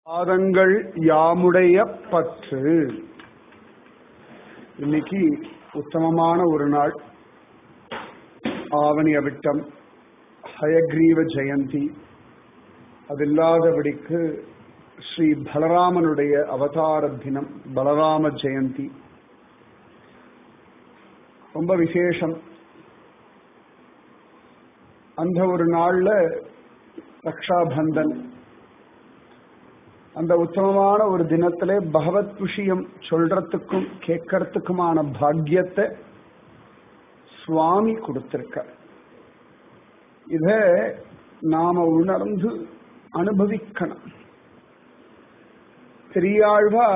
பாதங்கள் யாமுடைய பற்று இன்னைக்கு உத்தமமான ஒரு நாள் ஆவணி அவிட்டம் ஹயக்ரீவ ஜெயந்தி அது இல்லாதபடிக்கு ஸ்ரீ பலராமனுடைய அவதார தினம் பலராம ஜெயந்தி ரொம்ப விசேஷம் அந்த ஒரு நாள்ல ரக்ஷாபந்தன் அந்த உத்தமமான ஒரு தினத்திலே பகவத் விஷயம் சொல்றதுக்கும் கேட்கறதுக்குமான பாக்கியத்தை சுவாமி கொடுத்திருக்க இத நாம உணர்ந்து அனுபவிக்கணும் பெரியாழ்வா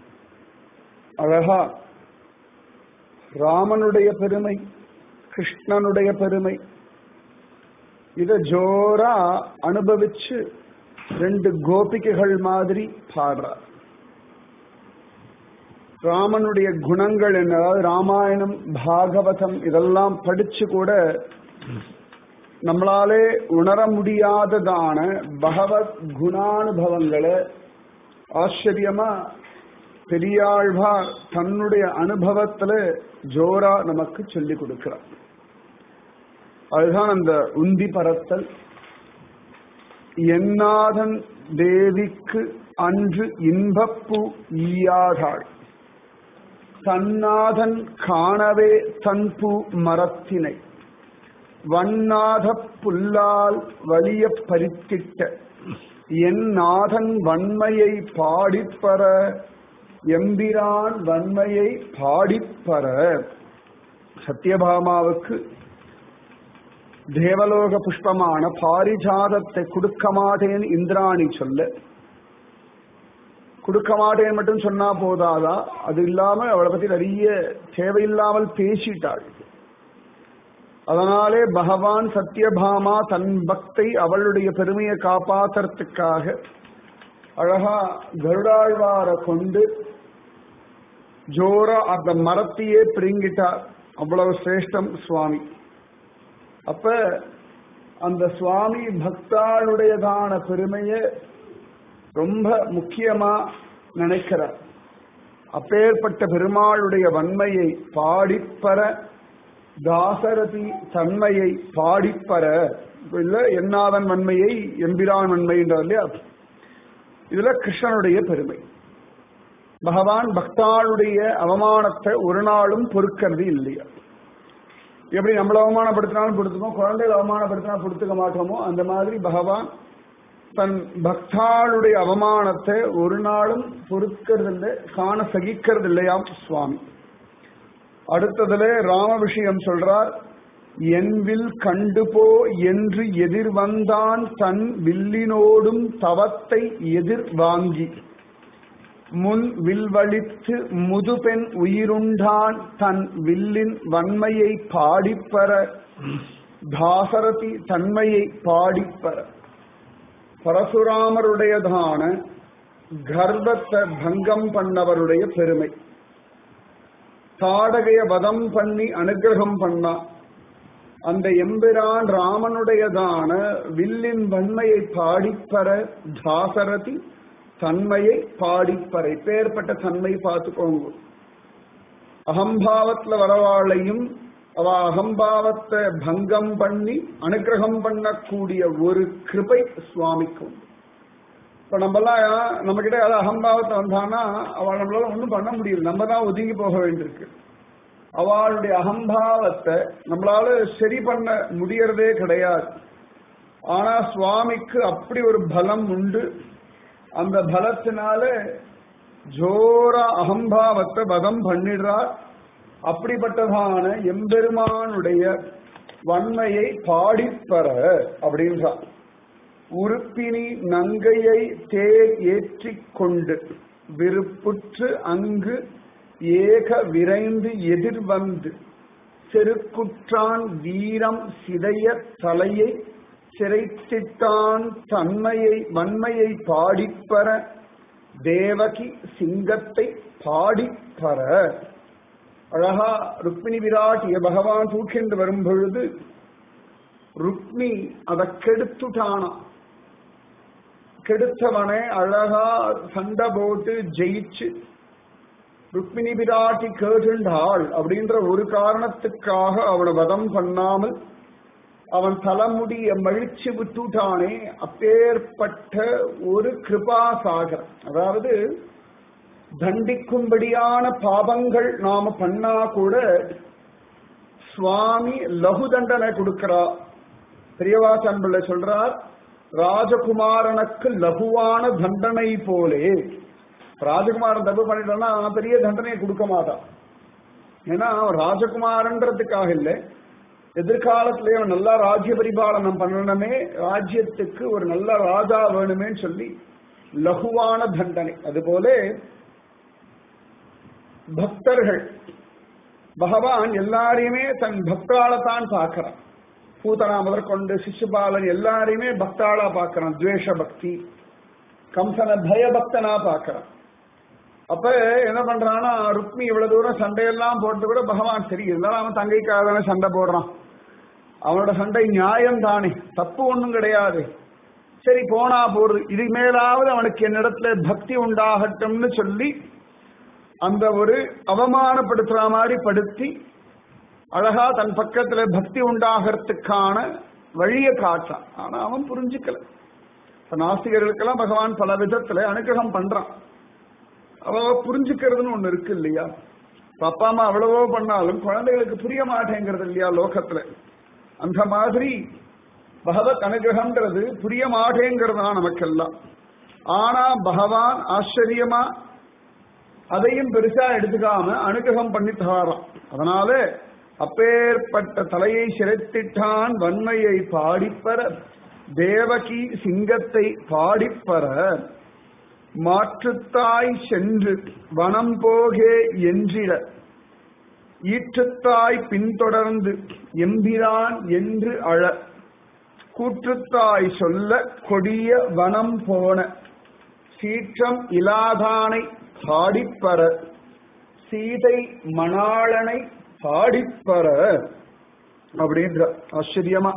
அழகா ராமனுடைய பெருமை கிருஷ்ணனுடைய பெருமை இத ஜோரா அனுபவிச்சு ரெண்டு கோபிகைகள் மாதிரி பாடுறார் ராமனுடைய குணங்கள் என்ன அதாவது ராமாயணம் பாகவதம் இதெல்லாம் படிச்சு கூட நம்மளாலே உணர முடியாததான பகவத் குணானுபவங்களை ஆச்சரியமா பெரியாழ்வார் தன்னுடைய அனுபவத்துல ஜோரா நமக்கு சொல்லிக் கொடுக்கிறார் அதுதான் அந்த உந்தி பரத்தல் என்னாதன் தேவிக்கு அன்று இன்பப்பூ ஈயாதாள் தன்னாதன் காணவே தன்பூ மரத்தினை வண்ணாத புல்லால் வலிய பறித்திட்ட என் நாதன் வன்மையை பாடிப்பற எம்பிரான் வன்மையை பாடிப்பற சத்யபாமாவுக்கு தேவலோக புஷ்பமான பாரிஜாதத்தை கொடுக்க மாட்டேன் இந்திராணி சொல்ல கொடுக்க மாட்டேன் மட்டும் சொன்னா போதாதா அது இல்லாம அவளை பத்தி நிறைய தேவையில்லாமல் பேசிட்டாள் அதனாலே பகவான் சத்யபாமா தன் பக்தை அவளுடைய பெருமையை காப்பாத்துறதுக்காக அழகா கருடாழ்வார கொண்டு ஜோரா அந்த மரத்தையே பிரிங்கிட்டார் அவ்வளவு சிரேஷ்டம் சுவாமி அப்ப அந்த சுவாமி பக்தாளுடையதான பெருமைய ரொம்ப முக்கியமா நினைக்கிறார் அப்பேற்பட்ட பெருமாளுடைய வன்மையை பாடிப்பற தாசரதி தன்மையை பாடிப்பற இல்ல என்னாதன் வன்மையை எம்பிரான் வன்மைன்றார் இல்லையா இதுல கிருஷ்ணனுடைய பெருமை பகவான் பக்தாளுடைய அவமானத்தை ஒரு நாளும் பொறுக்கிறது இல்லையா எப்படி நம்மள அவமானப்படுத்தினாலும் பொறுத்துக்கோம் குழந்தைகள் அவமானப்படுத்தினா பொறுத்துக்க மாட்டோமோ அந்த மாதிரி பகவான் தன் பக்தாளுடைய அவமானத்தை ஒரு நாளும் பொறுக்கிறது இல்லை காண சகிக்கிறது இல்லையாம் சுவாமி அடுத்ததுல ராம விஷயம் சொல்றார் என் வில் கண்டுபோ என்று எதிர் வந்தான் தன் வில்லினோடும் தவத்தை எதிர் வாங்கி முன் வில்வழித்து முதுபெண் உயிருண்டான் தன் வில்லின் வன்மையை பாடிப்பற தாசரதி தன்மையை பாடிப்பற பரசுராமருடையதான கர்ப்பத்தை பங்கம் பண்ணவருடைய பெருமை தாடகைய வதம் பண்ணி அனுகிரகம் பண்ணா அந்த எம்பிரான் ராமனுடையதான வில்லின் வன்மையை பாடிப்பற தாசரதி தன்மையை பாடிப்பறை பேர்பட்ட தன்மை பார்த்துக்கோங்க அகம்பாவத்துல வரவாளையும் அவ அகம்பாவத்தை பங்கம் பண்ணி அனுகிரகம் பண்ணக்கூடிய ஒரு கிருபை சுவாமிக்கும் இப்ப நம்மலாம் நம்ம கிட்ட ஏதாவது அகம்பாவத்தை வந்தானா அவள் நம்மளால ஒன்றும் பண்ண முடியல நம்ம தான் ஒதுங்கி போக வேண்டியிருக்கு அவளுடைய அகம்பாவத்தை நம்மளால சரி பண்ண முடியறதே கிடையாது ஆனா சுவாமிக்கு அப்படி ஒரு பலம் உண்டு அந்த பலத்தினால ஜோரா அகம்பாவத்தை வதம் பண்ணிடுறார் அப்படிப்பட்டதான எம்பெருமானுடைய வன்மையை பாடிப்பற அப்படின்றார் உறுப்பினி நங்கையை தேர் ஏற்றிக் கொண்டு விருப்புற்று அங்கு ஏக விரைந்து எதிர்வந்து செருக்குற்றான் வீரம் சிதைய தலையை சிறைத்திட்டான் தன்மையை வன்மையை பாடிப்பற தேவகி சிங்கத்தை பாடிப்பற அழகா ருக்மிணி விராட்டிய பகவான் தூக்கின்று வரும் பொழுது ருக்மி அதை கெடுத்துட்டானா கெடுத்தவனை அழகா சண்டை போட்டு ஜெயிச்சு ருக்மிணி பிராட்டி கேட்டுண்டாள் அப்படின்ற ஒரு காரணத்துக்காக அவனை வதம் பண்ணாமல் அவன் தலைமுடிய மழிச்சு விட்டுட்டானே அப்பேற்பட்ட ஒரு கிருபா சாகர் அதாவது தண்டிக்கும்படியான பாபங்கள் நாம பண்ணா கூட சுவாமி லகு தண்டனை கொடுக்கிறா பெரியவாசன் பிள்ளை சொல்றார் ராஜகுமாரனுக்கு லகுவான தண்டனை போலே ராஜகுமாரன் தப்பு பண்ணிட்டோம்னா அவன் பெரிய தண்டனையை கொடுக்க மாட்டான் ஏன்னா அவன் ராஜகுமாரன்றதுக்காக இல்லை எதிர்காலத்திலே அவன் நல்லா ராஜ்ய பரிபாலனம் பண்ணணுமே ராஜ்யத்துக்கு ஒரு நல்ல ராஜா வேணுமேன்னு சொல்லி லகுவான தண்டனை அதுபோல பக்தர்கள் பகவான் எல்லாரையுமே தன் பக்தாளத்தான் பார்க்கிறான் பூதனா முதற்கொண்டு சிசுபாலன் எல்லாரையுமே பக்தாளா பார்க்கறான் துவேஷ பக்தி கம்சன பயபக்தனா பார்க்கறான் அப்ப என்ன பண்றான்னா ருக்மி இவ்வளவு தூரம் சண்டையெல்லாம் போட்டு கூட பகவான் சரி இருந்தாலும் அவன் தங்கைக்காக தானே சண்டை போடுறான் அவனோட சண்டை நியாயம் தானே தப்பு ஒண்ணும் கிடையாது சரி போனா போறது இது மேலாவது அவனுக்கு என்னிடத்துல பக்தி உண்டாகட்டும்னு சொல்லி அந்த ஒரு அவமானப்படுத்துற மாதிரி படுத்தி அழகா தன் பக்கத்துல பக்தி உண்டாகிறதுக்கான வழியை காட்டான் ஆனா அவன் புரிஞ்சுக்கல இப்ப நாஸ்திகர்களுக்கெல்லாம் பகவான் பல விதத்துல அனுகிரகம் பண்றான் அவ புரிஞ்சுக்கிறதுன்னு ஒண்ணு இருக்கு இல்லையா இப்ப அப்பா அம்மா அவ்வளவோ பண்ணாலும் குழந்தைகளுக்கு புரிய மாட்டேங்கிறது இல்லையா லோகத்துல அந்த மாதிரி பகவத் அனுகிரகம்ன்றது புரிய மாட்டேங்கிறது தான் நமக்கெல்லாம் ஆனா பகவான் ஆச்சரியமா அதையும் பெருசா எடுத்துக்காம அனுகிரகம் பண்ணி தரான் அதனால அப்பேற்பட்ட தலையை சிரைத்திட்டான் வன்மையை பாடிப்பற தேவகி சிங்கத்தை பாடிப்பற மாற்றுத்தாய் சென்று வனம் போகே என்றிட ஈற்றுத்தாய் பின்தொடர்ந்து எம்பிரான் என்று அழ கூற்றுத்தாய் சொல்ல கொடிய வனம் போன சீற்றம் இலாதானை பாடிப்பற சீதை மணாளனை பாடிப்பற அப்படின்ற ஆச்சரியமா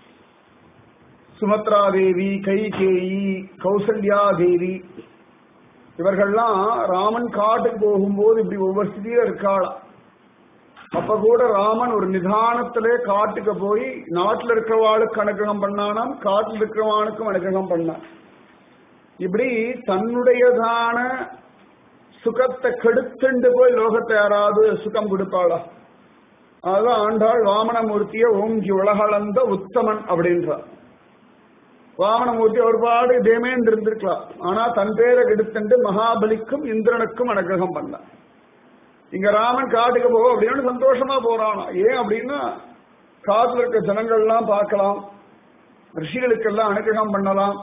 சுமத்ரா தேவி கைகேயி கௌசல்யா தேவி இவர்கள்லாம் ராமன் காட்டுக்கு போகும்போது இப்படி ஒவ்வொரு ஸ்திதியில இருக்காளாம் அப்ப கூட ராமன் ஒரு நிதானத்திலே காட்டுக்கு போய் நாட்டில் இருக்கிறவாளுக்கு அனுகிரகம் பண்ணானாம் காட்டில் இருக்கிறவானுக்கும் அனுகிரகம் பண்ணான் இப்படி தன்னுடையதான சுகத்தை கெடுத்துண்டு போய் லோகத்தை யாராவது சுகம் கொடுப்பாளா அதுதான் ஆண்டாள் வாமனமூர்த்திய ஓங்கி உலகளந்த உத்தமன் அப்படின்றார் வாமனமூர்த்தி ஒரு பாடு தேமேந்து இருந்திருக்கலாம் ஆனா தன் பேரை கெடுத்துண்டு மகாபலிக்கும் இந்திரனுக்கும் அனுகிரகம் பண்ணான் இங்க ராமன் காட்டுக்கு போவோம் அப்படின்னு சந்தோஷமா போறானா ஏன் அப்படின்னா காட்டுல இருக்க ஜனங்கள்லாம் பார்க்கலாம் ரிஷிகளுக்கெல்லாம் அனுகிரகம் பண்ணலாம்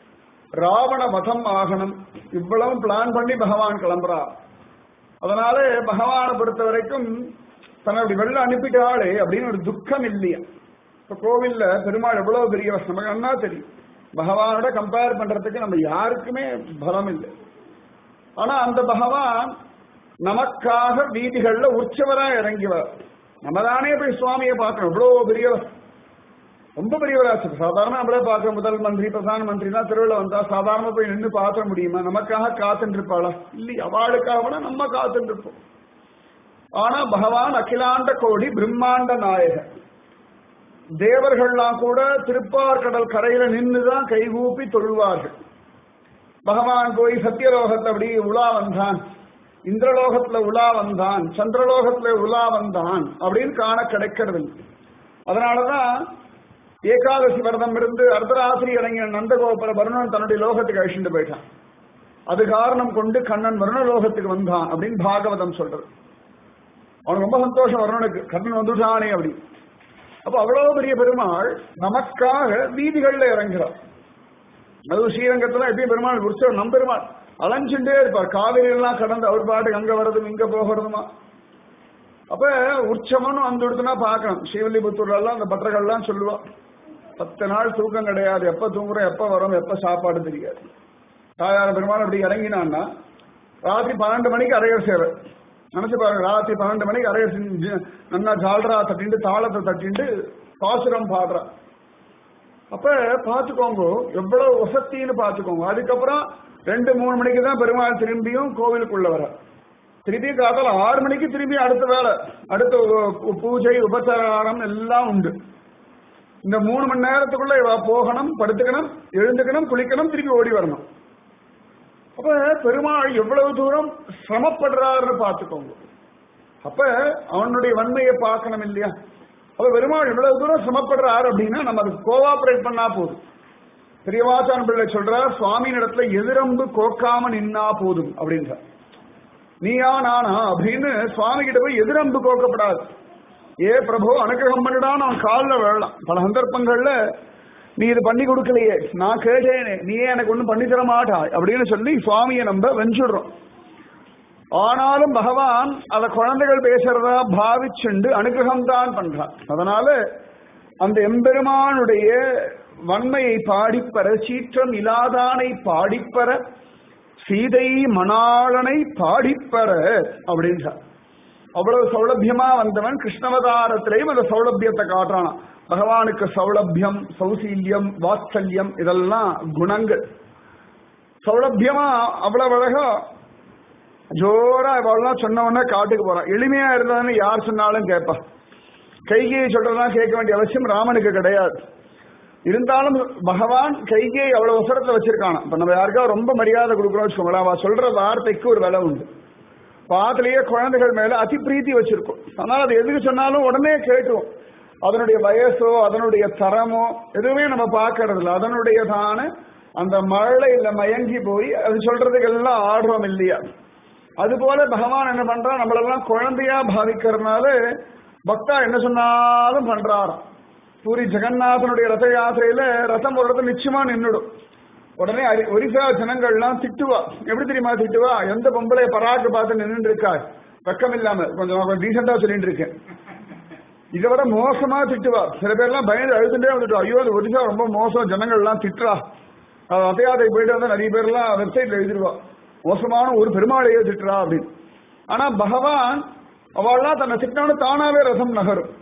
ராவண வதம் ஆகணும் இவ்வளவு பிளான் பண்ணி பகவான் கிளம்புறார் அதனால பகவானை பொறுத்த வரைக்கும் தன்னை அப்படி வெளில அனுப்பிட்டாளே அப்படின்னு ஒரு துக்கம் இல்லையா இப்ப கோவில்ல பெருமாள் எவ்வளவு பெரியவர் நமக்கு என்ன தெரியும் பகவானோட கம்பேர் பண்றதுக்கு நம்ம யாருக்குமே பலம் இல்லை ஆனா அந்த பகவான் நமக்காக வீதிகள்ல உற்சவரா இறங்கிவார் நம்ம தானே போய் சுவாமியை பார்க்கணும் இவ்வளவு பெரியவர் ரொம்ப பெரியவராச்சு சாதாரண நம்மளே பார்க்க முதல் மந்திரி பிரதான மந்திரிலாம் திருவிழா வந்தா சாதாரண போய் நின்று பார்க்க முடியுமா நமக்காக காத்துட்டு இருப்பாளா இல்லை அவளுக்காக நம்ம காத்துட்டு இருப்போம் ஆனா பகவான் அகிலாண்ட கோடி பிரம்மாண்ட நாயகர் தேவர்கள்லாம் கூட திருப்பார்கடல் கரையில நின்றுதான் கைகூப்பி தொழுவார்கள் பகவான் போய் சத்தியலோகத்தை அப்படி உலா வந்தான் இந்திரலோகத்துல உலா வந்தான் சந்திரலோகத்துல உலா வந்தான் அப்படின்னு காண கிடைக்கிறது அதனாலதான் ஏகாதசி விரதம் இருந்து அர்த்தராத்திரி இறங்கிய நந்தகோபுர வருணன் தன்னுடைய லோகத்துக்கு அழிச்சுட்டு போயிட்டான் அது காரணம் கொண்டு கண்ணன் வருணலோகத்துக்கு வந்தான் அப்படின்னு பாகவதம் சொல்றது அவனுக்கு ரொம்ப சந்தோஷம் வருணனுக்கு கண்ணன் வந்துட்டானே அப்படி அப்ப அவ்வளவு பெரிய பெருமாள் நமக்காக வீதிகள்ல இறங்குறார் அது ஸ்ரீரங்கத்துல எப்பயும் பெருமாள் உற்சவம் நம் பெருமாள் அலைஞ்சுட்டே இருப்பார் காவிரி எல்லாம் கடந்து அவர் பாட்டுக்கு அங்க வர்றதும் இங்க போகிறதுமா அப்ப உற்சவம்னு வந்துடுத்துனா பார்க்கணும் ஸ்ரீவில்லிபுத்தூர்ல எல்லாம் அந்த பட்டர்கள்லாம் சொல்லுவா பத்து நாள் தூக்கம் கிடையாது எப்ப தூங்குறோம் எப்ப வரோம் எப்ப சாப்பாடு தெரியாது தாயார் பெருமாள் அப்படி இறங்கினான்னா ராத்திரி பன்னெண்டு மணிக்கு அரையர் சேவை நினைச்சு பாருங்க ராத்திரி பன்னெண்டு மணிக்கு அரையர் செஞ்சு நல்லா ஜால்ரா தட்டிண்டு தாளத்தை தட்டிண்டு பாசுரம் பாடுறா அப்ப பாத்துக்கோங்க எவ்வளவு வசத்தின்னு பாத்துக்கோங்க அதுக்கப்புறம் ரெண்டு மூணு மணிக்கு தான் பெருமாள் திரும்பியும் கோவிலுக்குள்ள வர திருப்பி காத்தால ஆறு மணிக்கு திரும்பி அடுத்த வேலை அடுத்த உ- பூஜை உபச்சாரம் எல்லாம் உண்டு இந்த மூணு மணி நேரத்துக்குள்ள இவ போகணும் படுத்துக்கணும் எழுந்துக்கணும் குளிக்கணும் திருப்பி ஓடி வரணும் அப்ப பெருமாள் எவ்வளவு தூரம் சிரமப்படுறாருன்னு பார்த்துக்கோங்க அப்ப அவனுடைய வன்மையை பார்க்கணும் இல்லையா அப்ப பெருமாள் இவ்வளவு தூரம் சிரமப்படுறாரு அப்படின்னா நம்ம அதுக்கு கோஆபரேட் பண்ணா போதும் பெரியவாச்சான் பிள்ளை சொல்றார் சுவாமியின் இடத்துல எதிரம்பு கோக்காம நின்னா போதும் அப்படின்றார் நீயா நானா அப்படின்னு சுவாமி கிட்ட போய் எதிரம்பு கோக்கப்படாது ஏ பிரபு அனுகிரகம் பண்ணிடான்னு அவன் காலில் விழலாம் பல சந்தர்ப்பங்கள்ல நீ இது பண்ணி கொடுக்கலையே நான் கேட்டேனே நீயே எனக்கு ஒன்றும் பண்ணி தர மாட்டாய் அப்படின்னு சொல்லி சுவாமியை நம்ம வெஞ்சுடுறோம் ஆனாலும் பகவான் அத குழந்தைகள் பேசுறதா பாவிச்சுண்டு அனுகிரகம் தான் பண்றான் அதனால அந்த எம்பெருமானுடைய வன்மையை பாடிப்பற சீற்றம் இலாதானை பாடிப்பற சீதை மணாளனை பாடிப்பற அப்படின்றார் அவ்வளவு சௌலபியமா வந்தவன் கிருஷ்ணவதாரத்திலையும் அந்த சௌலபியத்தை காட்டுறான் பகவானுக்கு சௌலபியம் சௌசீல்யம் வாத்சல்யம் இதெல்லாம் குணங்கள் சௌலபியமா அவ்வளவு அழகா ஜோரா இவெல்லாம் சொன்ன உடனே காட்டுக்கு போறான் எளிமையா இருந்ததுன்னு யார் சொன்னாலும் கேட்பா கைகையை சொல்றதெல்லாம் கேட்க வேண்டிய அவசியம் ராமனுக்கு கிடையாது இருந்தாலும் பகவான் கைகையை அவ்வளவு அவசரத்துல வச்சிருக்கானா இப்ப நம்ம யாருக்காவது ரொம்ப மரியாதை கொடுக்குறோம் வச்சுக்கோங்களேன் அவ சொல்ற வார்த்தைக்கு ஒரு விலை உண்டு பாத்திலேயே குழந்தைகள் மேல அதி பிரீத்தி வச்சிருக்கோம் அதனால அது எதுக்கு சொன்னாலும் உடனே கேட்டுவோம் அதனுடைய வயசோ அதனுடைய தரமோ எதுவுமே நம்ம பார்க்கறது இல்லை அதனுடையதான அந்த மழையில மயங்கி போய் அது சொல்றதுக்கு எல்லாம் ஆடுறோம் இல்லையா அதுபோல பகவான் என்ன பண்றான் நம்மளெல்லாம் குழந்தையா பாவிக்கிறதுனால பக்தா என்ன சொன்னாலும் பண்றாராம் பூரி ஜெகநாதனுடைய ரத யாத்திரையில ரதம் ஒரு இடத்துல நிச்சயமா நின்றுடும் உடனே அரி- ஒரிசா ஜனங்கள்லாம் திட்டுவா எப்படி தெரியுமா திட்டுவா எந்த பொம்பளை பராக்கு பார்த்து நின்று இருக்கா வெக்கம் இல்லாம கொஞ்சம் கொஞ்சம் டீசெண்டா சொல்லிட்டு இருக்கேன் இதை விட மோசமா திட்டுவா சில பேர்லாம் பயந்து அழுதுட்டே வந்துட்டு ஐயோ அது ஒரிசா ரொம்ப மோசம் ஜனங்கள் எல்லாம் திட்டுறா அது ரத யாத்திரை போயிட்டு வந்தா நிறைய பேர்லாம் வெப்சைட்ல எழுதிடுவா மோசமான ஒரு பெருமாளையே திட்டுறா அப்படின்னு ஆனா பகவான் அவள்லாம் தன்னை திட்டினவனு தானாவே ரசம் நகரும்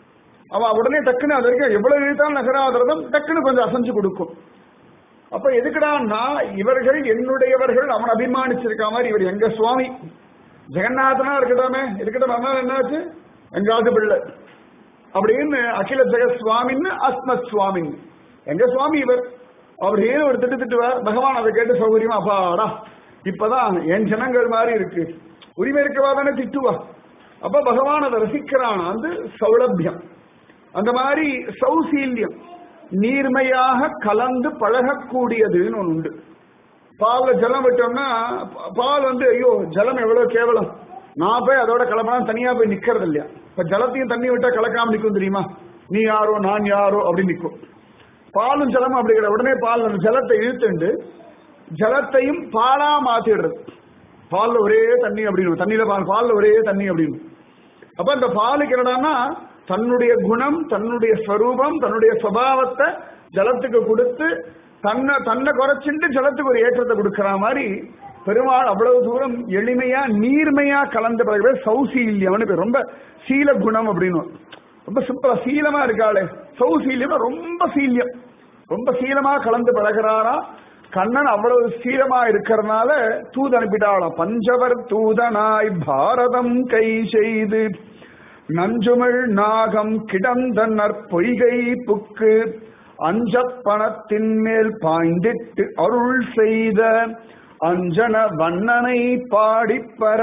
அவ உடனே டக்குன்னு அது வரைக்கும் எவ்வளவு இழுத்தாலும் நகராத ரதம் டக்குன்னு கொஞ்சம் அசைஞ்சு கொடுக்கும் அப்ப எதுக்குடான்னா இவர்கள் என்னுடையவர்கள் அவன் அபிமானிச்சிருக்க மாதிரி இவர் எங்க சுவாமி ஜெகநாதனா இருக்கட்டாமே இருக்கட்டும் அதனால என்னாச்சு எங்காவது பிள்ளை அப்படின்னு அகில ஜெகத் சுவாமின்னு அஸ்மத் சுவாமின்னு எங்க சுவாமி இவர் அப்படின்னு ஒரு திட்டு திட்டுவார் பகவான் அதை கேட்டு சௌகரியமா அப்பாடா இப்பதான் என் ஜனங்கள் மாதிரி இருக்கு உரிமை இருக்கவா தானே திட்டுவா அப்ப பகவான் அதை ரசிக்கிறான் அது சௌலபியம் அந்த மாதிரி சௌசீல்யம் நீர்மையாக கலந்து பழகக்கூடியதுன்னு ஒன்று உண்டு பால்ல ஜலம் விட்டோம்னா ப- பால் வந்து ஐயோ ஜலம் எவ்வளவு கேவலம் நான் போய் அதோட கலப்பலாம் தனியா போய் நிக்கிறது இல்லையா இப்ப ஜலத்தையும் தண்ணி விட்டா கலக்காம நிக்கும் தெரியுமா நீ யாரோ நான் யாரோ அப்படின்னு நிக்கும் பாலும் ஜலமும் அப்படி கிடையாது உடனே பால் அந்த ஜலத்தை இழுத்துண்டு ஜலத்தையும் பாலா மாத்திடுறது பால்ல ஒரே தண்ணி அப்படின்னு தண்ணியில பால் பால்ல ஒரே தண்ணி அப்படின்னு அப்ப இந்த பாலுக்கு என்னடான்னா தன்னுடைய குணம் தன்னுடைய ஸ்வரூபம் தன்னுடைய சுபாவத்தை ஜலத்துக்கு கொடுத்து தன்னை தன்னை குறைச்சிட்டு ஜலத்துக்கு ஒரு ஏற்றத்தை கொடுக்கிற மாதிரி பெருமாள் அவ்வளவு தூரம் எளிமையா நீர்மையா கலந்த பிறகு சௌசீல்யம்னு பேர் ரொம்ப சீல குணம் அப்படின்னு ரொம்ப சிம்பிளா சீலமா இருக்காளே சௌசீல்யம் ரொம்ப சீல்யம் ரொம்ப சீலமா கலந்து பழகிறாரா கண்ணன் அவ்வளவு சீலமா இருக்கிறதுனால தூது அனுப்பிட்டாளாம் பஞ்சவர் தூதனாய் பாரதம் கை செய்து நஞ்சுமிழ் நாகம் கிடந்த நற்பொய்கை புக்கு அஞ்சப் பணத்தின் மேல் பாய்ந்திட்டு அருள் செய்த அஞ்சன வண்ணனை பாடிப்பற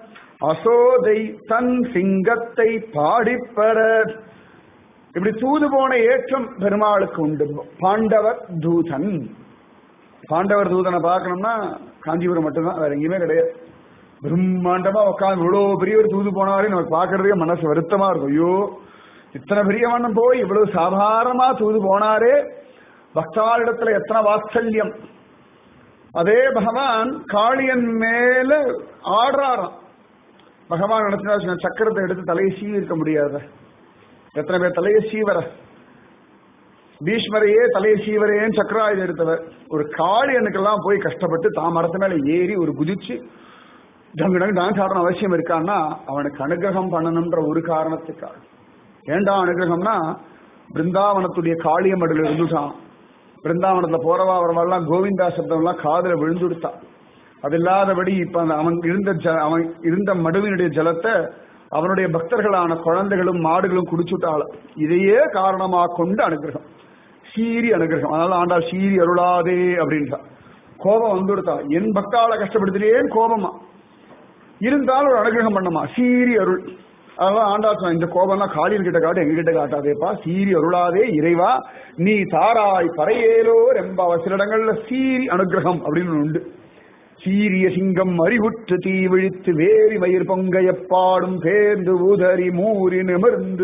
அசோதை தன் சிங்கத்தை பாடிப்பற இப்படி தூது போன ஏற்றம் பெருமாளுக்கு உண்டு பாண்டவர் தூதன் பாண்டவர் தூதனை பார்க்கணும்னா காஞ்சிபுரம் மட்டும்தான் வேற எங்கேயுமே கிடையாது பிரம்மாண்டமா உட்காந்து இவ்வளவு பெரியவர் தூது போனாரே நமக்கு பார்க்கறதுக்கே மனசு வருத்தமா இருக்கும் ஐயோ இத்தனை பெரியவண்ணம் போய் இவ்வளவு சாதாரணமா தூது போனாரே பக்தாளிடத்துல எத்தனை வாத்சல்யம் அதே பகவான் காளியன் மேல ஆடுறாராம் பகவான் நினைச்சா சக்கரத்தை எடுத்து தலையை சீவி இருக்க முடியாத எத்தனை பேர் தலையை சீவர பீஷ்மரையே தலையை சீவரையேன்னு சக்கராயுதம் எடுத்தவர் ஒரு காளியனுக்கெல்லாம் போய் கஷ்டப்பட்டு தான் மரத்து மேல ஏறி ஒரு குதிச்சு டங்கு டங்கு டான்ஸ் ஆடணும் அவசியம் இருக்கான்னா அவனுக்கு அனுகிரகம் பண்ணணும்ன்ற ஒரு காரணத்துக்காக ஏண்டா அனுகிரகம்னா பிருந்தாவனத்துடைய காளியமடியில் இருந்துட்டான் பிருந்தாவனத்துல போறவா வரவாள்லாம் கோவிந்தா சப்தம்லாம் காதுல விழுந்துடுத்தான் அது இல்லாதபடி இப்ப அந்த அவன் இருந்த ஜ அவன் இருந்த மடுவினுடைய ஜலத்தை அவனுடைய பக்தர்களான குழந்தைகளும் மாடுகளும் குடிச்சுட்டாள் இதையே காரணமா கொண்டு அனுகிரகம் சீரி அனுகிரகம் அதனால ஆண்டாள் சீரி அருளாதே அப்படின்றான் கோபம் வந்துடுத்தா என் பக்தாளை கஷ்டப்படுத்தினேன் கோபமா இருந்தாலும் ஒரு அனுகிரகம் பண்ணமா சீரி அருள் அதெல்லாம் ஆண்டா சொன்ன இந்த கோபம்லாம் காளியன் கிட்ட காட்டு எங்க கிட்ட காட்டாதேப்பா சீரி அருளாதே இறைவா நீ தாராய் பறையேலோ ரெம்பாவ சில இடங்கள்ல சீரி அனுகிரகம் அப்படின்னு உண்டு சீரிய சிங்கம் அறிவுற்று தீ விழித்து வேரி மயிர் பொங்க எப்பாடும் பேர்ந்து ஊதறி மூறி நிமிர்ந்து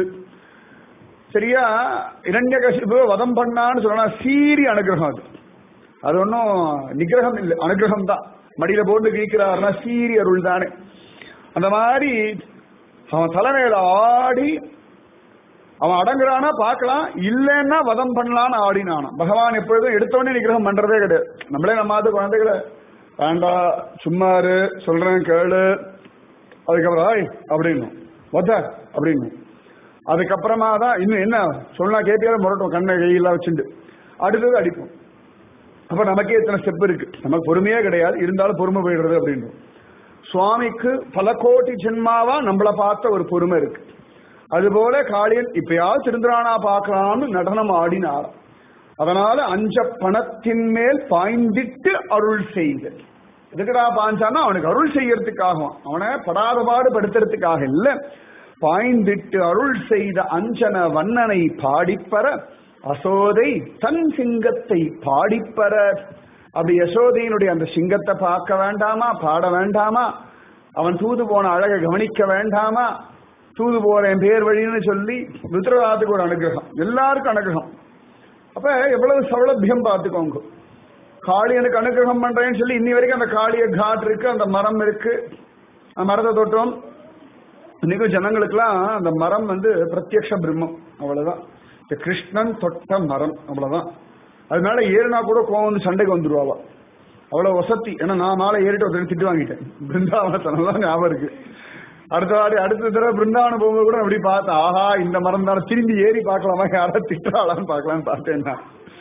சரியா இரண்யகசிபு வதம் பண்ணான்னு சொன்னா சீரி அனுகிரகம் அது அது ஒன்றும் நிகிரகம் இல்லை அனுகிரகம் தான் மடியில போட்டு கிழிக்கிறாருன்னா சீரி அருள் தானே அந்த மாதிரி அவன் தலைமையில ஆடி அவன் அடங்குறானா பார்க்கலாம் இல்லைன்னா வதம் பண்ணலான்னு ஆடினானா பகவான் எப்பொழுதும் எடுத்தோடனே நிகிரகம் பண்றதே கிடையாது நம்மளே நம்ம அது குழந்தைகளை வேண்டா சும்மா இரு சொல்றேன் கேளு அதுக்கப்புறம் ஆய் அப்படின்னு வத அப்படின்னு அதுக்கப்புறமா தான் இன்னும் என்ன சொன்னா கேட்டியாலும் முரட்டும் கண்ணை கையெல்லாம் வச்சுட்டு அடுத்தது அடிப்போம் அப்ப நமக்கே இத்தனை ஸ்டெப் இருக்கு நமக்கு பொறுமையே கிடையாது இருந்தாலும் பொறுமை போயிடுறது அப்படின்னு சுவாமிக்கு பல கோடி ஜென்மாவா நம்மள பார்த்த ஒரு பொறுமை இருக்கு அதுபோல காளியன் இப்பயாவது திருந்திரானா பார்க்கலாம்னு நடனம் ஆடினார் அதனால அஞ்ச பணத்தின் மேல் பாய்ந்திட்டு அருள் செய்த எதுக்குடா பாஞ்சான்னா அவனுக்கு அருள் செய்யறதுக்காகவும் அவனை படாத பாடு படுத்துறதுக்காக இல்ல பாய்ந்திட்டு அருள் செய்த அஞ்சன வண்ணனை பாடிப்பற அசோதை தன் சிங்கத்தை பாடிப்பற அப்படி யசோதையினுடைய அந்த சிங்கத்தை பார்க்க வேண்டாமா பாட வேண்டாமா அவன் தூது போன அழகை கவனிக்க வேண்டாமா தூது போறேன் பேர் வழின்னு சொல்லி ருத்ரராத்துக்கு ஒரு அனுகிரகம் எல்லாருக்கும் அனுகிரகம் அப்ப எவ்வளவு சௌலபியம் பார்த்துக்கோங்க காளி எனக்கு அனுகிரகம் பண்றேன்னு சொல்லி இன்னி வரைக்கும் அந்த காளிய காட் இருக்கு அந்த மரம் இருக்கு அந்த மரத்தை தொட்டோம் இன்னைக்கும் ஜனங்களுக்கெல்லாம் அந்த மரம் வந்து பிரத்யக்ஷ பிரம்மம் அவ்வளவுதான் இந்த கிருஷ்ணன் தொட்ட மரம் அவ்வளவுதான் அதனால ஏறினா கூட கோவம் வந்து சண்டைக்கு வந்துருவாவா அவ்வளவு வசதி ஏன்னா நான் நாளை ஏறிட்டு ஒருத்தர் திட்டு வாங்கிட்டேன் பிருந்தாவனத்தனதான் ஞாபகம் இருக்கு அடுத்த வாடி அடுத்த தடவை பிருந்தாவனம் போகும்போது கூட அப்படி பார்த்தேன் ஆஹா இந்த மரம் தானே திரும்பி ஏறி பார்க்கலாமா யாரா திட்டாளான்னு பார்க்கலாம்னு பார்த்தேன் நான்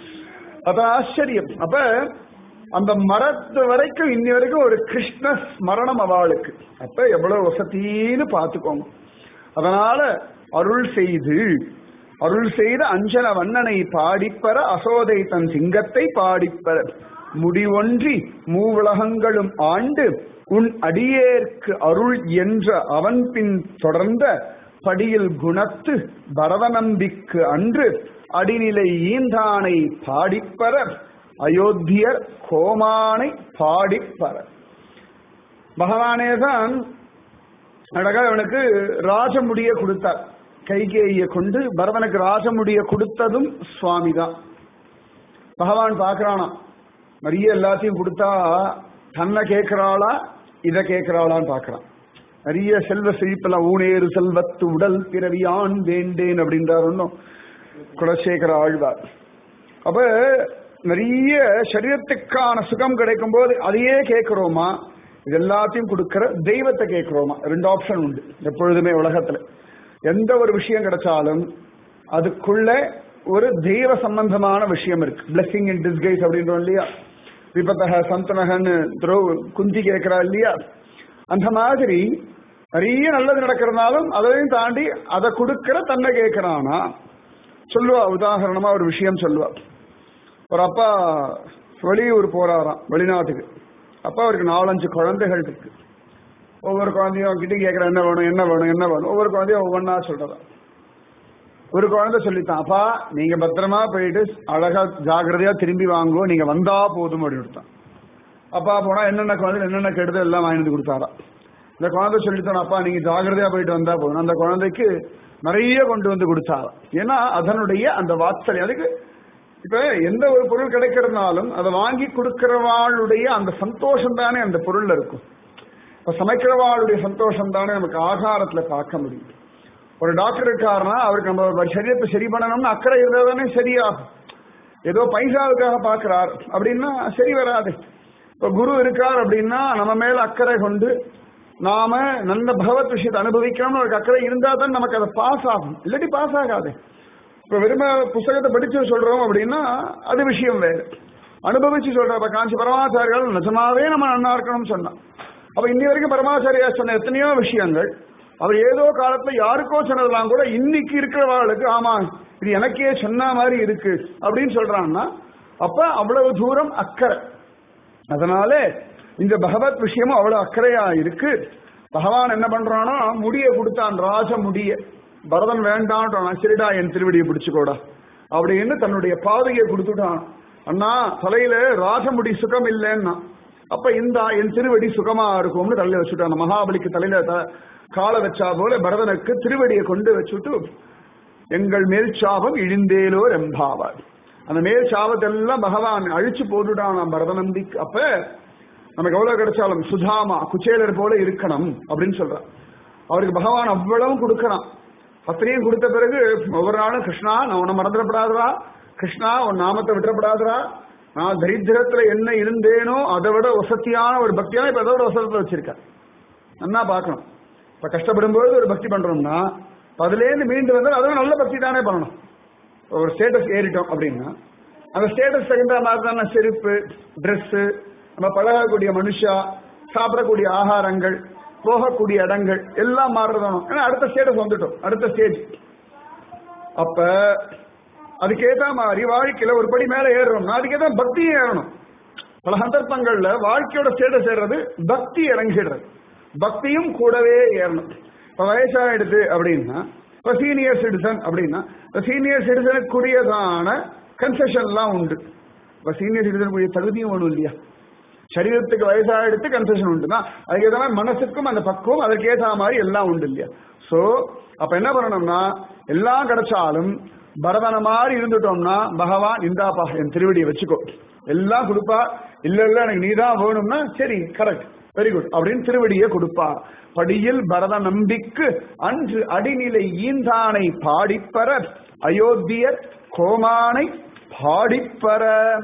அதான் ஆச்சரியம் அப்ப அந்த மரத்து வரைக்கும் இன்னி வரைக்கும் ஒரு கிருஷ்ண ஸ்மரணம் அவளுக்கு அப்ப எவ்வளவு வசத்தின்னு பார்த்துக்கோங்க அதனால அருள் செய்து அருள் செய்த அஞ்சன வண்ணனை பாடிப்பற அசோதை தன் சிங்கத்தை பாடிப்பற முடிவொன்றி மூவுலகங்களும் ஆண்டு உன் அடியேற்கு அருள் என்ற அவன் பின் தொடர்ந்த படியில் குணத்து பரதநம்பிக்கு அன்று அடிநிலை ஈந்தானை பாடிப்பற அயோத்தியர் கோமானை பாடிப்பற பகவானே தான் அழகா அவனுக்கு ராஜமுடிய கொடுத்தார் கைகேய கொண்டு பரதனுக்கு ராஜமுடிய கொடுத்ததும் சுவாமி தான் பகவான் பார்க்கறானா நிறைய எல்லாத்தையும் கொடுத்தா தன்னை கேட்கிறாளா இதை கேட்கிறாளான்னு பார்க்கறான் நிறைய செல்வ செழிப்பெல்லாம் ஊனேறு செல்வத்து உடல் பிறவியான் வேண்டேன் அப்படின்றார் ஒன்றும் குலசேகர ஆழ்வார் அப்ப நிறைய சரீரத்துக்கான சுகம் கிடைக்கும் போது அதையே கேட்கிறோமா இது எல்லாத்தையும் கொடுக்கிற தெய்வத்தை கேட்கிறோமா ரெண்டு ஆப்ஷன் உண்டு எப்பொழுதுமே உலகத்துல எந்த ஒரு விஷயம் கிடைச்சாலும் அதுக்குள்ள ஒரு தெய்வ சம்பந்தமான விஷயம் இருக்கு பிளெஸிங் இன் டிஸ்கைஸ் அப்படின்றோம் இல்லையா விபத்தக சந்தனகன்னு துரோ குந்தி கேட்கிறா இல்லையா அந்த மாதிரி நிறைய நல்லது நடக்கிறதுனாலும் அதையும் தாண்டி அதை கொடுக்கிற தன்னை கேட்கிறானா சொல்லுவா உதாரணமா ஒரு விஷயம் சொல்லுவா ஒரு அப்பா வெளியூர் போறாராம் வெளிநாட்டுக்கு அப்பா அவருக்கு நாலஞ்சு குழந்தைகள் இருக்கு ஒவ்வொரு குழந்தையும் கிட்ட கேட்கிற என்ன வேணும் என்ன வேணும் என்ன வேணும் ஒவ்வொரு குழந்தையும் ஒவ்வொன்றா சொல்றதா ஒரு குழந்தை சொல்லித்தான் அப்பா நீங்க பத்திரமா போயிட்டு அழகா ஜாக்கிரதையா திரும்பி வாங்குவோம் நீங்க வந்தா போதும் அப்படின்னு அப்பா போனா என்னென்ன குழந்தை என்னென்ன கெடுதல் எல்லாம் வாங்கி வந்து கொடுத்தாரா இந்த குழந்தை சொல்லித்தான் அப்பா நீங்க ஜாக்கிரதையா போயிட்டு வந்தா போதும் அந்த குழந்தைக்கு நிறைய கொண்டு வந்து கொடுத்தாரா ஏன்னா அதனுடைய அந்த வாத்சல்யம் அதுக்கு இப்ப எந்த ஒரு பொருள் கிடைக்கிறதுனாலும் அதை வாங்கி கொடுக்கிறவாளுடைய அந்த சந்தோஷம் தானே அந்த பொருள்ல இருக்கும் இப்ப சமைக்கிறவாளுடைய சந்தோஷம் தானே நமக்கு ஆகாரத்துல பார்க்க முடியும் ஒரு டாக்டர் இருக்காருன்னா அவருக்கு நம்ம சரீரத்தை சரி பண்ணணும்னு அக்கறை இருந்தால் தானே சரியாகும் ஏதோ பைசாவுக்காக பார்க்கிறார் அப்படின்னா சரி வராது இப்ப குரு இருக்கார் அப்படின்னா நம்ம மேல அக்கறை கொண்டு நாம நல்ல பகவத் விஷயத்தை அனுபவிக்கணும்னு ஒரு அக்கறை இருந்தா தான் நமக்கு அதை பாஸ் ஆகும் இல்லாட்டி பாஸ் ஆகாது இப்ப வெறும புஸ்தகத்தை படிச்சு சொல்றோம் அப்படின்னா அது விஷயம் வேறு அனுபவிச்சு சொல்ற இப்ப காஞ்சி பரமாச்சாரியால் நிஜமாவே நம்ம நன்னா இருக்கணும்னு சொன்னான் அப்ப இன்னி வரைக்கும் பரமாச்சாரியா சொன்ன எத்தனையோ விஷயங்கள் அவர் ஏதோ காலத்துல யாருக்கோ சொன்னதெல்லாம் கூட இன்னைக்கு இருக்கிறவர்களுக்கு ஆமா இது எனக்கே சொன்ன மாதிரி இருக்கு அப்படின்னு சொல்றான்னா அப்ப அவ்வளவு தூரம் அக்கறை அதனால இந்த பகவத் விஷயமும் அவ்வளவு அக்கறையா இருக்கு பகவான் என்ன பண்றானோ முடிய கொடுத்தான் ராஜ முடிய பரதன் வேண்டான்றான் சரிடா என் திருவடியை பிடிச்சுக்கோடா அப்படின்னு தன்னுடைய பாதையை கொடுத்துட்டான் அண்ணா தலையில ராஜமுடி சுகம் இல்லைன்னா அப்ப இந்த என் திருவடி சுகமா இருக்கும்னு தலையில வச்சுட்டான் மகாபலிக்கு தலையில த- காலை வச்சா போல பரதனுக்கு திருவடியை கொண்டு வச்சுட்டு எங்கள் மேல் சாபம் இழிந்தேலோ ரெம்பாவார் அந்த மேல் சாபத்தெல்லாம் பகவான் அழிச்சு போட்டுட்டான் பரதநந்திக்கு அப்ப நமக்கு எவ்வளவு கிடைச்சாலும் சுதாமா குச்சேலர் போல இருக்கணும் அப்படின்னு சொல்றான் அவருக்கு பகவான் அவ்வளவு கொடுக்கறான் அத்தனையும் கொடுத்த பிறகு ஒவ்வொரு நாளும் கிருஷ்ணா நான் உன்னை மறந்துடப்படாதரா கிருஷ்ணா உன் நாமத்தை விட்டுறப்படாதரா நான் தரித்திரத்துல என்ன இருந்தேனோ அதை விட வசதியான ஒரு பக்தியான இப்ப அதோட வசதத்தை வச்சிருக்கேன் நல்லா பார்க்கணும் இப்ப கஷ்டப்படும்போது ஒரு பக்தி பண்றோம்னா அதுலேருந்து மீண்டு வந்தால் அதுவும் நல்ல பக்தி தானே பண்ணணும் ஒரு ஸ்டேட்டஸ் ஏறிட்டோம் அப்படின்னா அந்த ஸ்டேட்டஸ் தகுந்த மாதிரி தானே செருப்பு ட்ரெஸ்ஸு நம்ம பழகக்கூடிய மனுஷா சாப்பிடக்கூடிய ஆகாரங்கள் போகக்கூடிய இடங்கள் எல்லாம் மாறுறதானோ ஏன்னா அடுத்த ஸ்டேட்டஸ் வந்துட்டோம் அடுத்த ஸ்டேஜ் அப்ப அதுக்கேத்த மாதிரி வாழ்க்கையில ஒரு படி மேல ஏறுறோம்னா அதுக்கேத்த பக்தியும் ஏறணும் பல சந்தர்ப்பங்கள்ல வாழ்க்கையோட ஸ்டேட்டஸ் ஏறுறது பக்தி இறங்கிடுறது பக்தியும் கூடவே ஏறணும் இப்ப வயசாயிடுது அப்படின்னா இப்ப சீனியர் சிட்டிசன் அப்படின்னா இப்ப சீனியர் சிட்டிசனுக்குரியதான கன்செஷன்லாம் உண்டு இப்ப சீனியர் சிட்டிசனுக்குரிய தகுதியும் ஒண்ணும் இல்லையா சரீரத்துக்கு வயசாயிடுத்து கன்செஷன் உண்டுனா அதுக்கு ஏற்ற மாதிரி மனசுக்கும் அந்த பக்குவம் அதற்கு ஏற்ற மாதிரி எல்லாம் உண்டு இல்லையா சோ அப்ப என்ன பண்ணணும்னா எல்லாம் கிடைச்சாலும் பரதன மாதிரி இருந்துட்டோம்னா பகவான் இந்தாப்பா என் திருவடியை வச்சுக்கோ எல்லாம் கொடுப்பா இல்ல இல்ல எனக்கு நீதான் வேணும்னா சரி கரெக்ட் வெரி குட் அப்படின்னு திருவடியை கொடுப்பா படியில் பரத நம்பிக்கு அன்று அடிநிலை ஈந்தானை பாடிப்பற அயோத்தியர் கோமானை பாடிப்பற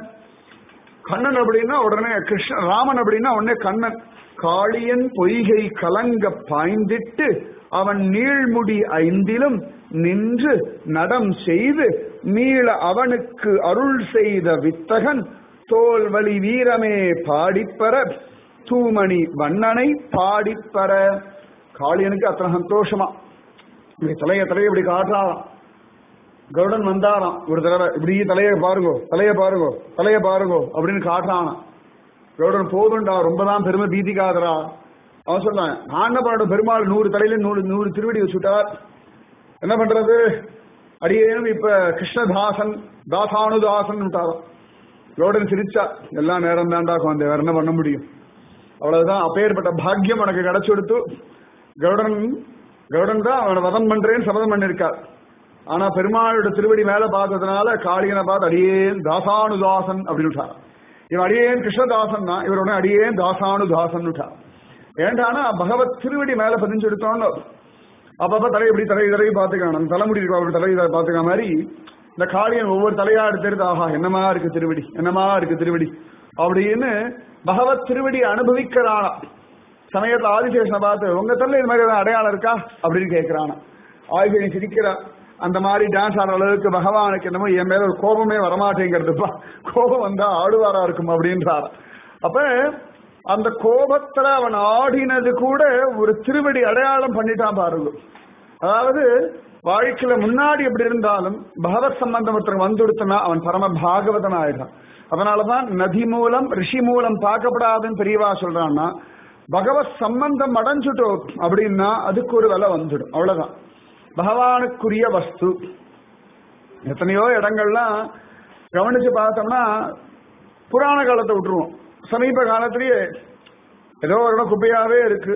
கண்ணன் அப்படின்னா உடனே கிருஷ்ண ராமன் அப்படின்னா உடனே கண்ணன் காளியன் பொய்கை கலங்க பாய்ந்திட்டு அவன் நீழ்முடி ஐந்திலும் நின்று நடம் செய்து மீள அவனுக்கு அருள் செய்த வித்தகன் தோல்வழி வீரமே பாடிப்பற தூமணி வண்ணனை பாடிப்பற காளியனுக்கு அத்தனை சந்தோஷமா இப்படி தலைய தலைய இப்படி காட்டுறாராம் கருடன் வந்தாராம் ஒரு தடவை இப்படி தலைய பாருங்கோ தலைய பாருங்கோ தலைய பாருங்கோ அப்படின்னு காட்டுறானாம் கருடன் போதும்டா ரொம்ப தான் பெருமை பீதிக்காதரா அவன் சொல்றான் நான் என்ன பண்ணட்டும் பெருமாள் நூறு தலையில நூறு நூறு திருவடி வச்சுட்டார் என்ன பண்றது அடியேனும் இப்ப கிருஷ்ணதாசன் தாசானுதாசன் விட்டாராம் கருடன் சிரிச்சா எல்லா நேரம் தான்டா குழந்தை வேற என்ன பண்ண முடியும் அவ்வளவுதான் அப்பேற்பட்ட பாக்கியம் உனக்கு கிடைச்சு கொடுத்து கருடன் கருடன் தான் அவனை வதம் பண்றேன்னு சபதம் பண்ணிருக்கார் ஆனா பெருமாளோட திருவடி மேல பார்த்ததுனால காளியனை பார்த்து அடியேன் தாசானுதாசன் அப்படின்னு விட்டார் இவன் அடியேன் கிருஷ்ணதாசன் தான் இவரோட அடியேன் தாசானுதாசன் விட்டார் ஏண்டானா பகவத் திருவடி மேல பதிஞ்சு எடுத்தோன்னு அப்பப்ப தலை இப்படி தலை தடவை பார்த்துக்கலாம் நம்ம தலைமுடி இருக்கா அப்படி தலை இதை பார்த்துக்க மாதிரி இந்த காளியன் ஒவ்வொரு தலையா எடுத்துருது ஆஹா என்னமா இருக்கு திருவடி என்னமா இருக்கு திருவடி அப்படின்னு பகவத் திருவடி அனுபவிக்கிறானா சமயத்துல ஆதிசேஷனை பார்த்து உங்க தள்ள இது மாதிரி ஏதாவது அடையாளம் இருக்கா அப்படின்னு கேட்கிறானா ஆதிசேஷன் சிரிக்கிறா அந்த மாதிரி டான்ஸ் ஆடுற அளவுக்கு பகவானுக்கு என்னமோ என் மேல ஒரு கோபமே வரமாட்டேங்கிறதுப்பா கோபம் வந்தா ஆடுவாரா இருக்கும் அப்படின்றார் அப்ப அந்த கோபத்துல அவன் ஆடினது கூட ஒரு திருவடி அடையாளம் பண்ணிட்டான் பாருங்க அதாவது வாழ்க்கையில முன்னாடி எப்படி இருந்தாலும் பகவத் சம்பந்தம் ஒருத்தர் வந்துடுத்துனா அவன் பரம பாகவதன் ஆயிட்டான் அதனாலதான் நதி மூலம் ரிஷி மூலம் பார்க்கப்படாதுன்னு பெரியவா சொல்றான்னா பகவத் சம்பந்தம் அடைஞ்சுட்டோம் அப்படின்னா அதுக்கு ஒரு விலை வந்துடும் அவ்வளவுதான் பகவானுக்குரிய வஸ்து எத்தனையோ இடங்கள்லாம் கவனிச்சு பார்த்தோம்னா புராண காலத்தை விட்டுருவோம் சமீப காலத்திலேயே ஏதோ ஒரு இடம் குப்பையாவே இருக்கு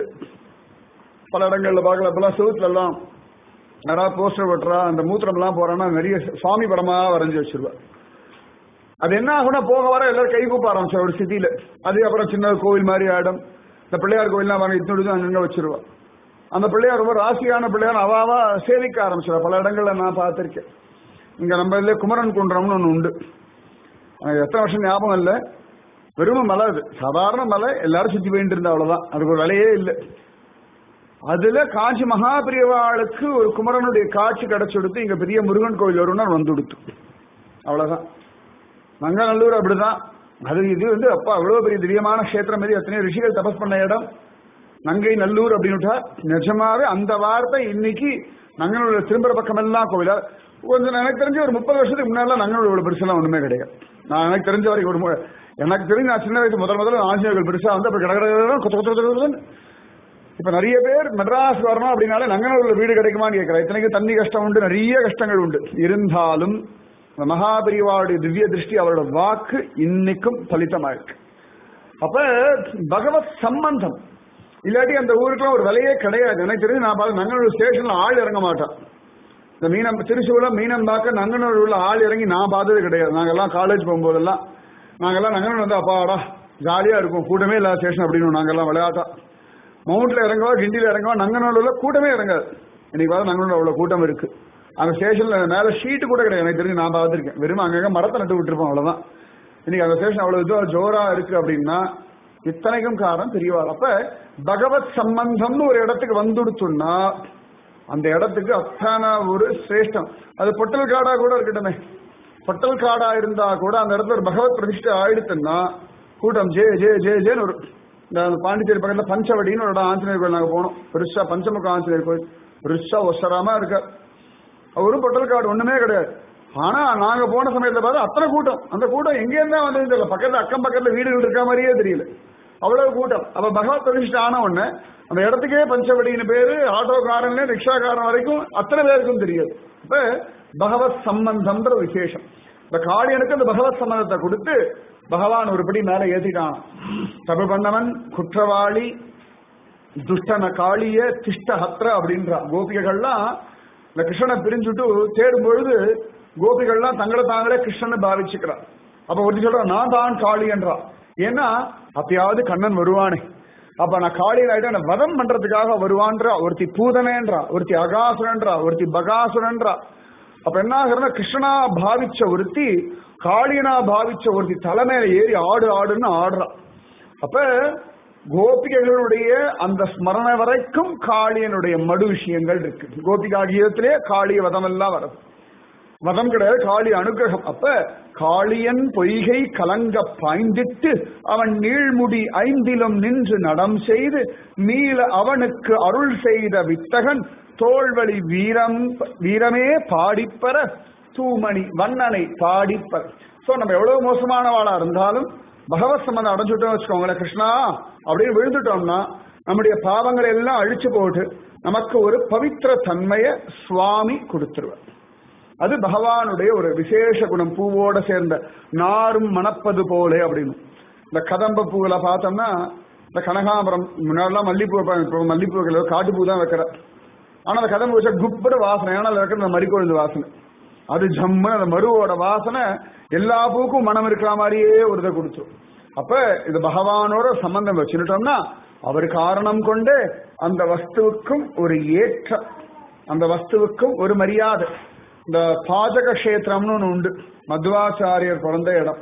பல இடங்கள்ல பார்க்கல இப்பெல்லாம் செவுத்துல எல்லாம் யாராவது போஸ்டர் வெட்டுறா அந்த மூத்திரம் எல்லாம் போறான்னா நிறைய சுவாமி படமா வரைஞ்சு வச்சிருவா அது என்ன ஆகும்னா போக வர எல்லாரும் கை கூப்ப ஆரம்பிச்சா ஒரு சிட்டியில அது அப்புறம் சின்ன கோவில் மாதிரி ஆயிடும் இந்த பிள்ளையார் கோயில்லாம் வாங்க இத்தோடு அங்கங்க வச்சிருவா அந்த பிள்ளையார் ரொம்ப ராசியான பிள்ளையார் அவாவா சேவிக்க ஆரம்பிச்சிருவா பல இடங்கள்ல நான் பார்த்திருக்கேன் இங்க நம்ம இதுல குமரன் குன்றம்னு ஒண்ணு உண்டு எனக்கு எத்தனை வருஷம் ஞாபகம் இல்லை வெறும் மலை அது சாதாரண மலை எல்லாரும் சுத்தி போயிட்டு இருந்தா அவ்வளவுதான் அதுக்கு ஒரு விலையே இல்லை அதுல காஞ்சி மகாபிரியவாளுக்கு ஒரு குமரனுடைய காட்சி கிடைச்சுடுத்து இங்க பெரிய முருகன் கோயில் வரும்னு வந்து கொடுத்து அவ்வளவுதான் மங்கநல்லூர் அப்படிதான் அது இது வந்து அப்பா அவ்வளவு பெரிய திவ்யமான கஷேத்திரம் மாதிரி எத்தனையோ ரிஷிகள் தபஸ் பண்ண இடம் நங்கை நல்லூர் அப்படின்னு நிஜமாவே அந்த வார்த்தை இன்னைக்கு நங்கநல்லூர் திரும்புற பக்கம் எல்லாம் கோவிலா கொஞ்சம் எனக்கு தெரிஞ்ச ஒரு முப்பது வருஷத்துக்கு முன்னால நங்கநல்லூர் இவ்வளவு பெருசெல்லாம் ஒண்ணுமே கிடையாது நான் எனக்கு தெரிஞ்ச வரைக்கும் ஒரு மு- எனக்கு தெரிஞ்சு நான் சின்ன வயசு முதல் முதல்ல ஆஞ்சநேயர்கள் பெருசா வந்து அப்ப கடற்கரை கொத்த கொத்த கொத்த கொத்தன்னு இப்ப நிறைய பேர் மெட்ராஸ் வரணும் அப்படின்னாலே நங்கநல்லூர்ல வீடு கிடைக்குமான்னு கேட்கிறேன் இத்தனைக்கு தண்ணி கஷ்டம் உண்டு நிறைய கஷ்டங்கள் உண்டு இருந்தாலும் இந்த மகாபரிவாவுடைய திவ்ய திருஷ்டி அவரோட வாக்கு இன்னைக்கும் பலித்தமாயிருக்கு அப்ப பகவத் சம்பந்தம் இல்லாட்டி அந்த ஊருக்குலாம் ஒரு விலையே கிடையாது எனக்கு தெரிஞ்சு நான் பார்த்து நங்கநல்லூர் ஸ்டேஷன்ல ஆள் இறங்க மாட்டான் இந்த மீனம் திருச்சூர்ல மீனம்பாக்க நங்கநல்லூர்ல ஆள் இறங்கி நான் பார்த்தது கிடையாது நாங்கெல்லாம் காலேஜ் போகும்போதெல்லாம் நாங்கெல்லாம் நங்கநல்லூர் வந்து அப்பாடா ஜாலியா இருக்கும் கூட்டமே இல்லாத ஸ்டேஷன் அப்படின்னு நாங்கெல்லாம் விளையாட்டா மவுண்ட்ல இறங்கவா கிண்டியில இறங்கவா நங்கநல்லூர்ல கூட்டமே இறங்காது இன்னைக்கு பார்த்து நங்கநல்லூர் அவ்வளவு கூட்டம் இருக்கு அந்த ஸ்டேஷன்ல மேல ஷீட்டு கூட கிடையாது எனக்கு தெரிஞ்சு நான் பார்த்திருக்கேன் வெறும் அங்கங்க மரத்தை நட்டு விட்டுருப்போம் அவ்வளவுதான் இன்னைக்கு அந்த ஸ்டேஷன் அவ்வளவு இதுவா ஜோரா இருக்கு அப்படின்னா இத்தனைக்கும் காரணம் பெரியவாள் அப்ப பகவத் சம்பந்தம்னு ஒரு இடத்துக்கு வந்துடுச்சுன்னா அந்த இடத்துக்கு அத்தனை ஒரு சிரேஷ்டம் அது பொட்டல் காடா கூட இருக்கட்டுமே பொட்டல் காடா இருந்தா கூட அந்த இடத்துல ஒரு பகவத் பிரதிஷ்டை ஆயிடுச்சுன்னா கூட்டம் ஜே ஜே ஜே ஜேன்னு ஒரு இந்த அந்த பாண்டிச்சேரி பக்கத்துல பஞ்சவடின்னு ஒரு இடம் ஆஞ்சநேயர் கோயில் நாங்க போனோம் பெருசா பஞ்சமுக ஆஞ்சநேயர் கோயில் பெருசா ஒசராம இருக்க ஒரு பொட்டல் காடு ஒண்ணுமே கிடையாது ஆனா நாங்க போன சமயத்துல பார்த்தா அத்தனை கூட்டம் அந்த கூட்டம் எங்க இருந்தா வந்தது தெரியல பக்கத்துல அக்கம் பக்கத்துல வீடுகள் இருக்க மாதிரியே தெரியல அவ்வளவு கூட்டம் அப்ப பகவத் பிரதிஷ்டை ஆன உடனே அந்த இடத்துக்கே பஞ்சவடின்னு பேரு ஆட்டோக்காரன்ல ரிக்ஷாக்காரன் வரைக்கும் அத்தனை பேருக்கும் தெரியாது இப்ப பகவத் சம்பந்தம்ன்ற விசேஷம் இந்த காளியனுக்கு அந்த பகவத் சம்பந்தத்தை கொடுத்து பகவான் ஒருபடி மேல ஏத்திட்டான் தப்பு பண்ணவன் குற்றவாளி துஷ்டன காளிய திஷ்ட ஹத்ர அப்படின்றா கோபிகைகள்லாம் இந்த கிருஷ்ணனை பிரிஞ்சுட்டு தேடும் பொழுது கோபிகள்லாம் தங்களை தாங்களே கிருஷ்ணனை பாவிச்சுக்கிறார் அப்ப ஒருத்தி சொல்றா நான் தான் காளி என்றா ஏன்னா அப்பயாவது கண்ணன் வருவானே அப்ப நான் காளியன் ஆயிட்டு என்னை வதம் பண்றதுக்காக வருவான்றா ஒருத்தி பூதனேன்றா ஒருத்தி அகாசுரன்றா ஒருத்தி பகாசுரன்றா அப்ப என்ன ஆகுறதுன்னா கிருஷ்ணனா பாவிச்ச ஒருத்தி காளியனா பாவிச்ச ஒருத்தி தலைமையில ஏறி ஆடு ஆடுன்னு ஆடுறா அப்ப கோபிகைகளுடைய அந்த ஸ்மரண வரைக்கும் காளியனுடைய மடு விஷயங்கள் இருக்கு கோபிகா கீதத்திலே காளிய வதம் எல்லாம் வருது வதம் கிடையாது காளி அனுகிரகம் அப்ப காளியன் பொய்கை கலங்க பாய்ந்திட்டு அவன் நீழ்முடி ஐந்திலும் நின்று நடம் செய்து மீள அவனுக்கு அருள் செய்த வித்தகன் தோள்வழி வீரம் வீரமே பாடிப்பற தூமணி வண்ணனை பாடிப்பற சோ நம்ம எவ்வளவு மோசமானவாளா இருந்தாலும் பகவத் சம்பந்தம் அடைஞ்சுட்டோம் வச்சுக்கோங்களேன் கிருஷ்ணா அப்படின்னு விழுந்துட்டோம்னா நம்முடைய பாவங்களை எல்லாம் அழிச்சு போட்டு நமக்கு ஒரு பவித்திர தன்மையை சுவாமி கொடுத்துருவார் அது பகவானுடைய ஒரு விசேஷ குணம் பூவோட சேர்ந்த நாரும் மணப்பது போலே அப்படின்னு இந்த கதம்ப பூவில் பார்த்தோம்னா இந்த கனகாம்பரம் முன்னாடிலாம் மல்லிப்பூ வைப்பாங்க. இப்போ மல்லிப்பூ காட்டுப்பூ தான் வைக்கிற ஆனா அந்த கதம்பு வச்சா குப்பட வாசனை ஏன்னா அதுல இருக்கிற அந்த மறிக்கொழுந்து வாசனை அது ஜம்முன்னு அந்த மருவோட வாசனை எல்லா பூக்கும் மனம் இருக்கிற மாதிரியே ஒரு இதை கொடுத்துரும் அப்ப இது பகவானோட சம்பந்தம் வச்சுட்டோம்னா அவர் காரணம் கொண்டு அந்த வஸ்துவுக்கும் ஒரு ஏற்றம் அந்த வஸ்துவுக்கும் ஒரு மரியாதை இந்த பாஜக கஷேத்திரம்னு ஒன்று உண்டு மத்வாச்சாரியர் பிறந்த இடம்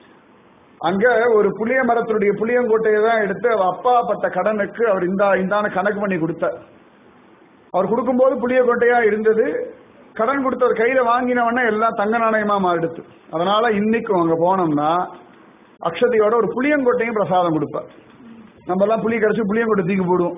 அங்க ஒரு புளிய மரத்தினுடைய புளியங்கோட்டையை தான் எடுத்து அவ அப்பா பட்ட கடனுக்கு அவர் இந்த இந்தான கணக்கு பண்ணி கொடுத்தார் அவர் கொடுக்கும்போது புளியங்கோட்டையா இருந்தது கடன் கொடுத்தவர் கையில வாங்கினவொடனே எல்லாம் தங்க நாணயமா மாறிடுச்சு அதனால இன்னைக்கும் அங்க போனோம்னா அக்ஷதையோட ஒரு புளியங்கொட்டையும் பிரசாதம் கொடுப்பார் நம்ம எல்லாம் புளி கரைச்சி புளியங்கொட்டை தூக்கி போடுவோம்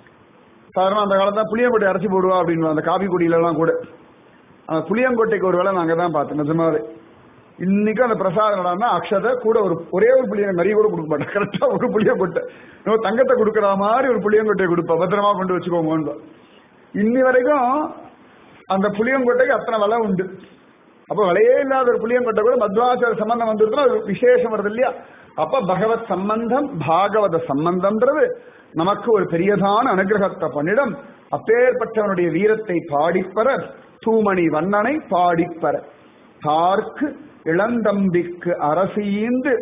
சாதாரண அந்த காலத்துல புளியங்கொட்டை அரைச்சி போடுவா அப்படின்னு அந்த காபி குடியில எல்லாம் கூட அந்த புளியங்கொட்டைக்கு ஒரு வேளை நாங்க தான் பார்த்தோம் நிஜமாவே இன்னைக்கும் அந்த பிரசாதம் என்னடான்னா அக்ஷதை கூட ஒரு ஒரே ஒரு புளிய நிறைய கூட கொடுக்க மாட்டேன் கரெக்டா ஒரு புளியங்கொட்டை நம்ம தங்கத்தை கொடுக்குற மாதிரி ஒரு புளியங்கொட்டையை கொடுப்பா பத்திரமா கொண்டு வச்சுக்கோங்க இன்னி வரைக்கும் அந்த புளியங்கொட்டைக்கு அத்தனை விலை உண்டு அப்ப விலையே இல்லாத ஒரு புளியங்கொட்டை கூட மத்வாச்சார சம்பந்தம் வந்துருக்குன்னா அது விசேஷம் வருது இல்லையா அப்ப பகவத் சம்பந்தம் பாகவத சம்பந்தம்ன்றது நமக்கு ஒரு பெரியதான அனுகிரகத்தை பண்ணிடம் அப்பேற்பட்டவனுடைய வீரத்தை பாடிப்பற தூமணி வண்ணனை பாடிப்பற தார்க்கு இளந்தம்பிக்கு அரசியீந்து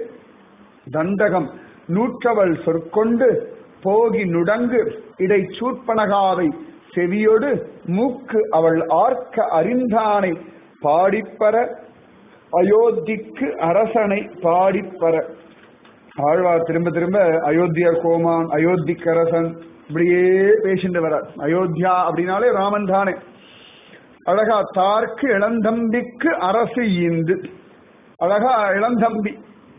தண்டகம் நூற்றவள் சொற்கொண்டு போகி நுடங்கு இடை சூர்பனகாவை செவியொடு மூக்கு அவள் ஆர்க்க அறிந்தானை பாடிப்பற அயோத்திக்கு அரசனை பாடிப்பற ஆழ்வார் திரும்ப திரும்ப அயோத்தியா கோமான் அயோத்திக்கரசன் இப்படியே பேசிட்டு வர அயோத்தியா அப்படின்னாலே ராமன் தானே அழகா தார்க்கு இளந்தம்பிக்கு அரசு ஈந்து அழகா இளந்தம்பி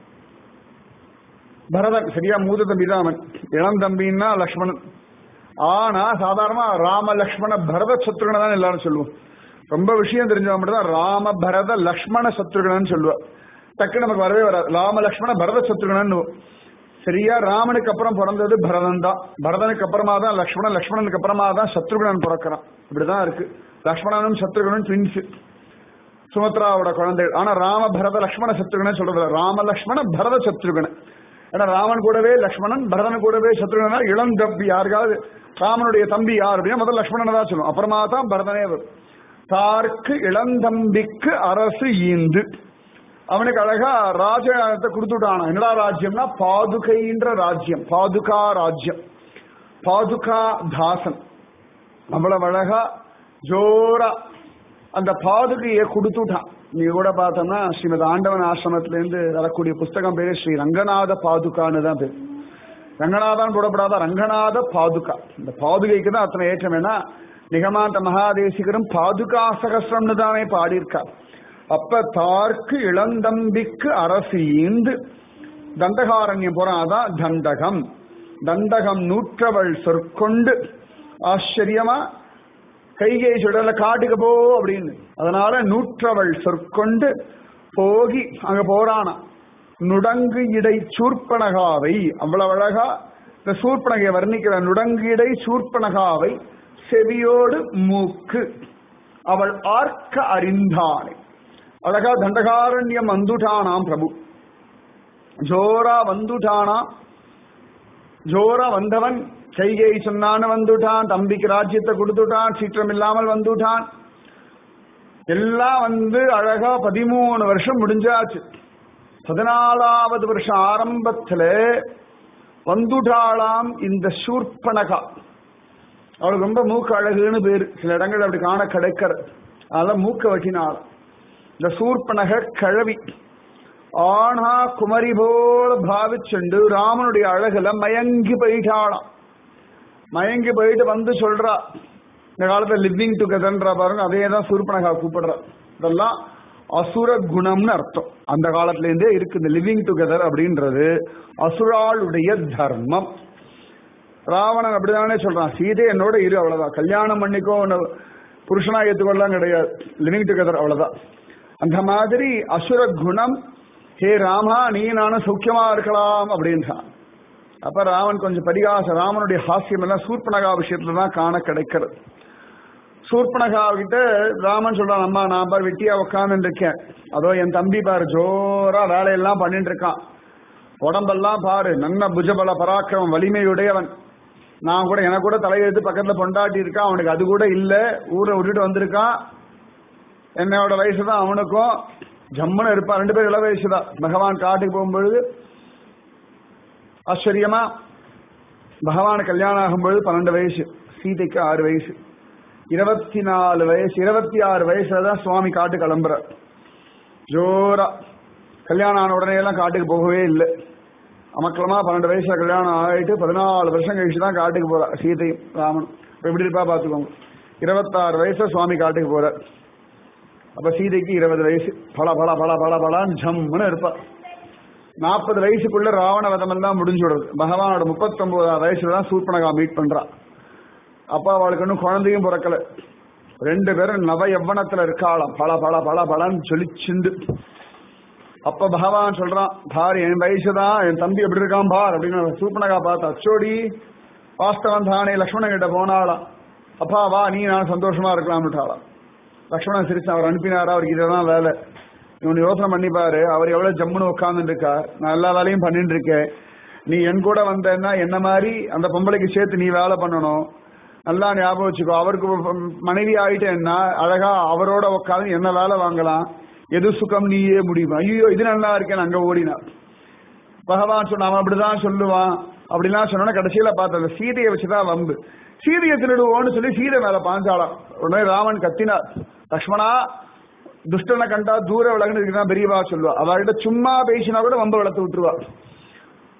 பரதன் சரியா மூத்த தம்பி தான் அவன் இளந்தம்பின்னா லக்ஷ்மணன் ஆனா சாதாரணமா ராம லக்ஷ்மண பரத சத்ருகனை தான் எல்லாரும் சொல்லுவோம் ரொம்ப விஷயம் தெரிஞ்சவங்க மட்டும் தான் ராம பரத லக்ஷ்மண சத்ருகனன்னு சொல்லுவா டக்கு நமக்கு வரவே வராது ராம லக்ஷ்மண பரத சத்ருகனன் சரியா ராமனுக்கு அப்புறம் பிறந்தது பரதன் தான் பரதனுக்கு அப்புறமா தான் லக்ஷ்மணன் லக்ஷ்மணனுக்கு அப்புறமா தான் சத்ருகனன் பிறக்கிறான் இப்படிதான் இருக்கு லக்ஷ்மணனும் சத்ருகனும் ட்வின்ஸ் சுமத்ராவோட குழந்தைகள் ஆனா ராம பரத லக்ஷ்மண சத்ருகனை சொல்றது இல்ல. ராம லக்ஷ்மண பரத சத்ருகன் ஏன்னா ராமன் கூடவே லக்ஷ்மணன் பரதன் கூடவே சத்ருகனா இளம் தம்பி யாருக்காவது ராமனுடைய தம்பி யார் அப்படின்னா முதல்ல லக்ஷ்மணனை தான் சொல்லும் அப்புறமா தான் பரதனே வரும் தார்க்கு இளந்தம்பிக்கு அரசு ஈந்து அவனுக்கு அழகா ராஜ்யத்தை கொடுத்துட்டானா என்னடா ராஜ்யம்னா பாதுகைன்ற ராஜ்யம் பாதுகா ராஜ்யம் பாதுகா தாசன் அவ்வளவு அழகா ஜோரா அந்த பாதுகையை கொடுத்துட்டான் நீ கூட பார்த்தோம்னா ஸ்ரீமத் ஆண்டவன் ஆசிரமத்துல இருந்து வரக்கூடிய புஸ்தகம் பேரு ஸ்ரீ ரங்கநாத பாதுகான்னு தான் பேர் ரங்கநாதான் போடப்படாத ரங்கநாத பாதுகா இந்த பாதுகைக்கு தான் அத்தனை ஏற்றம் ஏன்னா நிகமாந்த மகாதேசிகரும் பாதுகா சகசிரம்னு தானே பாடியிருக்கார் அப்ப தார்க்கு இளந்தம்பிக்கு அரசு ஈந்து தண்டகாரண்யம் போறான் அதான் தண்டகம் தண்டகம் நூற்றவள் சொற்கொண்டு ஆச்சரியமா கைகை சுடல காட்டுக்கு போ அப்படின்னு அதனால நூற்றவள் சொற்கொண்டு போகி அங்க போறானா நுடங்கு இடை சூர்பனகாவை அவ்வளவு அழகா இந்த சூர்பனகையை வர்ணிக்கிற நுடங்கு இடை சூர்பனகாவை செவியோடு மூக்கு அவள் ஆர்க்க அறிந்தானே அழகா தண்டகாரண்யம் வந்துட்டானாம் பிரபு ஜோரா வந்துட்டானாம் ஜோரா வந்தவன் கைகை சொன்னான்னு வந்துட்டான் தம்பிக்கு ராஜ்யத்தை கொடுத்துட்டான் சீற்றம் இல்லாமல் வந்துட்டான் எல்லாம் வந்து அழகா பதிமூணு வருஷம் முடிஞ்சாச்சு பதினாலாவது வருஷம் ஆரம்பத்துல வந்துட்டாளாம் இந்த சூர்பனகா அவளுக்கு ரொம்ப மூக்கு அழகுன்னு பேரு சில இடங்கள் அப்படி காண கிடைக்கிற அதனால மூக்க வெட்டினாள் இந்த சூர்பனக கிழவி ஆனா குமரி போல பாவிச்சுண்டு ராமனுடைய அழகுல மயங்கி போயிட்டாளாம் மயங்கி போயிட்டு வந்து சொல்றா இந்த காலத்துல லிவிங் டுகெதர்ன்ற பாருங்க அதே தான் சூர்பனகா கூப்பிடுறா இதெல்லாம் அசுர குணம்னு அர்த்தம் அந்த காலத்துல இருந்தே இருக்கு இந்த லிவிங் டுகெதர் அப்படின்றது அசுராளுடைய தர்மம் ராவணன் அப்படிதானே சொல்றான் சீதை என்னோட இரு அவ்வளவுதான் கல்யாணம் பண்ணிக்கோ உன்னை புருஷனா ஏத்துக்கொள்ளலாம் கிடையாது லிவிங் டுகெதர் அவ்வளவுதான் அந்த மாதிரி அசுர குணம் ஹே ராமா நீ நானும் சௌக்கியமா இருக்கலாம் அப்படின்றான் அப்ப ராமன் கொஞ்சம் பரிகாச ராமனுடைய ஹாஸ்யம் எல்லாம் சூர்பனகா விஷயத்துல தான் காண கிடைக்கிறது சூர்பனகா கிட்ட ராமன் சொல்றான் அம்மா நான் பார் வெட்டியா உட்கார்ந்து இருக்கேன் அதோ என் தம்பி பாரு ஜோரா வேலையெல்லாம் பண்ணிட்டு இருக்கான் உடம்பெல்லாம் பாரு நல்ல புஜபல பராக்கிரமம் வலிமையுடையவன் நான் கூட எனக்கு கூட தலையெழுத்து பக்கத்துல பொண்டாட்டி இருக்கான் அவனுக்கு அது கூட இல்ல ஊரை விட்டுட்டு வந்திருக்கான் என்னோட வயசு தான் அவனுக்கும் ஜம்முன்னு இருப்பான் ரெண்டு பேரும் இள வயசு தான் பகவான் காட்டுக்கு போகும்பொழுது ஆச்சரியமா பகவான் கல்யாணம் ஆகும்பொழுது பன்னெண்டு வயசு சீதைக்கு ஆறு வயசு இருபத்தி நாலு வயசு இருபத்தி ஆறு வயசுல தான் சுவாமி காட்டு கிளம்புற ஜோரா கல்யாணம் ஆன உடனே எல்லாம் காட்டுக்கு போகவே இல்லை அமக்கலமா பன்னெண்டு வயசுல கல்யாணம் ஆயிட்டு பதினாலு வருஷம் கழிச்சு தான் காட்டுக்கு போறா சீதையும் ராமனும் இப்ப எப்படி இருப்பா பாத்துக்கோங்க இருபத்தாறு வயசுல சுவாமி காட்டுக்கு போற அப்ப சீதைக்கு இருபது வயசு பல பல பல பல பலான்னு ஜம்முன்னு இருப்பா நாற்பது வயசுக்குள்ள ராவண வதம் எல்லாம் முடிஞ்சு விடுறது பகவானோட முப்பத்தொன்பதாம் வயசுல தான் சூர்பனகா மீட் பண்றா அப்ப அவளுக்கு இன்னும் குழந்தையும் பிறக்கல ரெண்டு பேரும் நவ யவ்வனத்துல இருக்காளாம் பல பல பல பலன்னு சொல்லிச்சுண்டு அப்ப பகவான் சொல்றான் பார் என் வயசுதான் என் தம்பி எப்படி இருக்கான் பார் அப்படின்னு சூப்பனகா பார்த்து அச்சோடி வாஸ்தவன் தானே லக்ஷ்மணன் கிட்ட போனாளாம் அப்பா வா நீ நான் சந்தோஷமா இருக்கலாம்னுட்டாளாம் லக்ஷ்மணன் சிரிச்சு அவர் அனுப்பினாரா அவருக்கு இதுதான் வேலை இவன் யோசனை பண்ணி பாரு அவர் எவ்வளவு ஜம்முன்னு உட்கார்ந்துட்டு இருக்கா நான் எல்லா வேலையும் பண்ணிட்டு இருக்கேன் நீ என் கூட வந்தேன்னா என்ன மாதிரி அந்த பொம்பளைக்கு சேர்த்து நீ வேலை பண்ணணும் நல்லா ஞாபகம் வச்சுக்கோ அவருக்கு மனைவி ஆயிட்டேன்னா அழகா அவரோட உட்காந்து என்ன வேலை வாங்கலாம் எது சுகம் நீயே முடியும் ஐயோ இது நல்லா இருக்கேன் அங்க ஓடினா பகவான் சொன்ன அவன் அப்படிதான் சொல்லுவான் அப்படிலாம் சொன்னா கடைசியில பார்த்த அந்த சீதையை வச்சுதான் வம்பு சீதையை திருடுவோன்னு சொல்லி சீதை மேல பாஞ்சாலாம் உடனே ராமன் கத்தினார் லக்ஷ்மணா துஷ்டனை கண்டா தூர விலகுன்னு இருக்குதான் பெரியவா சொல்லுவா அவர்கிட்ட சும்மா பேசினா கூட வம்ப வளர்த்து விட்டுருவா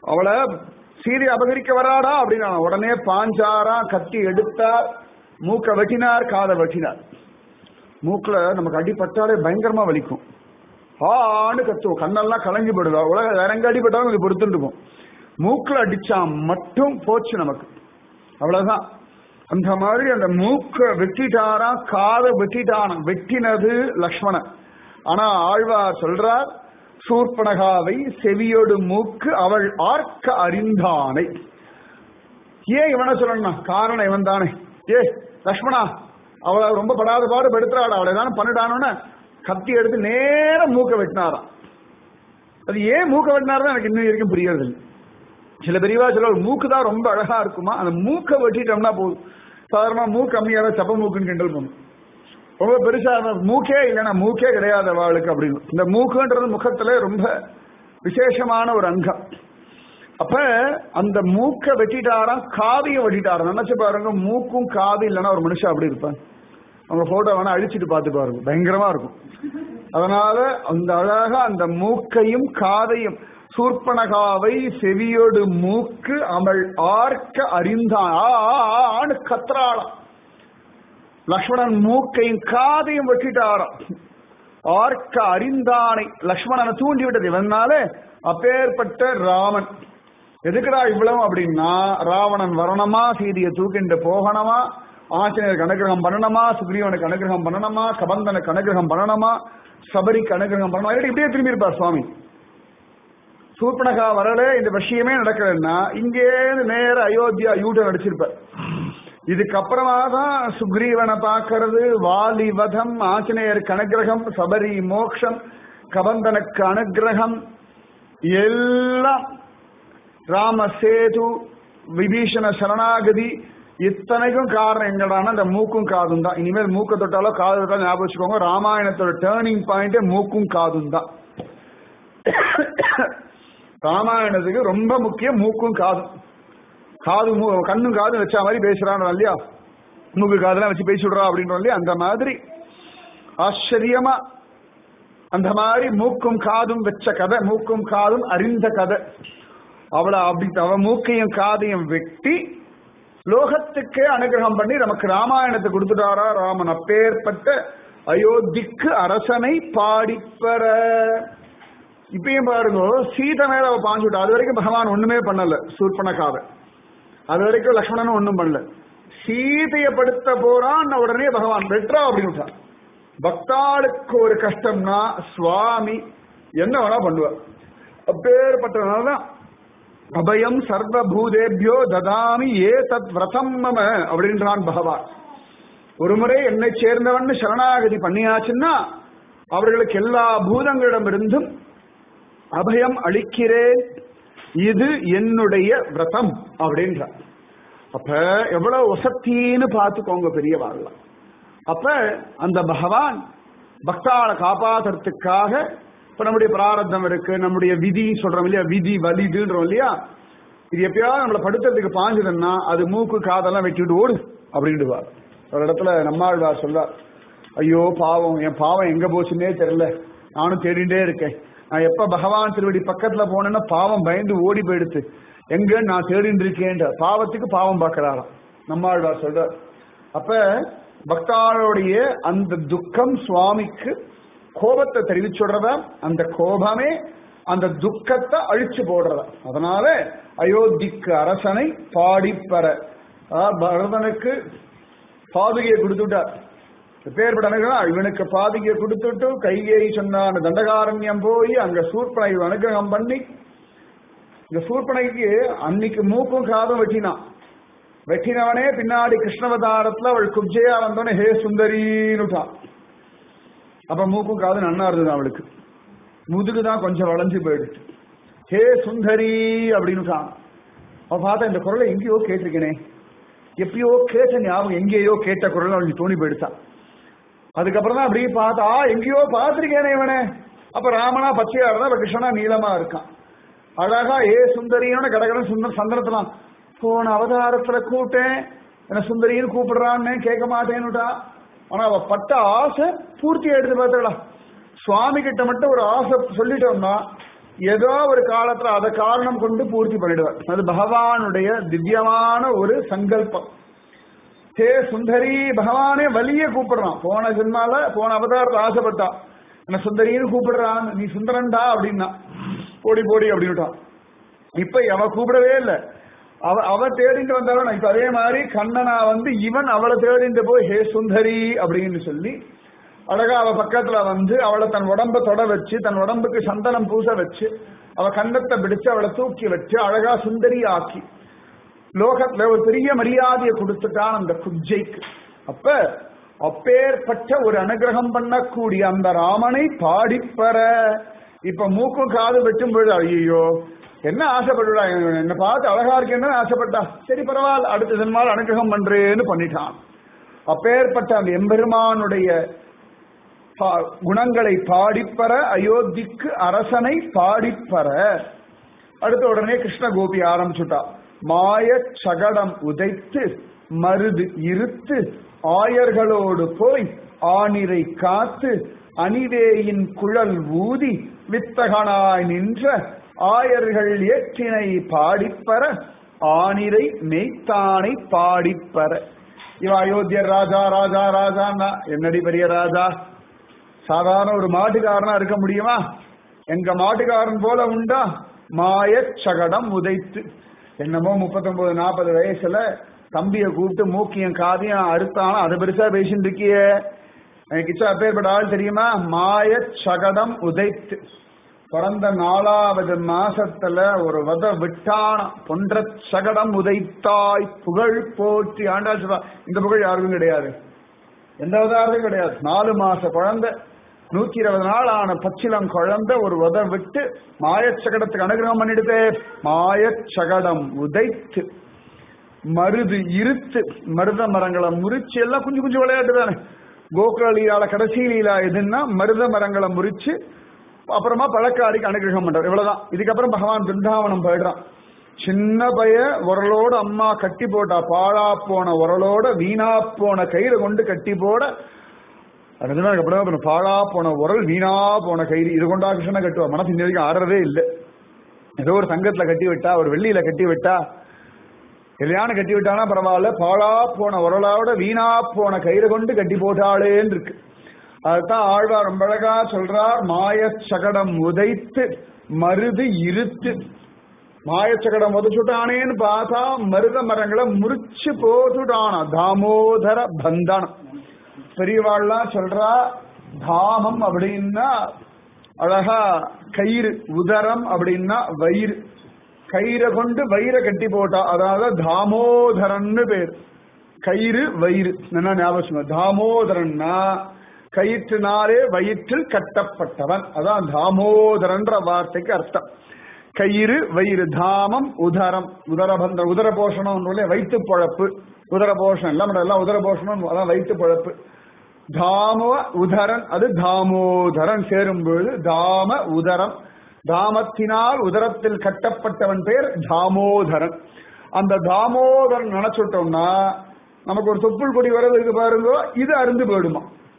அவளை சீதை அபகரிக்க வராடா அப்படின்னா உடனே பாஞ்சாரா கத்தி எடுத்தார் மூக்க வெட்டினார் காதை வெட்டினார் மூக்குல நமக்கு அடிபட்டாலே பயங்கரமா வலிக்கும் ஆன்னு கத்துவோம் கண்ணெல்லாம் கலங்கி போடுதா உலக வேற எங்க அடிபட்டாலும் இது பொறுத்துட்டு இருக்கும் மூக்குல அடிச்சா மட்டும் போச்சு நமக்கு அவ்வளவுதான் அந்த மாதிரி அந்த மூக்க வெட்டிட்டாரா காதை வெட்டிட்டானா வெட்டினது லக்ஷ்மணன் ஆனா ஆழ்வார் சொல்றார் சூர்பனகாவை செவியோடு மூக்கு அவள் ஆர்க்க அறிந்தானை ஏன் இவனை சொல்லணும் காரணம் இவன் தானே ஏ லக்ஷ்மணா அவளை ரொம்ப படாத பாடு படுத்துறாள் அவளை தானே பண்ணிட்டானோன்னு கத்தி எடுத்து நேரம் மூக்க வெட்டினாராம் அது ஏன் மூக்க வெட்டினாருன்னு எனக்கு இன்னும் வரைக்கும் புரியறது இல்லை சில பெரியவா சில மூக்கு தான் ரொம்ப அழகா இருக்குமா அந்த மூக்கை வெட்டிட்டோம்னா போதும் சாதாரணமா மூக்கு கம்மியாக சப்ப மூக்குன்னு கிண்டல் பண்ணும் ரொம்ப பெருசா மூக்கே இல்லைன்னா மூக்கே கிடையாது அவளுக்கு அப்படின்னு இந்த மூக்குன்றது முகத்துல ரொம்ப விசேஷமான ஒரு அங்கம் அப்ப அந்த மூக்க வெட்டிட்டாராம் காவிய வெட்டிட்டாராம் நினைச்சு பாருங்க மூக்கும் காது இல்லைன்னா ஒரு மனுஷன் அப்படி இருப்பான் அவங்க போட்டோ வேணா அழிச்சிட்டு பார்த்து பாருங்க பயங்கரமா இருக்கும் அதனால அந்த அழகா அந்த மூக்கையும் காதையும் சூர்பனகாவை செவியோடு மூக்கு அவள் ஆர்க்க அறிந்தான் ஆணு கத்திராளாம் லக்ஷ்மணன் மூக்கையும் காதையும் வெட்டிட்டாராம் ஆர்க்க அறிந்தானை லக்ஷ்மணனை தூண்டி விட்டது இவனால அப்பேற்பட்ட ராமன் எதுக்குடா இவ்வளவு அப்படின்னா ராவணன் வரணுமா சீதையை தூக்கிண்டு போகணுமா ஆஞ்சநேயருக்கு அனுகிரகம் பண்ணணுமா சுக்ரீவனுக்கு அனுகிரகம் பண்ணணுமா கபந்தனுக்கு அனுகிரகம் பண்ணணுமா சபரிக்கு அனுகிரகம் பண்ணணுமா இல்லாட்டி இப்படியே திரும்பி இருப்பார் சுவாமி சூர்பனகா வரல இந்த விஷயமே நடக்கலன்னா இங்கே நேர அயோத்தியா யூட்டன் அடிச்சிருப்பார் இதுக்கப்புறமா தான் சுக்ரீவனை பார்க்கறது வாலி வதம் ஆஞ்சநேயருக்கு அனுகிரகம் சபரி மோக்ஷம் கபந்தனுக்கு அனுகிரகம் எல்லாம் ராம சேது விபீஷண சரணாகதி இத்தனைக்கும் காரணம் எங்கடானா இந்த மூக்கும் காதும் தான் இனிமேல் மூக்க தொட்டாலோ காது தொட்டாலும் ஞாபகம் வச்சுக்கோங்க ராமாயணத்தோட டேர்னிங் பாயிண்டே மூக்கும் காதும் தான் ராமாயணத்துக்கு ரொம்ப முக்கியம் மூக்கும் காதும் காது கண்ணும் காதும் வச்ச மாதிரி பேசுறான் இல்லையா மூக்கு காதெல்லாம் வச்சு பேசி விடுறா அப்படின்றோம் இல்லையா அந்த மாதிரி ஆச்சரியமா அந்த மாதிரி மூக்கும் காதும் வச்ச கதை மூக்கும் காதும் அறிந்த கதை அவளை அப்படி அவ மூக்கையும் காதையும் வெட்டி லோகத்துக்கே அனுகிரகம் பண்ணி நமக்கு ராமாயணத்தை கொடுத்துட்டாரா ராமன் அப்பேற்பட்ட அயோத்திக்கு அரசனை பாடிப்பற இப்பயும் பாருங்க சீதை மேல அவ பாஞ்சுட்டா அது வரைக்கும் பகவான் ஒண்ணுமே பண்ணல சூர்பனக்காக அது வரைக்கும் லக்ஷ்மணனும் ஒண்ணும் பண்ணல சீதையை படுத்த போறான் உடனே பகவான் வெற்றா அப்படின்னு பக்தாளுக்கு ஒரு கஷ்டம்னா சுவாமி என்ன வேணா பண்ணுவார் அப்பேற்பட்டதுனாலதான் அபயம் சர்வபூதேபியோ ததாமி ஏ தத் விரதம் மம அப்படின்றான் பகவான் ஒரு முறை என்னை சேர்ந்தவன் சரணாகதி பண்ணியாச்சுன்னா அவர்களுக்கு எல்லா பூதங்களிடமிருந்தும் அபயம் அளிக்கிறேன் இது என்னுடைய விரதம் அப்படின்றார் அப்ப எவ்வளவு வசத்தின்னு பார்த்துக்கோங்க பெரியவாள்லாம் அப்ப அந்த பகவான் பக்தாளை காப்பாத்துறதுக்காக இப்ப நம்முடைய பிராரத்தம் இருக்கு நம்முடைய விதி சொல்றோம் இல்லையா விதி வலிதுன்றோம் இல்லையா இது எப்பயாவது நம்மளை படுத்துறதுக்கு பாஞ்சதுன்னா அது மூக்கு காதெல்லாம் வெட்டிட்டு ஓடு அப்படின்டுவார் ஒரு இடத்துல நம்மாழ்வார் சொல்றார் ஐயோ பாவம் என் பாவம் எங்க போச்சுன்னே தெரியல நானும் தேடிண்டே இருக்கேன் நான் எப்ப பகவான் திருவடி பக்கத்துல போனேன்னா பாவம் பயந்து ஓடி போயிடுத்து எங்க நான் தேடிட்டு இருக்கேன்ற பாவத்துக்கு பாவம் பார்க்கிறாராம் நம்மாழ்வார் சொல்றார் அப்ப பக்தாளுடைய அந்த துக்கம் சுவாமிக்கு கோபத்தை தெரிவிச்சுடுறதா அந்த கோபமே அந்த துக்கத்தை அழிச்சு போடுறதா அதனால அயோத்திக்கு அரசனை பாடிப்பற பரதனுக்கு பாதுகையை கொடுத்துட்டார் பேர்பட அனுகிரகம் இவனுக்கு பாதிகை கொடுத்துட்டு கைகை சொன்ன தண்டகாரண்யம் போய் அங்க சூர்பனை அனுகிரகம் பண்ணி இந்த சூர்பனைக்கு அன்னைக்கு மூக்கும் காதும் வெட்டினான் வெட்டினவனே பின்னாடி கிருஷ்ணவதாரத்துல அவள் குப்ஜையா வந்தோடனே ஹே சுந்தரின்னுட்டான் அப்ப மூக்கும் காது நன்னா இருந்தது அவளுக்கு முதுகு தான் கொஞ்சம் வளைஞ்சு போயிடுச்சு ஹே சுந்தரி அப்படின்னுட்டான் அவ பார்த்தா இந்த குரலை எங்கேயோ கேட்டிருக்கேனே எப்பயோ கேட்ட ஞாபகம் எங்கேயோ கேட்ட குரல் அவளுக்கு தோணி போயிடுச்சான் அதுக்கப்புறம் தான் அப்படியே பார்த்தா எங்கேயோ பார்த்திருக்கேனே இவனே அப்ப ராமனா பச்சையா இருந்தா இப்ப கிருஷ்ணனா நீளமா இருக்கான் அழகா ஏ சுந்தரியோட கடகடன் சுந்தர் சந்திரத்தலாம் போன அவதாரத்துல கூப்பிட்டேன் என்ன சுந்தரின்னு கூப்பிடுறான்னு கேட்க மாட்டேன்னுட்டா ஆனா அவ பட்ட ஆசை பூர்த்தி எடுத்து பார்த்துடலாம் சுவாமி கிட்ட மட்டும் ஒரு ஆசை சொல்லிட்டோம்னா ஏதோ ஒரு காலத்துல அதை காரணம் கொண்டு பூர்த்தி பண்ணிடுவார் அது பகவானுடைய திவ்யமான ஒரு சங்கல்பம் ஹே சுந்தரி பகவானே வலிய கூப்பிடுறான் போன ஜென்மால போன அவதாரத்தை ஆசைப்பட்டா என்ன சுந்தரின்னு கூப்பிடுறான் நீ சுந்தரன்டா அப்படின்னா போடி போடி அப்படின்னுட்டான் இப்ப அவ கூப்பிடவே இல்லை அவ அவ தேடிட்டு வந்தவன் இப்ப அதே மாதிரி கண்ணனா வந்து இவன் அவளை தேடிட்டு போய் ஹே சுந்தரி அப்படின்னு சொல்லி அழகா அவ பக்கத்துல வந்து அவளை தன் உடம்ப தொட வச்சு தன் உடம்புக்கு சந்தனம் பூச வச்சு அவ கண்ணத்தை பிடிச்சு அவளை தூக்கி வச்சு அழகா சுந்தரி ஆக்கி லோகத்துல ஒரு பெரிய மரியாதையை கொடுத்துட்டான் அந்த குஜைக்கு அப்ப அப்பேற்பட்ட ஒரு அனுகிரகம் பண்ணக்கூடிய அந்த ராமனை பாடிப்பற இப்ப மூக்கும் காது வெட்டும் பொழுது ஐயோ என்ன ஆசைப்பட்டுடா என்ன பார்த்து அழகா இருக்கேன்னு ஆசைப்பட்டா சரி பரவாயில்ல அடுத்த ஜென்மால் அனுகிரகம் பண்றேன்னு பண்ணிட்டான் அப்பேற்பட்ட அந்த எம்பெருமானுடைய பா- குணங்களை பாடிப்பற அயோத்திக்கு அரசனை பாடிப்பற அடுத்த உடனே கிருஷ்ண கோபி ஆரம்பிச்சுட்டா மாய சகடம் உதைத்து மருது இருத்து ஆயர்களோடு போய் ஆணிரை காத்து அணிவேயின் குழல் ஊதி வித்தகனாய் நின்ற ஆயர்கள் ஏற்றினை பாடிப்பற ஆணிரை மெய்த்தானை பாடிப்பற இவ அயோத்தியர் ராஜா ராஜா ராஜான்னா என்னடி பெரிய ராஜா சாதாரண ஒரு மாட்டுக்காரனா இருக்க முடியுமா எங்க மாட்டுக்காரன் போல உண்டா மாயச் சகடம் உதைத்து என்னமோ முப்பத்தொன்பது நாற்பது வயசுல தம்பிய கூப்பிட்டு மூக்கியம் காதியம் அறுத்தானா அதை பெருசா பேசிட்டு இருக்கியே எனக்கு இச்சா அப்பேற்பட்ட ஆள் தெரியுமா மாயச் சகடம் உதைத்து பிறந்த நாலாவது மாசத்துல ஒரு வத விட்டான பொன்ற சகடம் உதைத்தாய் புகழ் போற்றி ஆண்டாள் சொல்றா இந்த புகழ் யாருக்கும் கிடையாது எந்த அவதாரத்தையும் கிடையாது நாலு மாச குழந்தை நூத்தி இருபது நாள் ஆன பச்சிலம் குழந்தை ஒரு உத விட்டு மாயச்சகடத்துக்கு அனுகிரகம் பண்ணிடுதே மாயச்சகடம் உதைத்து மருது இருத்து மருத மரங்களை முறிச்சு எல்லாம் குஞ்சு குஞ்சு விளையாட்டு தானே கோகுல லீலால கடைசி லீலா எதுன்னா மருத மரங்களை முறிச்சு அப்புறமா பழக்காடிக்கு அனுகிரகம் பண்றார் இவ்வளவுதான் இதுக்கப்புறம் பகவான் பிருந்தாவனம் போயிடுறான் சின்ன பைய உரலோட அம்மா கட்டி போட்டா பாழா போன உரலோட வீணா போன கயிறு கொண்டு கட்டி போட அதுதான் அதுக்கப்புறம் அப்புறம் பாழா போன உரல் வீணா போன கயிறு இது கொண்டா கிருஷ்ணனை கட்டுவா மனசு இன்ன வரைக்கும் ஆறவே இல்லை ஏதோ ஒரு சங்கத்துல கட்டி விட்டா ஒரு வெள்ளியில கட்டி விட்டா கல்யாணம் கட்டி விட்டானா பரவாயில்ல பாழா போன உரலோட வீணா போன கயிறு கொண்டு கட்டி போட்டாளேன்னு இருக்கு அதுதான் ஆழ்வார் ரொம்ப அழகா சொல்றார் மாயச் சகடம் உதைத்து மருது இருத்து மாயச்சகடம் உதச்சுட்டானேன்னு பார்த்தா மருத மரங்களை முறிச்சு போட்டுட்டானா தாமோதர பந்தனம் பெரியவாள்லாம் சொல்றா தாமம் அப்படின்னா அழகா கயிறு உதரம் அப்படின்னா வயிறு கயிறை கொண்டு வயிறை கட்டி போட்டா அதாவது தாமோதரன்னு பேர் கயிறு வயிறு என்ன ஞாபகம் வச்சுக்கோங்க. தாமோதரன்னா கயிற்றினாலே வயிற்றில் கட்டப்பட்டவன் அதான் தாமோதரன்ற வார்த்தைக்கு அர்த்தம் கயிறு வயிறு தாமம் உதரம் உதரபந்த உதர போஷணம் வயிற்று பொழப்பு உதர போஷணம் எல்லாம் எல்லாம் உதர போஷணம் அதான் வயிற்று பொழப்பு தாம உதரன் அது தாமோதரன் சேரும் பொழுது தாம உதரம் தாமத்தினால் உதரத்தில் கட்டப்பட்டவன் பேர் தாமோதரன் அந்த தாமோதரன் நினைச்சுட்டோம்னா நமக்கு ஒரு தொப்புள் கொடி வரது இருக்கு பாருங்க இது அருந்து போயிடுமா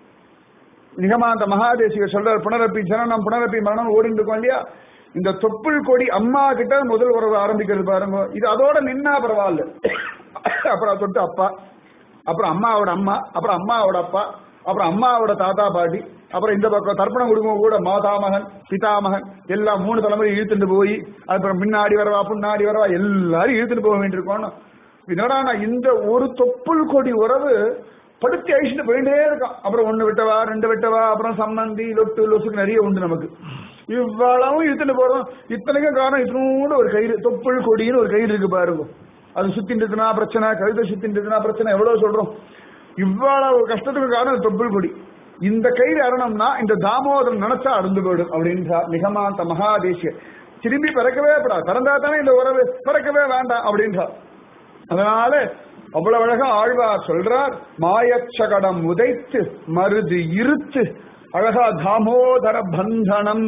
நிகமாந்த மகாதேசிக சொல்றார் புனரப்பி ஜனனம் புனரப்பி மரணம் ஓடிட்டு இருக்கோம் இல்லையா இந்த தொப்புள் கொடி அம்மா கிட்ட முதல் உறவு ஆரம்பிக்கிறது பாருங்க இது அதோட நின்னா பரவாயில்ல அப்புறம் தொட்டு அப்பா அப்புறம் அம்மாவோட அம்மா அப்புறம் அம்மாவோட அப்பா அப்புறம் அம்மாவோட தாத்தா பாட்டி அப்புறம் இந்த பக்கம் தர்ப்பணம் கொடுக்கும் கூட மாதாமகன் பிதாமகன் எல்லாம் மூணு தலைமுறை இழுத்துட்டு போய் அப்புறம் முன்னாடி வரவா பின்னாடி வரவா எல்லாரும் இழுத்துட்டு போக வேண்டியிருக்கோம் என்னடா நான் இந்த ஒரு தொப்புள் கொடி உறவு படுத்தி அழிச்சுட்டு போயிட்டே இருக்கான் அப்புறம் ஒண்ணு விட்டவா ரெண்டு விட்டவா அப்புறம் சம்மந்தி லொட்டு லொசுக்கு நிறைய உண்டு நமக்கு இவ்வளவும் இழுத்துட்டு போறோம் இத்தனைக்கும் காரணம் இத்தனோட ஒரு கயிறு தொப்புள் கொடின்னு ஒரு கயிறு இருக்கு பாருங்க அது சுத்திட்டு இருக்குன்னா பிரச்சனை கழுத்தை சுத்திட்டு இருக்குன்னா பிரச்சனை எவ்வளவு சொல்றோம் இவ்வளவு கஷ்டத்துக்கு காரணம் தொப்புள் கொடி இந்த கயிறு அரணம்னா இந்த தாமோதரம் நினைச்சா அருந்து போயிடும் அப்படின்றார் நிகமாந்த மகாதேசிய திரும்பி பிறக்கவே படாது பிறந்தா தானே இந்த உறவு பிறக்கவே வேண்டாம் அப்படின்றார் அதனால அவ்வளவு அழகா ஆழ்வார் சொல்றார் மாயச்சகடம் உதைத்து மருது இருத்து அழகா தாமோதர பந்தனம்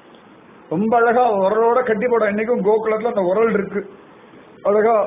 ரொம்ப அழகா உரலோட கட்டி போட இன்னைக்கும் கோகுலத்துல அந்த உரல் இருக்கு அழகா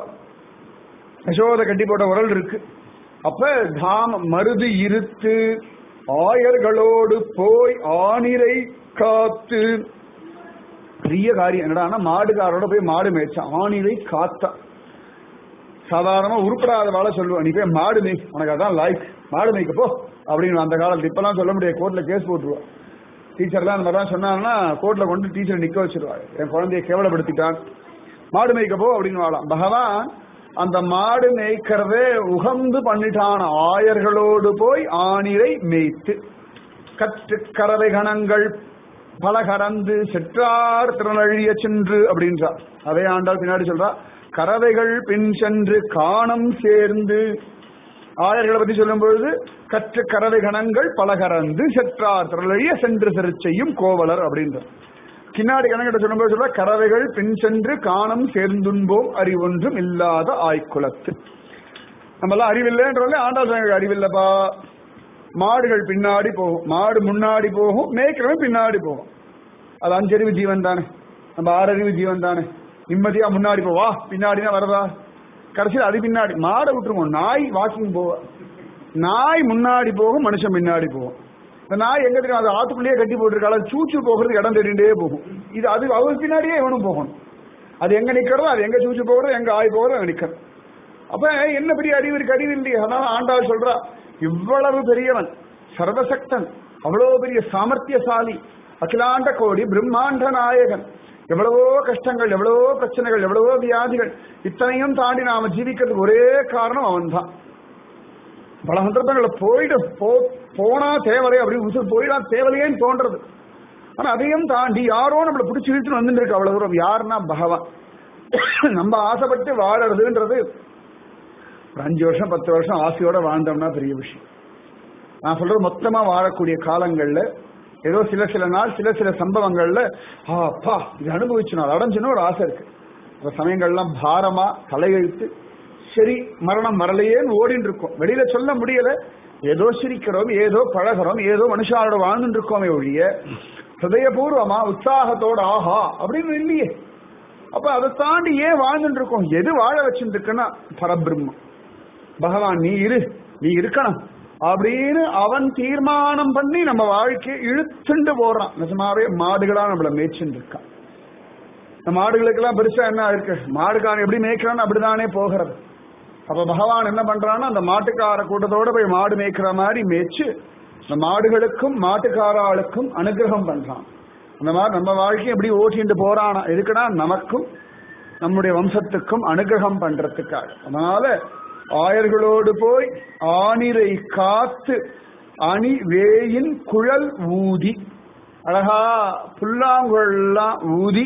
யசோத கட்டி போட்ட உரல் இருக்கு அப்ப தாம மருது இருத்து ஆயர்களோடு போய் ஆணிரை காத்து பெரிய காரியம் என்னடான்னா மாடுகாரோட போய் மாடு மேய்ச்சான் ஆணிலை காத்தா சாதாரணமா உருப்படாத வாழ சொல்லுவான் நீ போய் மாடு மேய் உனக்கு அதான் லைக் மாடு மேய்க்க போ அப்படின்னு அந்த காலத்துல இப்பெல்லாம் சொல்ல முடியாது கோர்ட்ல கேஸ் போட்டுருவா டீச்சர்லாம் அந்த மாதிரிலாம் சொன்னாங்கன்னா கோர்ட்ல கொண்டு டீச்சர் நிக்க வச்சிருவாரு என் குழந்தைய கேவலப்படுத்திட்டான் மாடு மேய்க்க போ அப்படின்னு வாழலாம் பகவான் அந்த மாடு மேய்க்கிறதே உகந்து பண்ணிட்டான் ஆயர்களோடு போய் ஆணிரை மேய்த்து கற்று கறவை கணங்கள் பல கறந்து செற்றார் திறனழிய சென்று அப்படின்றார் அதே ஆண்டாள் பின்னாடி சொல்றா கறவைகள் பின் சென்று காணம் சேர்ந்து ஆயர்களை பத்தி சொல்லும் பொழுது கற்று கறவை கணங்கள் பல கறந்து செற்றார் திரளிய சென்று செரு செய்யும் கோவலர் அப்படின்றார் கின்னாடி கணக்கிட்ட சொல்லும்போது சொல்ல கறவைகள் பின் சென்று காணம் சேர்ந்துன்போம் அறிவொன்றும் இல்லாத ஆய்க்குலத்து நம்ம எல்லாம் அறிவில்லைன்றவங்க ஆண்டாள் சொன்னாங்க, அறிவில்லப்பா மாடுகள் பின்னாடி போகும் மாடு முன்னாடி போகும் மேய்க்கிறவன் பின்னாடி போகும் அது அஞ்சறிவு ஜீவன் தானே நம்ம ஆறறிவு ஜீவன் தானே நிம்மதியா முன்னாடி போ வா பின்னாடினா வரதா கடைசியில் அது பின்னாடி மாடை விட்டுருவோம் நாய் வாக்கிங் போவ நாய் முன்னாடி போகும் மனுஷன் பின்னாடி போகும் இந்த நாய் எங்க தெரியும் அது ஆத்துக்குள்ளேயே கட்டி போட்டிருக்கால சூச்சு போகிறதுக்கு இடம் தேடிண்டே போகும் இது அது அவர் பின்னாடியே இவனும் போகணும் அது எங்க நிக்கிறதோ அது எங்க சூச்சு போகிறதோ எங்க ஆய் போகிறதோ அங்க நிக்கிறது அப்ப என்ன பெரிய அறிவு இருக்கு அறிவு இல்லையே அதனால ஆண்டாள் சொல்றா இவ்வளவு பெரியவன் சர்வசக்தன் அவ்வளவு பெரிய சாமர்த்தியசாலி அகிலாண்ட கோடி பிரம்மாண்ட நாயகன் எவ்வளவோ கஷ்டங்கள் எவ்வளவோ பிரச்சனைகள் எவ்வளவோ வியாதிகள் இத்தனையும் தாண்டி நாம ஜீவிக்கிறதுக்கு ஒரே காரணம் அவன்தான் பல சந்தர்ப்பங்கள்ல போயிடும் போ போனா தேவலை அப்படின்னு உசுர் போயிடா தேவலையேன்னு தோன்றது ஆனா அதையும் தாண்டி யாரோ நம்மளை பிடிச்சி இழுத்துன்னு வந்துட்டு இருக்கு அவ்வளவு தூரம் யாருன்னா பகவான் நம்ம ஆசைப்பட்டு வாழறதுன்றது ஒரு அஞ்சு வருஷம் பத்து வருஷம் ஆசையோட வாழ்ந்தோம்னா பெரிய விஷயம் நான் சொல்றது மொத்தமா வாழக்கூடிய காலங்கள்ல ஏதோ சில சில நாள் சில சில சம்பவங்கள்ல ஆ, அப்பா இது அனுபவிச்சு நான் அடைஞ்சுன்னு ஒரு ஆசை இருக்கு அந்த சமயங்கள்லாம் பாரமா தலையெழுத்து சரி மரணம் வரலையேன்னு ஓடின்னு இருக்கோம் வெளியில சொல்ல முடியல ஏதோ சிரிக்கிறோம் ஏதோ பழகிறோம் ஏதோ மனுஷாரோட வாழ்ந்துட்டு இருக்கோமே ஒழிய ஹிருதயபூர்வமா உற்சாகத்தோட ஆஹா அப்படின்னு இல்லையே அப்ப அதை தாண்டி ஏன் வாழ்ந்துட்டு இருக்கோம் எது வாழ வச்சுட்டு இருக்குன்னா பரபிரம்மம் பகவான் நீ இரு நீ இருக்கணும் அப்படின்னு அவன் தீர்மானம் பண்ணி நம்ம வாழ்க்கையை இழுத்துண்டு போறான் நிஜமாவே மாடுகளா நம்மள மேய்ச்சுட்டு இருக்கான் இந்த மாடுகளுக்கெல்லாம் பெருசா என்ன இருக்கு மாடுக்காரன் எப்படி மேய்க்கிறான்னு அப்படிதானே போகிறது அப்ப பகவான் என்ன பண்றான்னா அந்த மாட்டுக்கார கூட்டத்தோட போய் மாடு மேய்க்கிற மாதிரி மேய்ச்சு இந்த மாடுகளுக்கும் மாட்டுக்காராளுக்கும் அனுகிரகம் பண்றான் அந்த மாதிரி நம்ம வாழ்க்கையை எப்படி ஓட்டிட்டு போறானா எதுக்குன்னா நமக்கும் நம்முடைய வம்சத்துக்கும் அனுகிரகம் பண்றதுக்காக அதனால ஆயர்களோடு போய் ஆணிரை காத்து அணி வேயின் குழல் ஊதி அழகா புல்லாங்குழல்லாம் ஊதி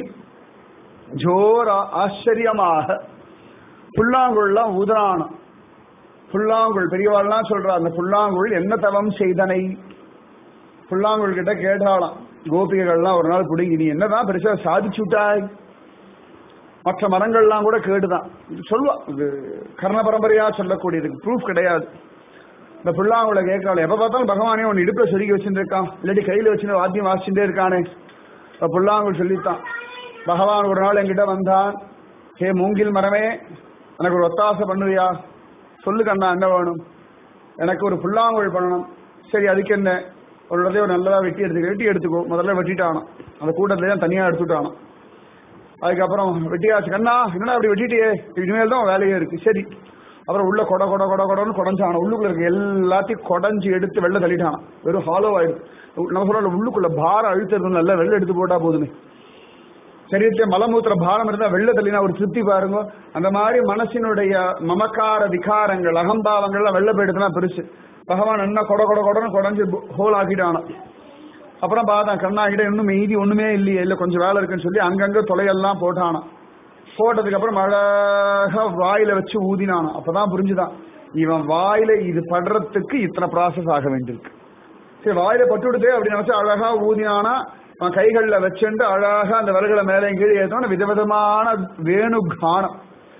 ஜோரா ஆச்சரியமாக புல்லாங்குழலாம் ஊதரானம் புல்லாங்குழல் பெரியவாள்லாம் சொல்றா அந்த புல்லாங்குழல் என்ன தவம் செய்தனை புல்லாங்குழல் கிட்ட கேட்டாளாம் கோபிகைகள்லாம் ஒரு நாள் பிடிங்கி நீ என்னதான் பெருசா சாதிச்சுட்டாய் மற்ற மரங்கள்லாம் கூட கேட்டுதான் இது சொல்லுவா இது கர்ண பரம்பரையா சொல்லக்கூடியதுக்கு ப்ரூஃப் கிடையாது இந்த புல்லாங்குழல கேட்கறாள் எப்ப பார்த்தாலும் பகவானே உன் இடுப்புல சொருகி வச்சுட்டு இருக்கான் இல்லாட்டி கையில வச்சுட்டு வாத்தியம் வாசிச்சுட்டே இருக்கானே இப்ப புல்லாங்குழல் சொல்லித்தான் பகவான் ஒரு நாள் என்கிட்ட வந்தான் ஹே மூங்கில் மரமே எனக்கு ஒரு ஒத்தாசை பண்ணுவியா சொல்லு கண்ணா என்ன வேணும் எனக்கு ஒரு புல்லாங்குழல் பண்ணணும் சரி அதுக்கு என்ன ஒரு இடத்தையும் ஒரு நல்லதா வெட்டி எடுத்துக்க வெட்டி எடுத்துக்கோ முதல்ல வெட்டிட்டானோ அந்த கூட்டத்துல தான் தனியா எடுத்துட்டானோ அதுக்கப்புறம் வெட்டியாச்சு கண்ணா என்னடா அப்படி வெட்டிட்டியே இனிமேல் தான் வேலையே இருக்கு சரி அப்புறம் உள்ள கொட கொட கொட கொடன்னு குடஞ்சான உள்ளுக்குள்ள இருக்க எல்லாத்தையும் குடஞ்சி எடுத்து வெளில தள்ளிட்டான் வெறும் ஹாலோ ஆயிடுது நம்ம சொல்ல உள்ளுக்குள்ள பாரம் அழுத்தம் நல்லா வெளில எடுத்து போட்டா போதுமே சரீரத்தை மலமூத்திர பாரம் இருந்தா வெள்ள தள்ளினா ஒரு திருப்தி பாருங்க அந்த மாதிரி மனசினுடைய மமக்கார விகாரங்கள் அகம்பாவங்கள் எல்லாம் வெள்ள போயிடுதுன்னா பெருசு பகவான் என்ன கொட கொட கொடன்னு குடஞ்சு ஹோல் ஆக்கிட்டானா அப்புறம் பார்த்தா கண்ணா கிட்ட இன்னும் மீதி ஒண்ணுமே இல்லையே இல்ல கொஞ்சம் வேலை இருக்குன்னு சொல்லி அங்கங்க தொலையெல்லாம் போட்டானா போட்டதுக்கு அப்புறம் அழகா வாயில வச்சு ஊதினானா அப்பதான் புரிஞ்சுதான் இவன் வாயில இது படுறதுக்கு இத்தனை ப்ராசஸ் ஆக வேண்டியிருக்கு சரி வாயில பட்டு விடுதே அப்படின்னு நினைச்சு அழகா ஊதினானா அவன் கைகள்ல வச்சுட்டு அழகா அந்த விறகுல மேலே கீழே ஏத்தோன விதவிதமான வேணு கானம்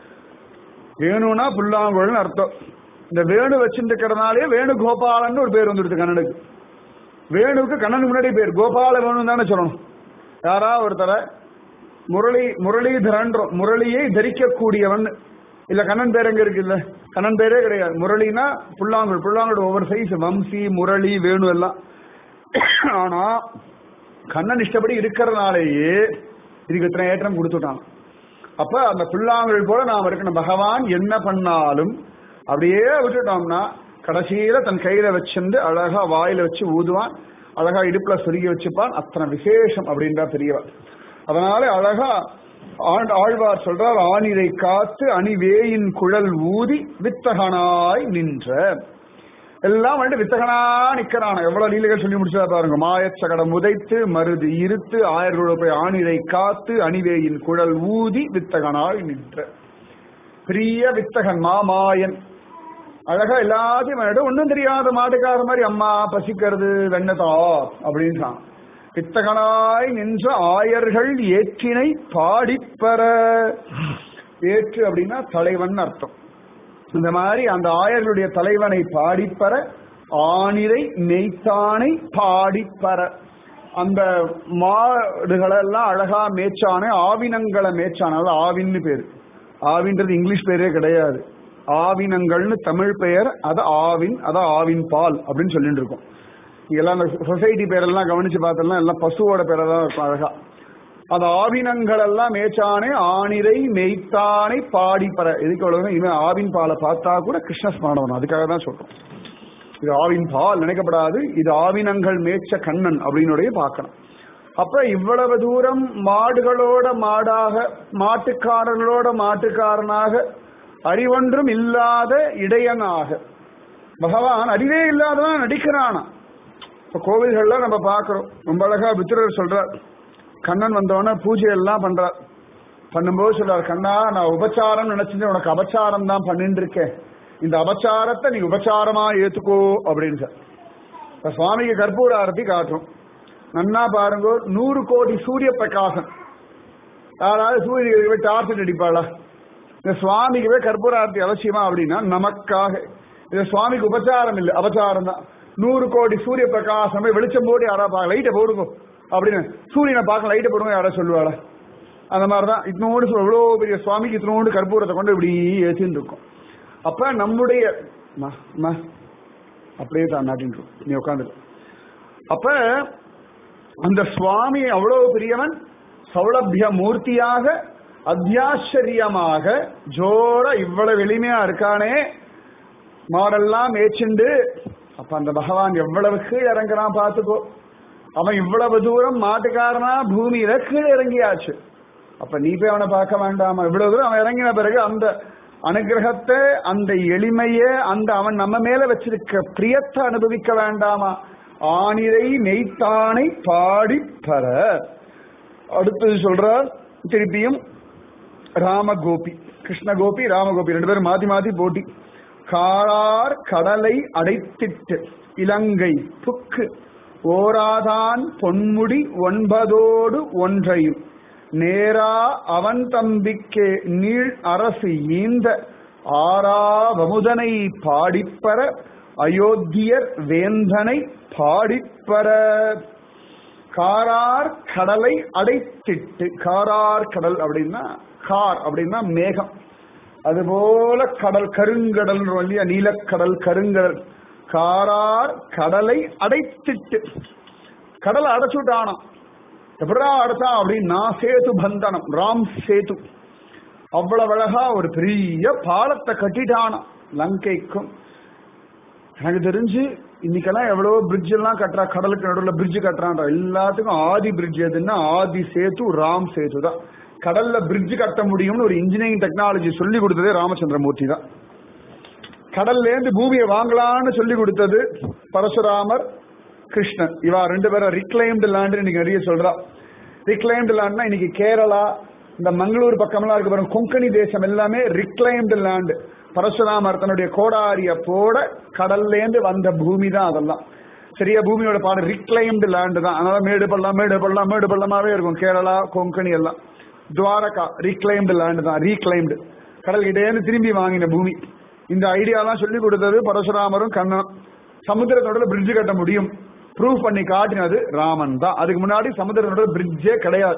வேணுனா புல்லாங்குழல்னு அர்த்தம் இந்த வேணு வச்சுட்டு இருக்கிறதுனாலே வேணு கோபாலன் ஒரு பேர் வந்துடுது கண்ணனுக்கு வேணுக்கு கண்ணனுக்கு முன்னாடி பேர் கோபால வேணு தானே சொல்லணும் யாரா ஒருத்தர முரளி முரளிதரன்றோம் முரளியை தரிக்கக்கூடியவன் இல்ல கண்ணன் பேர் எங்க இருக்கு இல்ல கண்ணன் பேரே கிடையாது முரளினா புல்லாங்குழல் புல்லாங்குழல் ஒவ்வொரு சைஸ் வம்சி முரளி வேணு எல்லாம் ஆனா கண்ணன் இஷ்டப்படி இருக்கிறதுனாலேயே இதுக்கு இத்தனை ஏற்றம் கொடுத்துட்டான் அப்ப அந்த புல்லாங்குழல் போல நாம் இருக்கணும் பகவான் என்ன பண்ணாலும் அப்படியே விட்டுட்டோம்னா கடைசியில தன் கையில வச்சிருந்து அழகா வாயில வச்சு ஊதுவான் அழகா இடுப்புல சொருகி வச்சுப்பான் அத்தனை விசேஷம் அப்படின்றா பெரியவர் அதனால அழகா ஆண்- ஆழ்வார் சொல்றார் ஆணிரை காத்து அணிவேயின் குழல் ஊதி வித்தகனாய் நின்ற எல்லாம் வந்து வித்தகனா நிக்கிறான் எவ்வளவு லீலைகள் சொல்லி முடிச்சதா பாருங்க மாயச்சகடம் உதைத்து மருது இருத்து ஆயர்களோட போய் ஆணிரை காத்து அணிவேயின் குழல் ஊதி வித்தகனாய் நின்ற பெரிய வித்தகன் மாமாயன் அழகா எல்லாத்தையும் பண்ணிட்டு ஒன்றும் தெரியாத மாட்டுக்கார மாதிரி அம்மா பசிக்கிறது வெண்ணதா அப்படின்னு சொன்னான். வித்தகனாய் நின்ற ஆயர்கள் ஏற்றினை பாடிப்பற ஏற்று அப்படின்னா தலைவன் அர்த்தம் இந்த மாதிரி அந்த ஆயர்களுடைய தலைவனை பாடிப்பற ஆணிரை நெய்த்தானை பாடிப்பற அந்த மாடுகளெல்லாம் அழகா மேய்ச்சானே ஆவினங்களை மேய்ச்சான அதாவது ஆவின்னு பேரு ஆவின்றது இங்கிலீஷ் பேரே கிடையாது ஆவினங்கள்னு தமிழ் பெயர் அது ஆவின் அதான் ஆவின் பால் அப்படின்னு சொல்லிட்டு இருக்கோம் எல்லாம் அந்த சொசைட்டி பேரெல்லாம் கவனிச்சு பார்த்தோம்னா எல்லாம் பசுவோட பேரை தான் இருக்கும் அழகா அந்த ஆவினங்கள் எல்லாம் மேய்ச்சானே ஆணிரை மெய்த்தானை பாடிப்பற எதுக்கு அவ்வளவு இவன் ஆவின் பாலை பார்த்தா கூட கிருஷ்ண ஸ்மரணம் வரும் அதுக்காக தான் சொல்றோம் இது ஆவின் பால் நினைக்கப்படாது இது ஆவினங்கள் மேய்ச்ச கண்ணன் அப்படின்னுடைய பார்க்கணும் அப்ப இவ்வளவு தூரம் மாடுகளோட மாடாக மாட்டுக்காரர்களோட மாட்டுக்காரனாக அறிவொன்றும் இல்லாத இடையனாக பகவான் அறிவே இல்லாதவன் நடிக்கிறானா இப்ப கோவில்கள்ல நம்ம பார்க்கிறோம் ரொம்ப அழகா புத்திரர் சொல்றார் கண்ணன் வந்தவொடனே பூஜை எல்லாம் பண்றார் பண்ணும்போது சொல்றார் கண்ணா நான் உபச்சாரம் நினைச்சிட்டு உனக்கு அபச்சாரம் தான் பண்ணிட்டு இருக்கேன் இந்த அபச்சாரத்தை நீ உபச்சாரமா ஏத்துக்கோ அப்படின்னு சார் இப்ப சுவாமிக்கு கற்பூர ஆரத்தி காட்டும் நன்னா பாருங்க நூறு கோடி சூரிய பிரகாசம் யாராவது சூரிய டார்ச் அடிப்பாளா இந்த சுவாமிக்குவே கற்பூர ஆரத்தி அவசியமா அப்படின்னா நமக்காக இது சுவாமிக்கு உபச்சாரம் இல்லை அபச்சாரம் தான் நூறு கோடி சூரிய பிரகாசமே வெளிச்சம் போட்டு யாரா பார்க்க லைட்டை போடுங்க அப்படின்னு சூரியனை பார்க்க லைட்டை போடுங்க யாரா சொல்லுவாளா அந்த மாதிரிதான் இத்தனோடு இவ்வளோ பெரிய சுவாமிக்கு இத்தனோடு கற்பூரத்தை கொண்டு இப்படி ஏற்றின்னு இருக்கும் அப்ப நம்முடைய ம, ம, அப்படியே தான் நாட்டின் நீ உட்காந்து அப்ப அந்த சுவாமி அவ்வளவு பெரியவன் சௌலபிய மூர்த்தியாக அத்தியாச்சரியமாக ஜோர இவ்வளவு எளிமையா இருக்கானே மாடெல்லாம் மேய்ச்சிண்டு அப்ப அந்த பகவான் எவ்வளவு கீழே இறங்குறான் பார்த்துக்கோ அவன் இவ்வளவு தூரம் மாட்டுக்காரனா பூமியில கீழே இறங்கியாச்சு அப்ப நீ போய் அவனை பார்க்க வேண்டாமா இவ்வளவு தூரம் அவன் இறங்கின பிறகு அந்த அனுகிரகத்தை அந்த எளிமையை அந்த அவன் நம்ம மேல வச்சிருக்க பிரியத்தை அனுபவிக்க வேண்டாமா ஆணிரை நெய்த்தானை பாடி பர அடுத்தது சொல்றார் திருப்பியும் ராமகோபி கிருஷ்ணகோபி ராமகோபி ரெண்டு பேரும் மாத்தி மாத்தி போட்டி காரார் கடலை அடைத்திட்டு இலங்கை புக்கு ஓராதான் பொன்முடி ஒன்பதோடு ஒன்றையும் நேரா அவன் தம்பிக்கே நீள் அரசு ஈந்த ஆறாவமுதனை பாடிப்பற அயோத்தியர் வேந்தனை பாடிப்பற காரார் கடலை அடைத்திட்டு காரார் கடல் அப்படின்னா கார் அப்படின்னா மேகம் அதுபோல கடல் கருங்கடல் இல்லையா நீலக்கடல் கருங்கடல் காரார் கடலை அடைத்திட்டு கடலை அடைச்சுட்டானாம் எப்படா அடைச்சான் அப்படின்னா சேது பந்தனம் ராம் சேது அவ்வளவு அழகா ஒரு பெரிய பாலத்தை கட்டிட்டானாம் லங்கைக்கும் எனக்கு தெரிஞ்சு இன்னைக்கெல்லாம் எவ்வளவோ பிரிட்ஜ் எல்லாம் கட்டுறா கடலுக்கு நடுவில் பிரிட்ஜ் கட்டுறான்ற எல்லாத்துக்கும் ஆதி பிரிட்ஜ் எதுன்னா ஆதி சேது ராம் சேது தான் கடல்ல பிரிட்ஜ் கட்ட முடியும்னு ஒரு இன்ஜினியரிங் டெக்னாலஜி சொல்லி கொடுத்ததே ராமச்சந்திரமூர்த்தி தான் கடல்ல இருந்து பூமியை வாங்கலாம்னு சொல்லி கொடுத்தது பரசுராமர் கிருஷ்ணன் இவா ரெண்டு பேரும் ரிக்ளைம்டு லேண்ட் இன்னைக்கு நிறைய சொல்றா ரிக்ளைம்டு லேண்ட்னா இன்னைக்கு கேரளா இந்த மங்களூர் பக்கம்லாம் இருக்கு பாருங்க கொங்கணி தேசம் எல்லாமே ரிக்ளைம்டு லேண்ட் பரசுராமர் தன்னுடைய கோடாரிய போட கடல்ல இருந்து வந்த பூமி தான் அதெல்லாம் சரியா பூமியோட பாடு ரிக்ளைம்டு லேண்ட் தான் அதனால மேடு பள்ளம் மேடு பள்ளம் மேடு பள்ளமாவே இருக்கும் கேரளா கொங்கணி எல்லாம் துவாரகா ரீக்ளைம்டு லேண்ட் தான் ரீக்ளைம்டு கடல்கிட்டே இருந்து திரும்பி வாங்கின பூமி இந்த ஐடியாலாம் சொல்லி கொடுத்தது பரசுராமரும் கண்ணனும் சமுத்திரத்தோட பிரிட்ஜ் கட்ட முடியும் ப்ரூவ் பண்ணி காட்டினது ராமன் தான் அதுக்கு முன்னாடி சமுத்திரத்தோட பிரிட்ஜே கிடையாது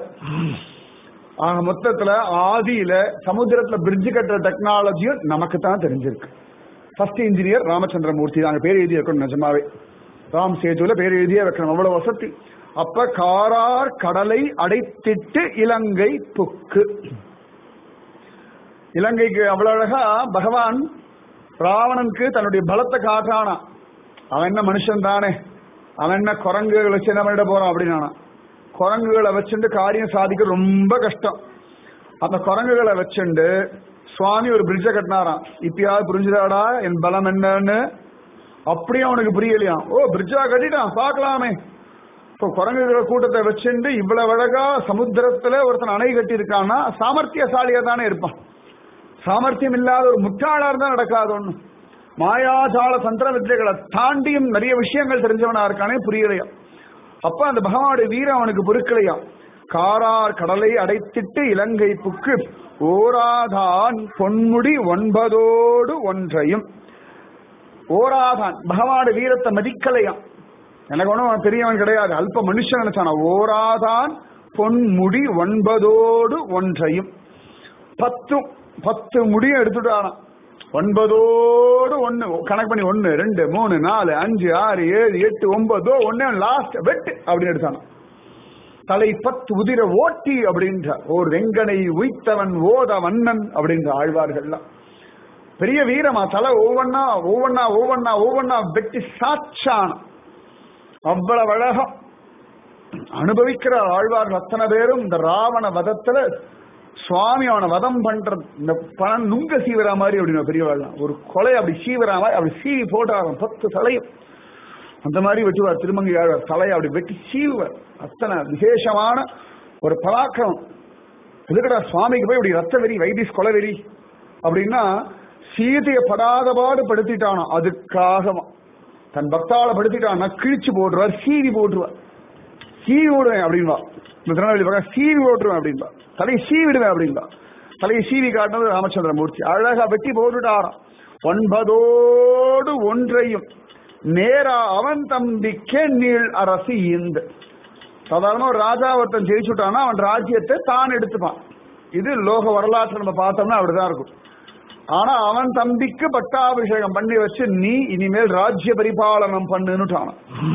ஆக மொத்தத்துல ஆதியில சமுத்திரத்துல பிரிட்ஜ் கட்டுற டெக்னாலஜியும் நமக்கு தான் தெரிஞ்சிருக்கு ஃபர்ஸ்ட் இன்ஜினியர் ராமச்சந்திரமூர்த்தி தான் அங்க பேர் எழுதி இருக்கணும் நிஜமாவே ராம் சேதுல பேர் எழுதியே வைக்கணும் அவ்வளவு வசதி அப்ப காரார் கடலை அடைத்திட்டு இலங்கை புக்கு இலங்கைக்கு அவ்வளவு அழகா பகவான் ராவணனுக்கு தன்னுடைய பலத்தை காட்டானா அவன் என்ன மனுஷன் தானே அவன் என்ன குரங்குகளை வச்சு என்ன பண்ணிட போறான் அப்படின்னானா குரங்குகளை வச்சுட்டு காரியம் சாதிக்க ரொம்ப கஷ்டம் அந்த குரங்குகளை வச்சுண்டு சுவாமி ஒரு பிரிட்ஜை கட்டினாராம் இப்பயாவது புரிஞ்சுதாடா என் பலம் என்னன்னு அப்படியே அவனுக்கு புரியலையாம் ஓ பிரிட்ஜா கட்டிட்டான் பார்க்கலாமே இப்போ குரங்குகள் கூட்டத்தை வச்சுண்டு இவ்வளவு அழகா சமுத்திரத்துல ஒருத்தன் அணை கட்டி இருக்கான்னா சாமர்த்தியசாலியா தானே இருப்பான் சாமர்த்தியம் இல்லாத ஒரு முட்டாளா இருந்தா நடக்காது ஒண்ணு மாயாஜால தந்திர வித்தைகளை தாண்டியும் நிறைய விஷயங்கள் தெரிஞ்சவனா இருக்கானே புரியலையா அப்ப அந்த பகவானுடைய வீரம் அவனுக்கு பொறுக்கலையா காரார் கடலை அடைத்திட்டு இலங்கை புக்கு ஓராதான் பொன்முடி ஒன்பதோடு ஒன்றையும் ஓராதான் பகவானுடைய வீரத்தை மதிக்கலையாம் எனக்கு ஒன்றும் பெரியவன் கிடையாது அல்ப மனுஷன் நினைச்சானா ஓராதான் பொன்முடி ஒன்பதோடு ஒன்றையும் பத்து பத்து முடியும் எடுத்துட்டானாம் ஒன்பதோடு ஒன்னு கணக்கு பண்ணி ஒன்னு ரெண்டு மூணு நாலு அஞ்சு ஆறு ஏழு எட்டு ஒன்பதோ ஒன்னு லாஸ்ட் வெட்டு அப்படின்னு எடுத்தானோ தலை பத்து உதிர ஓட்டி அப்படின்ற ஓர் வெங்கனை உய்த்தவன் ஓத வண்ணன் அப்படின்ற ஆழ்வார்கள்லாம் பெரிய வீரமா தலை ஒவ்வொன்னா ஒவ்வொன்னா ஒவ்வொன்னா ஒவ்வொன்னா வெட்டி சாட்சான அவ்வளவு அழகம் அனுபவிக்கிற ஆழ்வார்கள் அத்தனை பேரும் இந்த ராவண வதத்துல சுவாமி அவனை வதம் பண்ற இந்த பணம் நுங்க சீவரா மாதிரி அப்படின்னு பெரியவாள் ஒரு கொலை அப்படி சீவரா மாதிரி அப்படி சீவி போட்டாராம் பத்து தலையும் அந்த மாதிரி வெட்டுவார் திருமங்கை ஆழ்வார் தலையை அப்படி வெட்டி சீவுவார் அத்தனை விசேஷமான ஒரு பராக்கிரமம் எதுக்கடா சுவாமிக்கு போய் இப்படி ரத்த வெறி வைத்திஸ் கொலை வெறி அப்படின்னா சீதையை படாத பாடு படுத்திட்டானா அதுக்காக தன் பக்தால படுத்திட்டான்னா கிழிச்சு போட்டுருவார் சீவி போட்டுருவார் சீவி போடுவேன் அப்படின்பா இந்த திருநெல்வேலி பக்கம் சீவி போட்டுருவேன் அப்படின்பா தலையை சீவிடுவேன் அப்படின்பா தலையை சீவி காட்டினது ராமச்சந்திரமூர்த்தி அழகா வெட்டி போட்டுட்டாராம் ஒன்பதோடு ஒன்றையும் நேரா அவன் தம்பிக்கே நீள் அரசு ஈந்து சாதாரண ஒரு ராஜா ஒருத்தன் ஜெயிச்சுட்டான்னா அவன் ராஜ்யத்தை தான் எடுத்துப்பான் இது லோக வரலாற்று நம்ம பார்த்தோம்னா அப்படிதான் இருக்கும் ஆனா அவன் தம்பிக்கு பட்டாபிஷேகம் பண்ணி வச்சு நீ இனிமேல் ராஜ்ய பரிபாலனம் பண்ணுன்னுட்டான்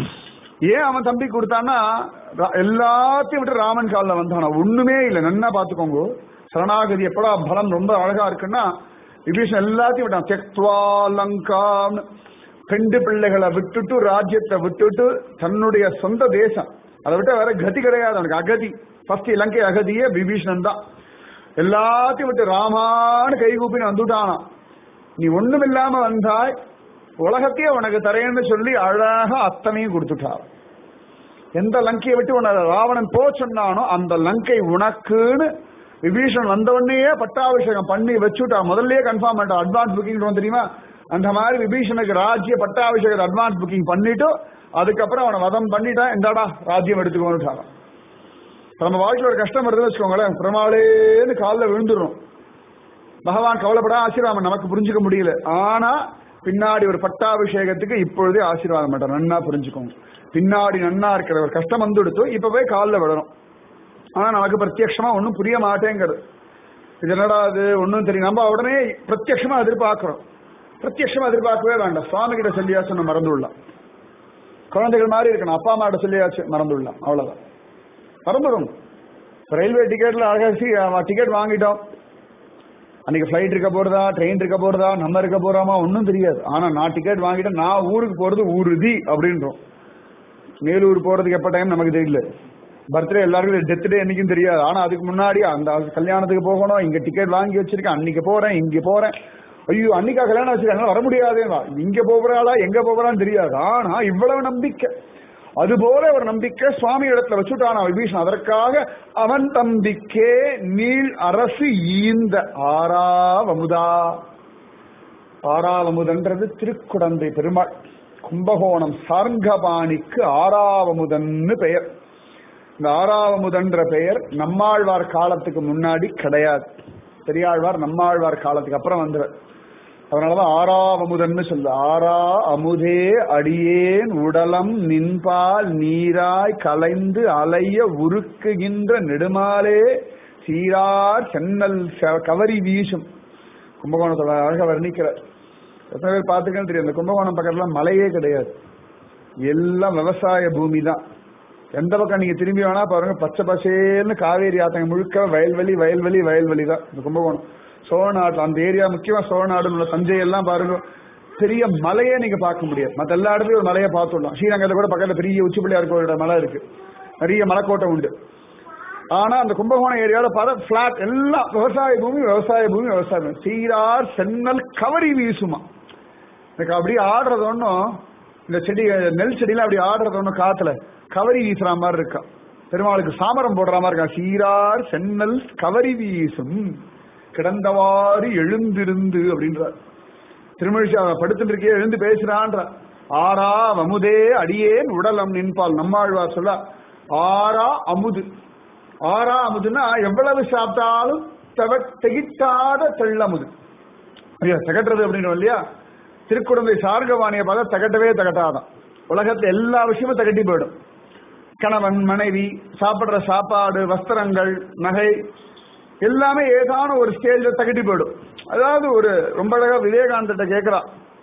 ஏன் அவன் தம்பி கொடுத்தான்னா ரா- எல்லாத்தையும் விட்டு ராமன் காலில் வந்தானா ஒண்ணுமே இல்லை நன்னா பாத்துக்கோங்க சரணாகதி எப்படா பலம் ரொம்ப அழகா இருக்குன்னா விபீஷன் எல்லாத்தையும் விட்டான் தெக்வா லங்கான்னு பெண்டு பிள்ளைகளை விட்டுட்டு ராஜ்யத்தை விட்டுட்டு தன்னுடைய சொந்த தேசம் அதை விட்டு வேற கதி கிடையாது அவனுக்கு அகதி ஃபர்ஸ்ட் இலங்கை அகதியே விபீஷணன் தான் எல்லாத்தையும் விட்டு ராமான்னு கைகூப்பின்னு வந்துட்டானா நீ ஒண்ணும் இல்லாம வந்தாய் உலகத்தையே உனக்கு தரேன்னு சொல்லி அழகா அத்தனையும் கொடுத்துட்டார் எந்த லங்கையை விட்டு உன்னை ராவணன் போ சொன்னானோ அந்த லங்கை உனக்குன்னு விபீஷன் வந்த உடனேயே பட்டாபிஷேகம் பண்ணி வச்சுட்டா முதல்லயே கன்ஃபார்ம் பண்ணிட்டா அட்வான்ஸ் புக்கிங் தெரியுமா அந்த மாதிரி விபீஷனுக்கு ராஜ்ய பட்டாபிஷேகத்தை அட்வான்ஸ் புக்கிங் பண்ணிட்டு அதுக்கப்புறம் அவனை வதம் பண்ணிட்டா இந்தாடா ராஜ்யம் எடுத்துக்கோன்னுட்டாங்க இப்ப நம்ம வாழ்க்கையில் ஒரு கஷ்டம் வருதுன்னு வச்சுக்கோங்களேன் பெருமாளேன்னு காலில் விழுந்துடும் பகவான் கவலைப்பட ஆசீர்வாதம் நமக்கு புரிஞ்சுக்க முடியல ஆனா பின்னாடி ஒரு பட்டாபிஷேகத்துக்கு இப்பொழுதே ஆசீர்வாதம் பண்ற நன்னா புரிஞ்சுக்கோங்க பின்னாடி நன்னா இருக்கிற ஒரு கஷ்டம் வந்து எடுத்து இப்ப போய் காலில் விடணும் ஆனா நமக்கு பிரத்யட்சமா ஒன்றும் புரிய மாட்டேங்கிறது இது என்னடா அது ஒன்றும் தெரியும் நம்ம உடனே பிரத்யட்சமா எதிர்பார்க்கிறோம் பிரத்யட்சமா எதிர்பார்க்கவே வேண்டாம் சுவாமி கிட்ட சொல்லியாச்சும் நம்ம மறந்துவிடலாம் குழந்தைகள் மாதிரி இருக்கணும் அப்பா அம்மா கிட்ட சொல்லியாச்சு மறந்துவிடலாம் அவ்வளவுதான் மறந்துடும் ரயில்வே டிக்கெட்ல அழகா டிக்கெட் வாங்கிட்டோம் அன்னைக்கு ஃபிளைட் இருக்க போறதா ட்ரெயின் இருக்க போறதா நம்ம இருக்க போறோமா ஒன்றும் தெரியாது ஆனா நான் டிக்கெட் வாங்கிட்டேன் நான் ஊருக்கு போறது ஊருதி அப்படின்றோம் மேலூர் போறதுக்கு எப்ப டைம் நமக்கு தெரியல பர்த்டே எல்லாருக்கும் டெத் டே என்னைக்கும் தெரியாது ஆனா அதுக்கு முன்னாடி அந்த கல்யாணத்துக்கு போகணும் இங்க டிக்கெட் வாங்கி வச்சிருக்கேன் அன்னைக்கு போறேன் இங்க போறேன் ஐயோ அன்னைக்கா கல்யாணம் வச்சிருக்காங்க வர முடியாதே இங்க போகிறாளா எங்க போகிறான்னு தெரியாது ஆனா இவ்வளவு நம்பிக்கை அதுபோல ஒரு நம்பிக்கை சுவாமி இடத்துல வச்சுட்டான் விபீஷன் அதற்காக அவன் தம்பிக்கே நீள் அரசு ஈந்த ஆறாவமுதா ஆறாவமுதன்றது திருக்குடந்தை பெருமாள் கும்பகோணம் சார்ங்கபாணிக்கு ஆறாவமுதன்னு பெயர் இந்த ஆறாவமுதன்ற பெயர் நம்மாழ்வார் காலத்துக்கு முன்னாடி கிடையாது பெரியாழ்வார் நம்மாழ்வார் காலத்துக்கு அப்புறம் வந்துரு அதனாலதான் ஆறாவமுதன்னு சொல்லு ஆறா அமுதே அடியேன் உடலம் நின்பால் நீராய் கலைந்து அலைய உருக்குகின்ற நெடுமாலே சீரார் சென்னல் செ- கவரி வீசும் கும்பகோணத்தோட அழக வர்ணிக்கிறார் எத்தனை பேர் பார்த்துக்கன்னு தெரியும் இந்த கும்பகோணம் பக்கத்துல மலையே கிடையாது எல்லாம் விவசாய பூமி தான் எந்த பக்கம் நீங்க திரும்பி வேணா பாருங்க பச்சை பசேல்னு காவேரி ஆத்தங்க முழுக்க வயல்வெளி வயல்வெளி வயல்வெளி தான் இந்த கும்பகோணம் சோழநாடு அந்த ஏரியா முக்கியமா சோழநாடு உள்ள தஞ்சை எல்லாம் பாருங்க பெரிய மலையே நீங்க பார்க்க முடியாது மத்த எல்லா இடத்துலயும் ஒரு மலையை பார்த்துடலாம் ஸ்ரீரங்கத்துல கூட பக்கத்துல பெரிய உச்சிப்பிள்ளையார் கோயிலோட மலை இருக்கு நிறைய மலைக்கோட்டை உண்டு ஆனா அந்த கும்பகோணம் ஏரியால பார்த்தா பிளாட் எல்லாம் விவசாய பூமி விவசாய பூமி விவசாய பூமி சீரார் சென்னல் கவரி வீசுமா எனக்கு அப்படியே ஆடுறது ஒன்றும் இந்த செடி நெல் செடியில அப்படி ஆடுறது ஒன்றும் காத்துல கவரி வீசுற மாதிரி இருக்கா பெருமாளுக்கு சாமரம் போடுற மாதிரி இருக்கா சீரார் சென்னல் கவரி வீசும் கிடந்தவாறு எழுந்திருந்து அப்படின்றார் திருமழிசை படுத்துட்டு இருக்கே எழுந்து பேசுறான்ற ஆறா அமுதே அடியேன் உடலம் நின்பால் நம்மாழ்வார் சொல்ல ஆறா அமுது ஆறா அமுதுன்னா எவ்வளவு சாப்பிட்டாலும் தவ- திகிட்டாத தெள்ளமுது ஐயா திகட்டுறது அப்படின்னு இல்லையா திருக்குடந்தை சார்கவாணியை பார்த்தா திகட்டவே திகட்டாதான் உலகத்துல எல்லா விஷயமும் திகட்டி போயிடும் கணவன் மனைவி சாப்பிடுற சாப்பாடு வஸ்திரங்கள் நகை எல்லாமே ஏதான ஒரு ஸ்டேஜ்ல தகட்டி போயிடும் அதாவது ஒரு ரொம்ப அழகா விவேகானந்த கேட்கிறா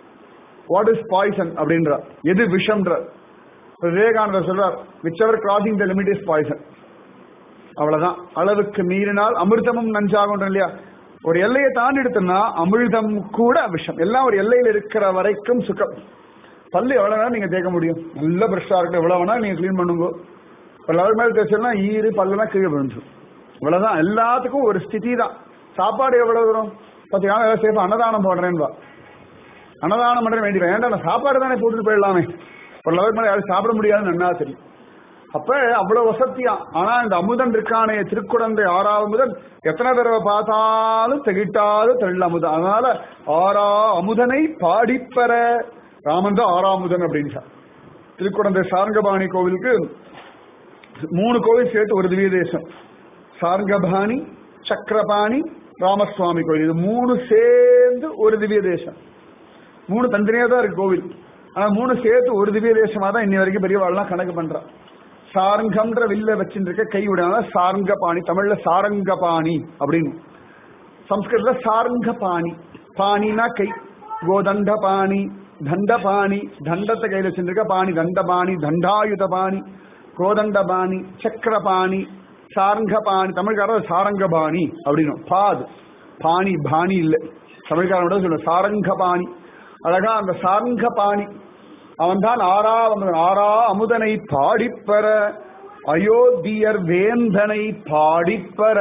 வாட் இஸ் பாய்சன் அப்படின்றா எது விஷம்ன்ற இப்ப விவேகானந்தர் சொல்றார் whichever crossing the limit is poison அவ்வளவுதான் அளவுக்கு மீறினால் அமிர்தமும் நஞ்சாகும் இல்லையா ஒரு எல்லையை தாண்டி எடுத்தோம்னா அமிர்தம் கூட விஷம் எல்லாம் ஒரு எல்லையில் இருக்கிற வரைக்கும் சுகம் பல்லு எவ்வளவு நேரம் நீங்க தேய்க்க முடியும் நல்ல பிரஷ்ஷா இருக்கட்டும் எவ்வளவு வேணா நீங்க க்ளீன் பண்ணுங்க இப்போ லெவல் மேல் தேய்ச்சோம்னா ஈரு பல்லெல்லாம் கீழே விழுந்துரும் இவ்வளவுதான் எல்லாத்துக்கும் ஒரு ஸ்திதி தான் சாப்பாடு எவ்வளவு வரும் பார்த்தீங்கன்னா ஏதாவது சேஃபா அன்னதானம் போடுறேன்பா அன்னதானம் பண்ற வேண்டிய வேண்டாம் நான் சாப்பாடு தானே போட்டுட்டு போயிடலாமே ஒரு லெவல் மேலே யாரும் சாப்பிட முடியாதுன்னு நன்னா தெரியும் அப்ப அவ்வளவு வசதியா ஆனா இந்த அமுதன் இருக்கானே திருக்குழந்தை ஆறாவது முதல் எத்தனை தடவை பார்த்தாலும் திகிட்டாது தெள்ள அமுதன் அதனால ஆறா அமுதனை பாடிப்பெற ராமன் தான் ஆறாமுதன் அப்படின்னு சொன்னார். திருக்குழந்தை சாரங்கபாணி கோவிலுக்கு மூணு கோவில் சேர்த்து ஒரு திவ்ய தேசம் சார்கபாணி சக்கரபாணி ராமசுவாமி கோவில் இது மூணு சேர்ந்து ஒரு திவ்ய தேசம் மூணு தனித்தனியா தான் இருக்கு கோவில் ஆனா மூணு சேர்த்து ஒரு திவ்ய தேசமா தான் இன்னி வரைக்கும் பெரியவாள்லாம் கணக்கு பண்றா சாரங்கம்ன்ற வில்ல வச்சுட்டு இருக்க கை விடாம சாரங்கபாணி தமிழ்ல சாரங்கபாணி அப்படின்னு சம்ஸ்கிருதத்துல சாரங்கபாணி பாணினா கை கோதண்ட பாணி தண்ட பாணி தண்டத்தை கையில வச்சிருக்க பாணி தண்டபாணி தண்டாயுத பாணி கோதண்ட பாணி சக்கரபாணி சாரங்கபாணி தமிழ்காரர் சாரங்கபாணி அப்படின்னு பாது பாணி பாணி இல்ல தமிழ்காரனோட சொல்ல சாரங்கபாணி அழகா அந்த சாரங்கபாணி அவன் தான் ஆறா அமுதன் ஆறா அமுதனை பாடிப்பெற அயோத்தியர் வேந்தனை பாடிப்பெற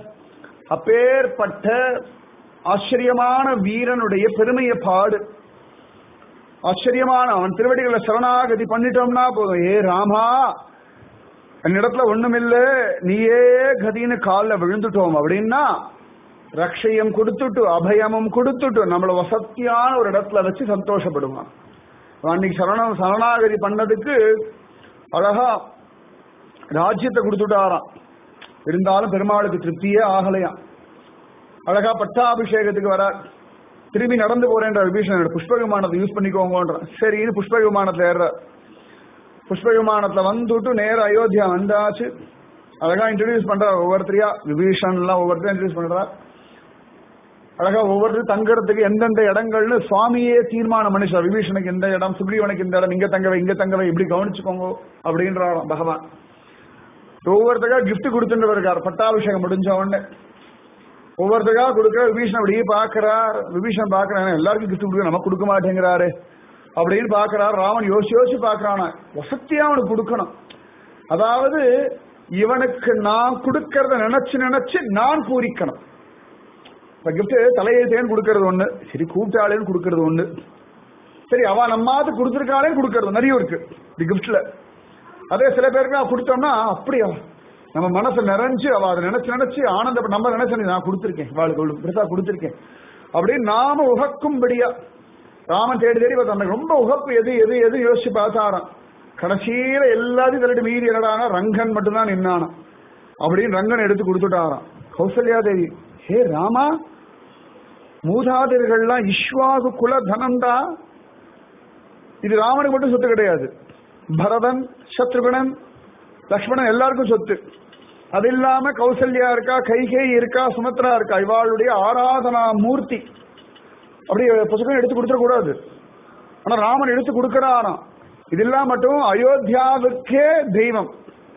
அப்பேற்பட்ட ஆச்சரியமான வீரனுடைய பெருமையை பாடு ஆச்சரியமான அவன் திருவடிகளை சரணாகதி பண்ணிட்டோம்னா போதும் ஏ ராமா என்னிடத்துல ஒண்ணுமில்ல நீயே கதின்னு காலில் விழுந்துட்டோம் அப்படின்னா ரக்ஷையும் கொடுத்துட்டு அபயமும் கொடுத்துட்டு நம்மள வசத்தியான ஒரு இடத்துல வச்சு சந்தோஷப்படுவான் அவன் அன்னைக்கு சரணம் சரணாகதி பண்ணதுக்கு அழகா ராஜ்யத்தை கொடுத்துட்டாராம் இருந்தாலும் பெருமாளுக்கு திருப்தியே ஆகலையாம் அழகா பட்டாபிஷேகத்துக்கு வர திரும்பி நடந்து போறேன்ற விபீஷணன் புஷ்ப விமானத்தை யூஸ் பண்ணிக்கோங்கன்ற சரின்னு புஷ்ப விமானத்துல ஏற புஷ்ப விமானத்துல வந்துட்டு நேர அயோத்தியா வந்தாச்சு அழகா இன்ட்ரடியூஸ் பண்ற ஒவ்வொருத்தரையா விபீஷன் எல்லாம் ஒவ்வொருத்தரையும் இன்ட்ரடியூஸ் பண்றா அழகா ஒவ்வொருத்தரும் தங்கறதுக்கு எந்தெந்த இடங்கள்னு சுவாமியே தீர்மானம் பண்ணிச்சார் விபீஷனுக்கு இந்த இடம் சுக்ரீவனுக்கு இந்த இடம் இங்க தங்கவை இங்க தங்கவை இப்படி கவனிச்சுக்கோங்க அப்படின்றாராம் பகவான் ஒவ்வொருத்தருக்கா gift கொடுத்துட்டு இருக்கார் பட்டாபிஷேகம் முடிஞ்ச உடனே ஒவ்வொருத்தருக்கா கொடுக்குற விபீஷன் அப்படியே பாக்குறார் விபீஷன் பாக்குறான் எல்லாருக்கும் gift கொடுக்க நமக்கு கொடுக்க மாட்டேங்கிறாரு அப்படின்னு பாக்குறார் ராமன் யோசிச்சு யோசிச்சு பாக்குறான வசத்தியா அவனுக்கு கொடுக்கணும் அதாவது இவனுக்கு நான் கொடுக்கறத நினைச்சு நினைச்சு நான் பூரிக்கணும் இப்ப கிஃப்ட் தலையெழுத்தேன்னு கொடுக்கறது ஒண்ணு சரி கூப்பிட்டாளேன்னு கொடுக்கறது ஒண்ணு சரி அவ நம்மாத்து கொடுத்துருக்காளேன்னு கொடுக்கறது நிறைய இருக்கு இந்த கிஃப்ட்ல அதே சில பேருக்கு நான் கொடுத்தோம்னா அப்படியா நம்ம மனசு நிறைஞ்சு அவ அதை நினைச்சு நினைச்சு ஆனந்த நம்ம நினைச்சு நான் கொடுத்துருக்கேன் வாளுக்கு இவ்வளவு பெருசா கொடுத்துருக்கேன் அப்படின்னு நாம உகக்கும்படியா ராமன் தேடி தேடி பார்த்தா அந்த ரொம்ப உகப்பு எது எது எது யோசிச்சு பார்த்தாராம் கடைசியில எல்லாத்தையும் தள்ளிட்டு மீறி என்னடானா ரங்கன் மட்டும்தான் நின்னானாம் அப்படின்னு ரங்கன் எடுத்து கொடுத்துட்டாராம் கௌசல்யா தேவி ஹே ராமா மூதாதையர்கள்லாம் இஸ்வாகு குல தனந்தா இது ராமனுக்கு மட்டும் சொத்து கிடையாது பரதன் சத்ருகுணன் லக்ஷ்மணன் எல்லாருக்கும் சொத்து அது இல்லாம கௌசல்யா இருக்கா கைகேயி இருக்கா சுமத்ரா இருக்கா இவாளுடைய ஆராதனா மூர்த்தி அப்படி புத்தகம் எடுத்து கொடுத்துட கூடாது ஆனா ராமன் எடுத்து கொடுக்கறாராம் இது இல்லாம மட்டும் அயோத்தியாவுக்கே தெய்வம்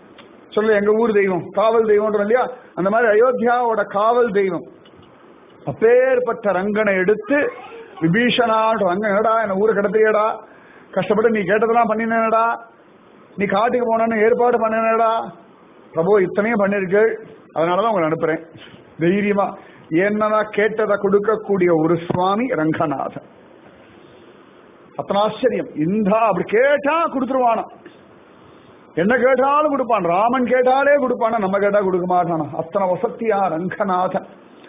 சொல்ல எங்க ஊர் தெய்வம் காவல் தெய்வம்ன்ற இல்லையா அந்த மாதிரி அயோத்தியாவோட காவல் தெய்வம் அப்பேற்பட்ட ரங்கனை எடுத்து விபீஷணான்ற ரங்கன் என்னடா என்ன ஊரை கிடத்தியடா கஷ்டப்பட்டு நீ கேட்டதெல்லாம் பண்ணினடா நீ காட்டுக்கு போனன்னு ஏற்பாடு பண்ணினடா பிரபு இத்தனையும் பண்ணிருக்கு அதனாலதான் உங்களை அனுப்புறேன் தைரியமா என்னன்னா கேட்டதை கொடுக்கக்கூடிய ஒரு சுவாமி ரங்கநாதன் அத்தனை ஆச்சரியம் இந்தா அப்படி கேட்டா கொடுத்துருவானா என்ன கேட்டாலும் கொடுப்பான் ராமன் கேட்டாலே கொடுப்பானா நம்ம கேட்டா கொடுக்க மாட்டானா அத்தனை வசத்தியா ரங்கநாதன்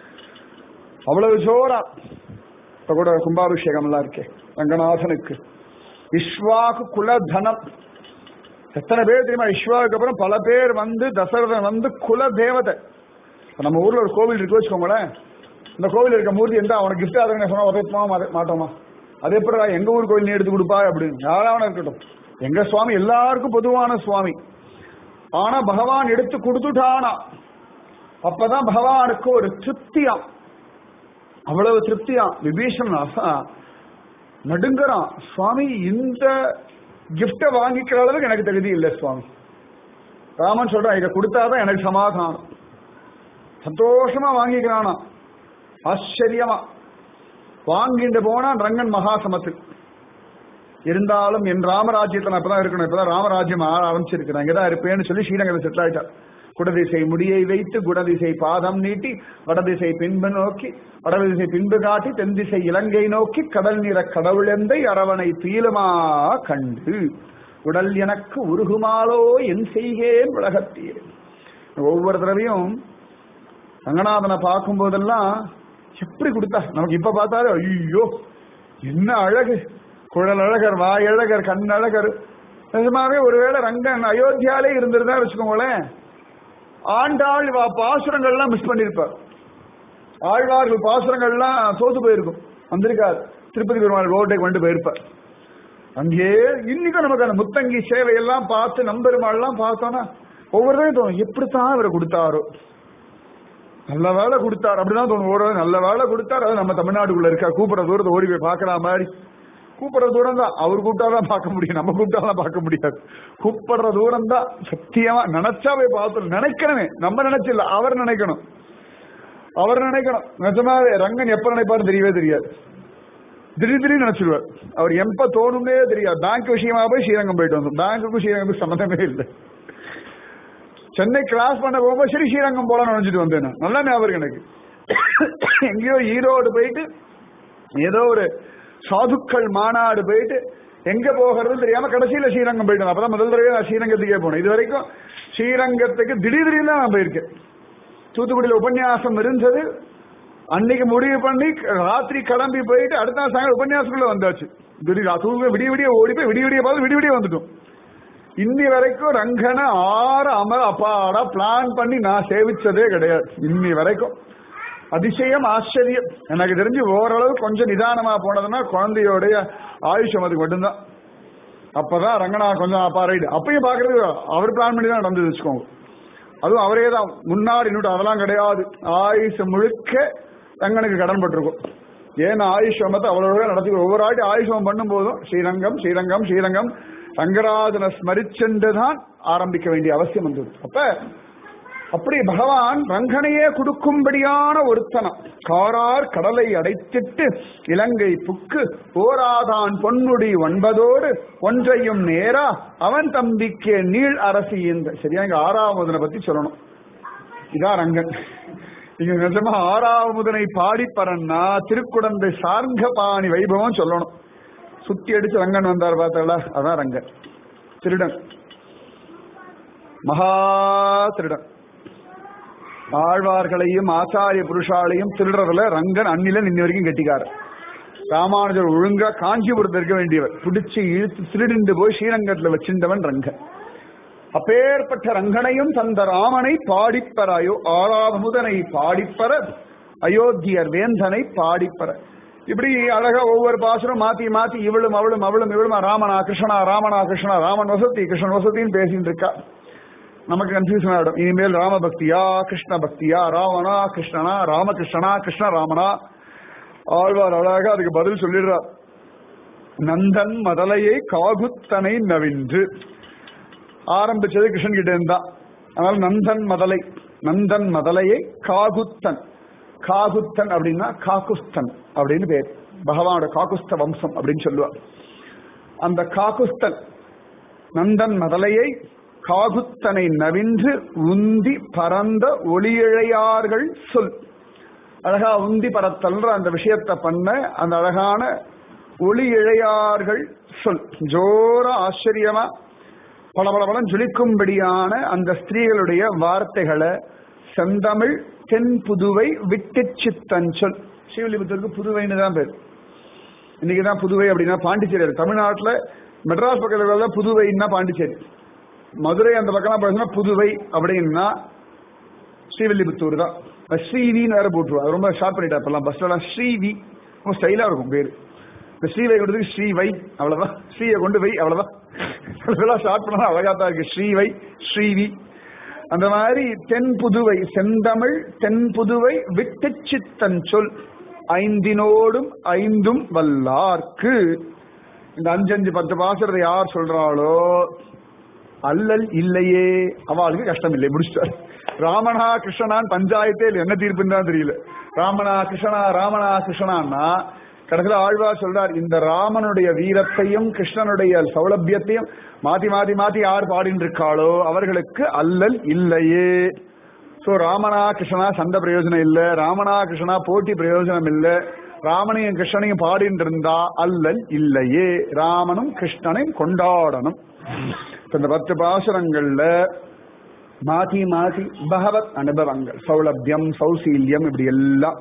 அவ்வளவு ஜோரா இப்ப கூட கும்பாபிஷேகம் எல்லாம் இருக்கே ரங்கநாதனுக்கு இஸ்வாக்கு குலதனம் எத்தனை பேர் தெரியுமா இஸ்வாவுக்கு அப்புறம் பல பேர் வந்து தசரதன் வந்து குல தேவதை இப்ப நம்ம ஊர்ல ஒரு கோவில் இருக்கு வச்சுக்கோங்களேன் இந்த கோவில் இருக்க மூர்த்தி எந்த அவனுக்கு கிஃப்ட் ஆகுதுங்க சொன்னா உதயத்துமா மாட்டோமா அது எப்படி எங்க ஊர் கோவில் நீ எடுத்து கொடுப்பா அப்படின்னு யாராவது இருக்கட்டும் எங்க சுவாமி எல்லாருக்கும் பொதுவான சுவாமி ஆனா பகவான் எடுத்து கொடுத்துட்டானா அப்பதான் பகவானுக்கு ஒரு திருப்தியாம் அவ்வளவு திருப்தியாம் விபீஷன் அச- நடுங்கறான் சுவாமி இந்த கிஃப்ட வாங்கிக்கிற அளவுக்கு எனக்கு தகுதி இல்லை சுவாமி ராமன் சொல்றான் இதை கொடுத்தாதான் எனக்கு சமாதானம் சந்தோஷமா வாங்கிக்கிறானா ஆச்சரியமா வாங்கிட்டு போனா ரங்கன் மகாசமத்து இருந்தாலும் என் ராமராஜ்யத்தில் நான் இப்பதான் இருக்கணும் இப்பதான் ராமராஜ்யம் ஆர ஆரம்பிச்சிருக்கு நான் இங்கதான் இருப்பேன்னு சொல்லி ஸ்ரீரங்கத்தில் செட்டில் ஆயிட்டார் குடதிசை முடியை வைத்து குடதிசை பாதம் நீட்டி வடதிசை பின்பு நோக்கி வடதிசை பின்பு காட்டி தென்திசை இலங்கை நோக்கி கடல் நிற கடவுளெந்தை அரவணை தீலமா கண்டு உடல் எனக்கு உருகுமாலோ என் செய்கேன் உலகத்தீர் ஒவ்வொரு தடவையும் ரங்கநாதனை பார்க்கும் போதெல்லாம் எப்படி கொடுத்தா நமக்கு இப்ப பார்த்தாலே ஐயோ என்ன அழகு குழல் அழகர் வாய் அழகர் கண் அழகர் நிஜமாவே ஒருவேளை ரங்கன் அயோத்தியாலே இருந்திருந்தா வச்சுக்கோங்களேன் ஆண்டாள் வா பாசுரங்கள்லாம் மிஸ் பண்ணிருப்பார் ஆழ்வார்கள் பாசுரங்கள்லாம் தோத்து போயிருக்கும் வந்திருக்கார் திருப்பதி பெருமாள் ரோட்டை கொண்டு போயிருப்பார் அங்கே இன்னைக்கும் நமக்கு அந்த முத்தங்கி சேவையெல்லாம் பார்த்து நம்பெருமாள்லாம் பார்த்தோன்னா ஒவ்வொருத்தையும் தோணும் எப்படித்தான் இவரை கொடுத்தாரோ நல்ல வேலை கொடுத்தார் அப்படிதான் தோணும் ஒரு நல்ல வேலை கொடுத்தார் அது நம்ம தமிழ்நாட்டுக்குள்ள இருக்கா கூப்பிடுற தூரத்தை ஓடி போய் பார்க்கற மாதிரி கூப்பிடுற தூரம் தான் அவர் கூப்பிட்டாதான் பார்க்க முடியும் நம்ம கூப்பிட்டாலாம் பார்க்க முடியாது கூப்பிடுற தூரம் தான் சத்தியமா நினைச்சா போய் பார்த்து நினைக்கணுமே நம்ம நினைச்சில்ல அவர் நினைக்கணும் அவர் நினைக்கணும் நிஜமாவே ரங்கன் எப்ப நினைப்பாரு தெரியவே தெரியாது திடீர் திடீர்னு நினைச்சிருவார் அவர் எப்ப தோணுமே தெரியாது பேங்க் விஷயமா போய் ஸ்ரீரங்கம் போயிட்டு வந்தோம் பேங்க்குக்கும் ஸ்ரீரங்கத்துக்கும் சம்மந்தமே இல்லை சென்னை கிராஸ் பண்ண போகும்போது சரி ஸ்ரீரங்கம் போலாம் நினைச்சிட்டு வந்தேன் நான். நல்லா ஞாபகம் இருக்கு எனக்கு எங்கேயோ ஈரோடு போயிட்டு ஏதோ ஒரு சாதுக்கள் மாநாடு போயிட்டு எங்க போகிறது தெரியாம கடைசியில ஸ்ரீரங்கம் போயிட்டேன் அப்பதான் முதல் தடவை நான் ஸ்ரீரங்கத்துக்கே போனேன் இது வரைக்கும் ஸ்ரீரங்கத்துக்கு திடீர் திடீர்னு தான் நான் போயிருக்கேன் தூத்துக்குடியில உபன்யாசம் இருந்தது அன்னைக்கு முடிவு பண்ணி ராத்திரி கிளம்பி போயிட்டு அடுத்த நாள் சாயங்காலம் உபன்யாசத்துக்குள்ள வந்தாச்சு திடீர் தூங்க விடிய விடிய ஓடி போய் விடிய விடிய பார்த்து விடிய விடிய வந்துட்டோம் இன்னி வரைக்கும் ரங்கனை ஆறு அமர் அப்பாடா பிளான் பண்ணி நான் சேவிச்சதே கிடையாது இன்னி வரைக்கும் அதிசயம் ஆச்சரியம் எனக்கு தெரிஞ்சு ஓரளவு கொஞ்சம் நிதானமா போனதுன்னா குழந்தையோடைய ஆயுஷம் அதுக்கு மட்டும்தான் அப்பதான் ரங்கனா கொஞ்சம் அப்பா ரைடு அப்பயும் பாக்குறது அவர் பிளான் பண்ணி தான் நடந்தது வச்சுக்கோங்க அதுவும் அவரே தான் முன்னாடி இன்னும் அதெல்லாம் கிடையாது ஆயுஷ் முழுக்க ரங்கனுக்கு கடன் பட்டிருக்கும் ஏன்னா ஆயுஷ் மத்தை அவ்வளவு நடத்தி ஒவ்வொரு ஆட்டி ஆயுஷம் பண்ணும் போதும் ஸ்ரீரங்கம் ஸ்ரீரங்கம் ஸ்ரீரங்கம் ரங்கராஜனை ஸ்மரிச்சென்று தான் ஆரம்பிக்க வேண்டிய அவசியம் வந்தது அப்ப அப்படி பகவான் ரங்கனையே கொடுக்கும்படியான ஒருத்தனம் காரார் கடலை அடைத்திட்டு இலங்கை புக்கு ஓராதான் பொன்முடி ஒன்பதோடு ஒன்றையும் நேரா அவன் தம்பிக்கு நீள் அரசி இந்த சரியா இங்க ஆறாவதனை பத்தி சொல்லணும் இதான் ரங்கன் இங்க நிஜமா ஆறாவதுனை பாடி பரன்னா திருக்குடந்தை சார்ந்த பாணி வைபவம் சொல்லணும் சுத்தி அடிச்சு ரங்கன் வந்தார் பார்த்தாளா அதான் ரங்கன் திருடன் மகா திருடன் ஆழ்வார்களையும் ஆச்சாரிய புருஷாலையும் திருடுறதுல ரங்கன் அன்னில இன்னி வரைக்கும் கெட்டிக்காரு ராமானுஜர் ஒழுங்கா காஞ்சிபுரத்தில் இருக்க வேண்டியவர் பிடிச்சு இழுத்து திருடிண்டு போய் ஸ்ரீரங்கத்துல வச்சிருந்தவன் ரங்கன் அப்பேற்பட்ட ரங்கனையும் தந்த ராமனை பாடிப்பராயோ ஆறாவமுதனை பாடிப்பர அயோத்தியர் வேந்தனை பாடிப்பர இப்படி அழகா ஒவ்வொரு பாசுரம் மாத்தி மாத்தி இவளும் அவளும் அவளும் இவளும் ராமனா கிருஷ்ணா ராமனா கிருஷ்ணா ராமன் வசதி கிருஷ்ணன் வசதின்னு பேசிட்டு இருக்கா நமக்கு கன்ஃபியூஷன் ஆயிடும் இனிமேல் ராம பக்தியா கிருஷ்ண பக்தியா ராவணா கிருஷ்ணனா ராமகிருஷ்ணனா கிருஷ்ண ராமனா ஆழ்வார் அழகா அதுக்கு பதில் சொல்லிடுறார் நந்தன் மதலையை காகுத்தனை நவின்று ஆரம்பிச்சது கிருஷ்ணன் கிட்ட இருந்தா அதனால நந்தன் மதலை நந்தன் மதலையை காகுத்தன் காகுத்தன் அப்படின்னா காகுஸ்தன் அப்படின்னு பேர் பகவானோட காகுஸ்த வம்சம் அப்படின்னு சொல்லுவார் அந்த காகுஸ்தன் நந்தன் மதலையை காகுத்தனை நவின்று உந்தி பறந்த ஒளியிழையார்கள் சொல் அழகா உந்தி பறத்தல்ற அந்த விஷயத்தை பண்ண அந்த அழகான ஒளி இழையார்கள் சொல் ஜோர ஆச்சரியமா பளபளபளம் ஜொலிக்கும்படியான அந்த ஸ்திரீகளுடைய வார்த்தைகளை செந்தமிழ் தென் புதுவை விட்டு சித்தன் சொல் ஸ்ரீவில்லிபுத்தூருக்கு புதுவைன்னு தான் பேர் இன்னைக்கு தான் புதுவை அப்படின்னா பாண்டிச்சேரி இருக்கு. தமிழ்நாட்டுல மெட்ராஸ் பக்கத்துல தான் புதுவைன்னா பாண்டிச்சேரி மதுரை அந்த பக்கம்லாம் பார்த்தீங்கன்னா புதுவை அப்படின்னா ஸ்ரீவில்லிபுத்தூர் தான் ஸ்ரீவின்னு வேற போட்டுருவா அது ரொம்ப ஷார்ட் பண்ணிட்டா இப்பெல்லாம் பஸ்லலாம் ஸ்ரீவி ரொம்ப ஸ்டைலா இருக்கும் பேரு இந்த ஸ்ரீவை கொண்டு ஸ்ரீ வை அவ்வளவுதான் ஸ்ரீயை கொண்டு வை அவ்வளவுதான் இதெல்லாம் ஷார்ட் பண்ணா அழகா தான் இருக்கு ஸ்ரீவை ஸ்ரீவி அந்த மாதிரி தென் புதுவை செந்தமிழ் தென் புதுவை விட்டு சித்தன் சொல் ஐந்தினோடும் ஐந்தும் வல்லார்க்கு இந்த அஞ்சஞ்சு பத்து பாசுறதை யார் சொல்றாளோ அல்லல் இல்லையே அவளுக்கு கஷ்டம் இல்லை முடிச்சிட்டார் ராமனா கிருஷ்ணனான் பஞ்சாயத்தே இல்ல, என்ன தீர்ப்புன்னு தான் தெரியல ராமனா கிருஷ்ணனா ராமனா கிருஷ்ணனான்னா கடைசியில் ஆழ்வார் சொல்றார் இந்த ராமனுடைய வீரத்தையும் கிருஷ்ணனுடைய சௌலபியத்தையும் மாத்தி மாத்தி மாத்தி யார் பாடின்னு இருக்காளோ அவர்களுக்கு அல்லல் இல்லையே சோ ராமனா கிருஷ்ணனா சண்டை பிரயோஜனம் இல்ல ராமனா கிருஷ்ணனா போட்டி பிரயோஜனம் இல்ல ராமனையும் கிருஷ்ணனையும் பாடிட்டு இருந்தா அல்லல் இல்லையே ராமனும் கிருஷ்ணனையும் கொண்டாடணும் இப்ப இந்த பத்து பாசுரங்கள்ல மாத்தி மாத்தி பகவத் அனுபவங்கள் சௌலபியம் சௌசீல்யம் இப்படி எல்லாம்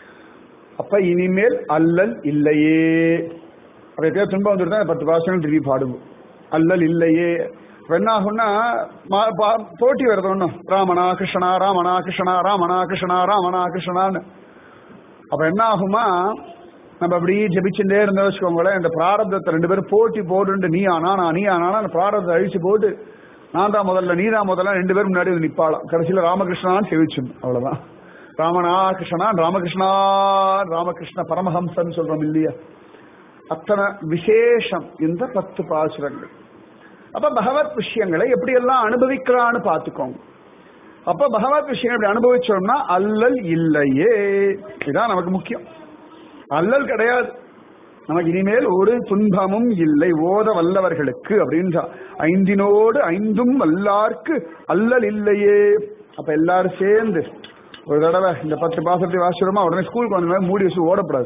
அப்ப இனிமேல் அல்லல் இல்லையே அப்ப எப்பயாவது துன்பம் வந்துட்டு தான் பத்து பாசுரங்கள் திருப்பி பாடுவோம் அல்லல் இல்லையே இப்ப என்ன ஆகும்னா மா- பா- போட்டி வருது ஒண்ணும் ராமனா கிருஷ்ணா ராமனா கிருஷ்ணா ராமனா கிருஷ்ணா ராமனா கிருஷ்ணான்னு அப்ப என்ன ஆகுமா நம்ம அப்படி ஜெபிச்சுட்டே இருந்தா வச்சுக்கோங்களேன் இந்த பிராரப்தத்தை ரெண்டு பேரும் போட்டி போட்டு நீ ஆனா நான் நீ ஆனா அந்த பிராரப்தத்தை அழிச்சு போட்டு நான் தான் முதல்ல நீ தான் முதல்ல ரெண்டு பேரும் முன்னாடி வந்து நிப்பாளாம் கடைசியில ராமகிருஷ்ணான்னு செவிச்சும் அவ்வளவுதான் ராமனா கிருஷ்ணா ராமகிருஷ்ணா ராமகிருஷ்ண பரமஹம்சன் சொல்றோம் இல்லையா அத்தனை விசேஷம் இந்த பத்து பாசுரங்கள் அப்ப பகவத் விஷயங்களை எப்படி எல்லாம் அனுபவிக்கலாம்னு பார்த்துக்கோங்க அப்ப பகவத் விஷயங்கள் இப்படி அனுபவிச்சோம்னா அல்லல் இல்லையே இதுதான் நமக்கு முக்கியம் அல்லல் கிடையாது நமக்கு இனிமேல் ஒரு துன்பமும் இல்லை ஓத வல்லவர்களுக்கு அப்படின்றா ஐந்தினோடு ஐந்தும் வல்லார்க்கு அல்லல் இல்லையே அப்ப எல்லாரும் சேர்ந்து ஒரு தடவை இந்த பத்து பாசத்தை வாசிடுமா உடனே ஸ்கூலுக்கு வந்த மாதிரி மூடி வச்சு ஓடக்கூடாது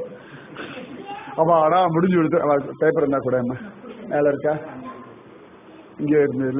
அப்ப அடா முடிஞ்சு கொடுத்து பேப்பர் இருந்தா கூட என்ன மேல இருக்கா இங்க இருந்ததுல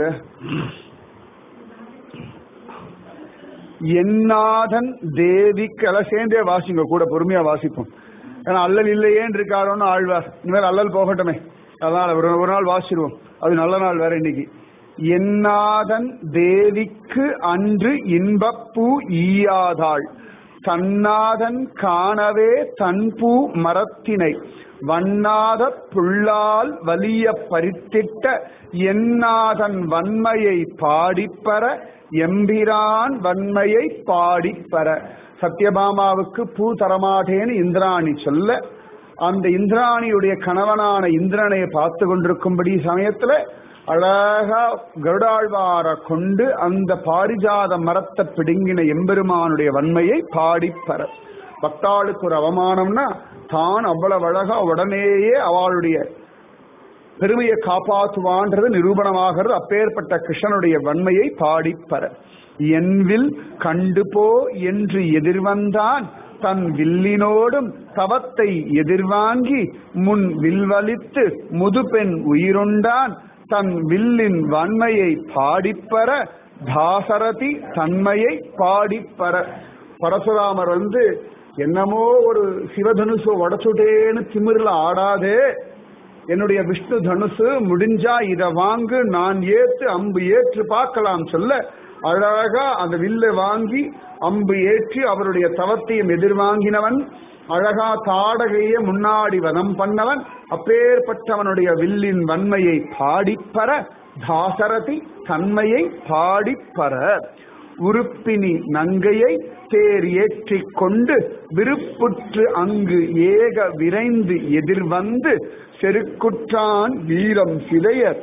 என்னாதன் தேவிக்கெல்லாம் சேர்ந்தே வாசிங்க கூட பொறுமையா வாசிப்போம் ஏன்னா அல்லல் இல்லையேன்னு இருக்காரோன்னு ஆழ்வார் இனிமேல் அல்லல் போகட்டுமே அதனால ஒரு ஒரு நாள் வாசிடுவோம் அது நல்ல நாள் வேற இன்னைக்கு என்னாதன் தேவிக்கு அன்று இன்பப்பூ ஈயாதாள் தன்னாதன் காணவே தன்பூ மரத்தினை வண்ணாத புள்ளால் வலிய பறித்திட்ட என்னாதன் வன்மையை பாடிப்பற எம்பிரான் வன்மையை பாடிப்பற சத்யபாமாவுக்கு பூ தரமாட்டேன்னு இந்திராணி சொல்ல அந்த இந்திராணியுடைய கணவனான இந்திரனை பார்த்து கொண்டிருக்கும்படி சமயத்துல அழகா கருடாழ்வார கொண்டு அந்த பாரிஜாத மரத்தை பிடுங்கின எம்பெருமானுடைய வன்மையை பாடிப்பற பக்தாளுக்கு ஒரு அவமானம்னா தான் அவ்வளவு அழகா உடனேயே அவளுடைய பெருமையை காப்பாற்றுவான்றது நிரூபணமாகிறது அப்பேற்பட்ட கிருஷ்ணனுடைய வன்மையை பாடிப்பற என்வில் கண்டுபோ என்று எதிர்வந்தான் தன் வில்லினோடும் தவத்தை எதிர்வாங்கி முன் வில்வலித்து முதுபெண் உயிருண்டான் தன் வில்லின் வன்மையை பாடிப்பற தாசரதி தன்மையை பாடிப்பற பரசுராமர் வந்து என்னமோ ஒரு சிவதனுசு உடச்சுட்டேன்னு திமிரில் ஆடாதே என்னுடைய விஷ்ணு தனுசு முடிஞ்சா இத வாங்கு நான் ஏத்து அம்பு ஏற்று பார்க்கலாம் சொல்ல அழகா அந்த வில்லை வாங்கி அம்பு ஏற்றி அவருடைய தவத்தையும் எதிர்வாங்கினவன் அழகா தாடகைய முன்னாடி வதம் பண்ணவன் அப்பேற்பட்டவனுடைய வில்லின் வன்மையை பாடிப்பற தாசரதி தன்மையை பாடிப்பற உருப்பினி நங்கையை தேர் ஏற்றிக் கொண்டு விருப்புற்று அங்கு ஏக விரைந்து எதிர்வந்து செருக்குற்றான் வீரம் சிதைய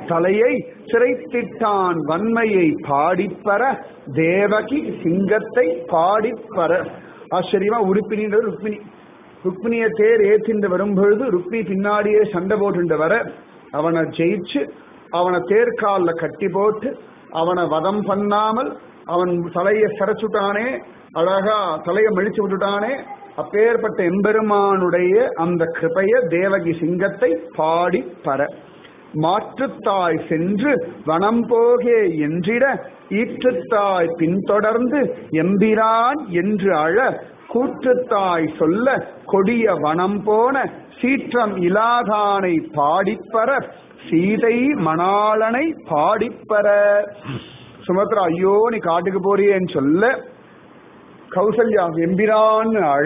தலையை சிறைத்திட்டான் வன்மையை பாடிப்பற தேவகி சிங்கத்தை பாடிப்பற ஆச்சரியமா உருப்பினின்றது ருக்மிணி ருக்மிணிய தேர் ஏற்றிண்டு வரும்பொழுது ருக்மி பின்னாடியே சண்டை போட்டு வர அவனை ஜெயிச்சு அவனை தேர்காலில் கட்டி போட்டு அவனை வதம் பண்ணாமல் அவன் தலையை சிறைச்சுட்டானே அழகா தலையை மழிச்சு விட்டுட்டானே அப்பேற்பட்ட எம்பெருமானுடைய அந்த கிருபைய தேவகி சிங்கத்தை பாடி பர மாற்றுத்தாய் சென்று வனம் போகே என்றிட ஈற்றுத்தாய் பின்தொடர்ந்து எம்பிரான் என்று அழ கூற்றுத்தாய் சொல்ல கொடிய வனம் போன சீற்றம் இலாதானை பாடிப்பற சீதை மணாளனை பாடிப்பற சுமத்ரா ஐயோ நீ காட்டுக்கு போறியேன்னு சொல்ல கௌசல்யா எம்பிரான்னு அழ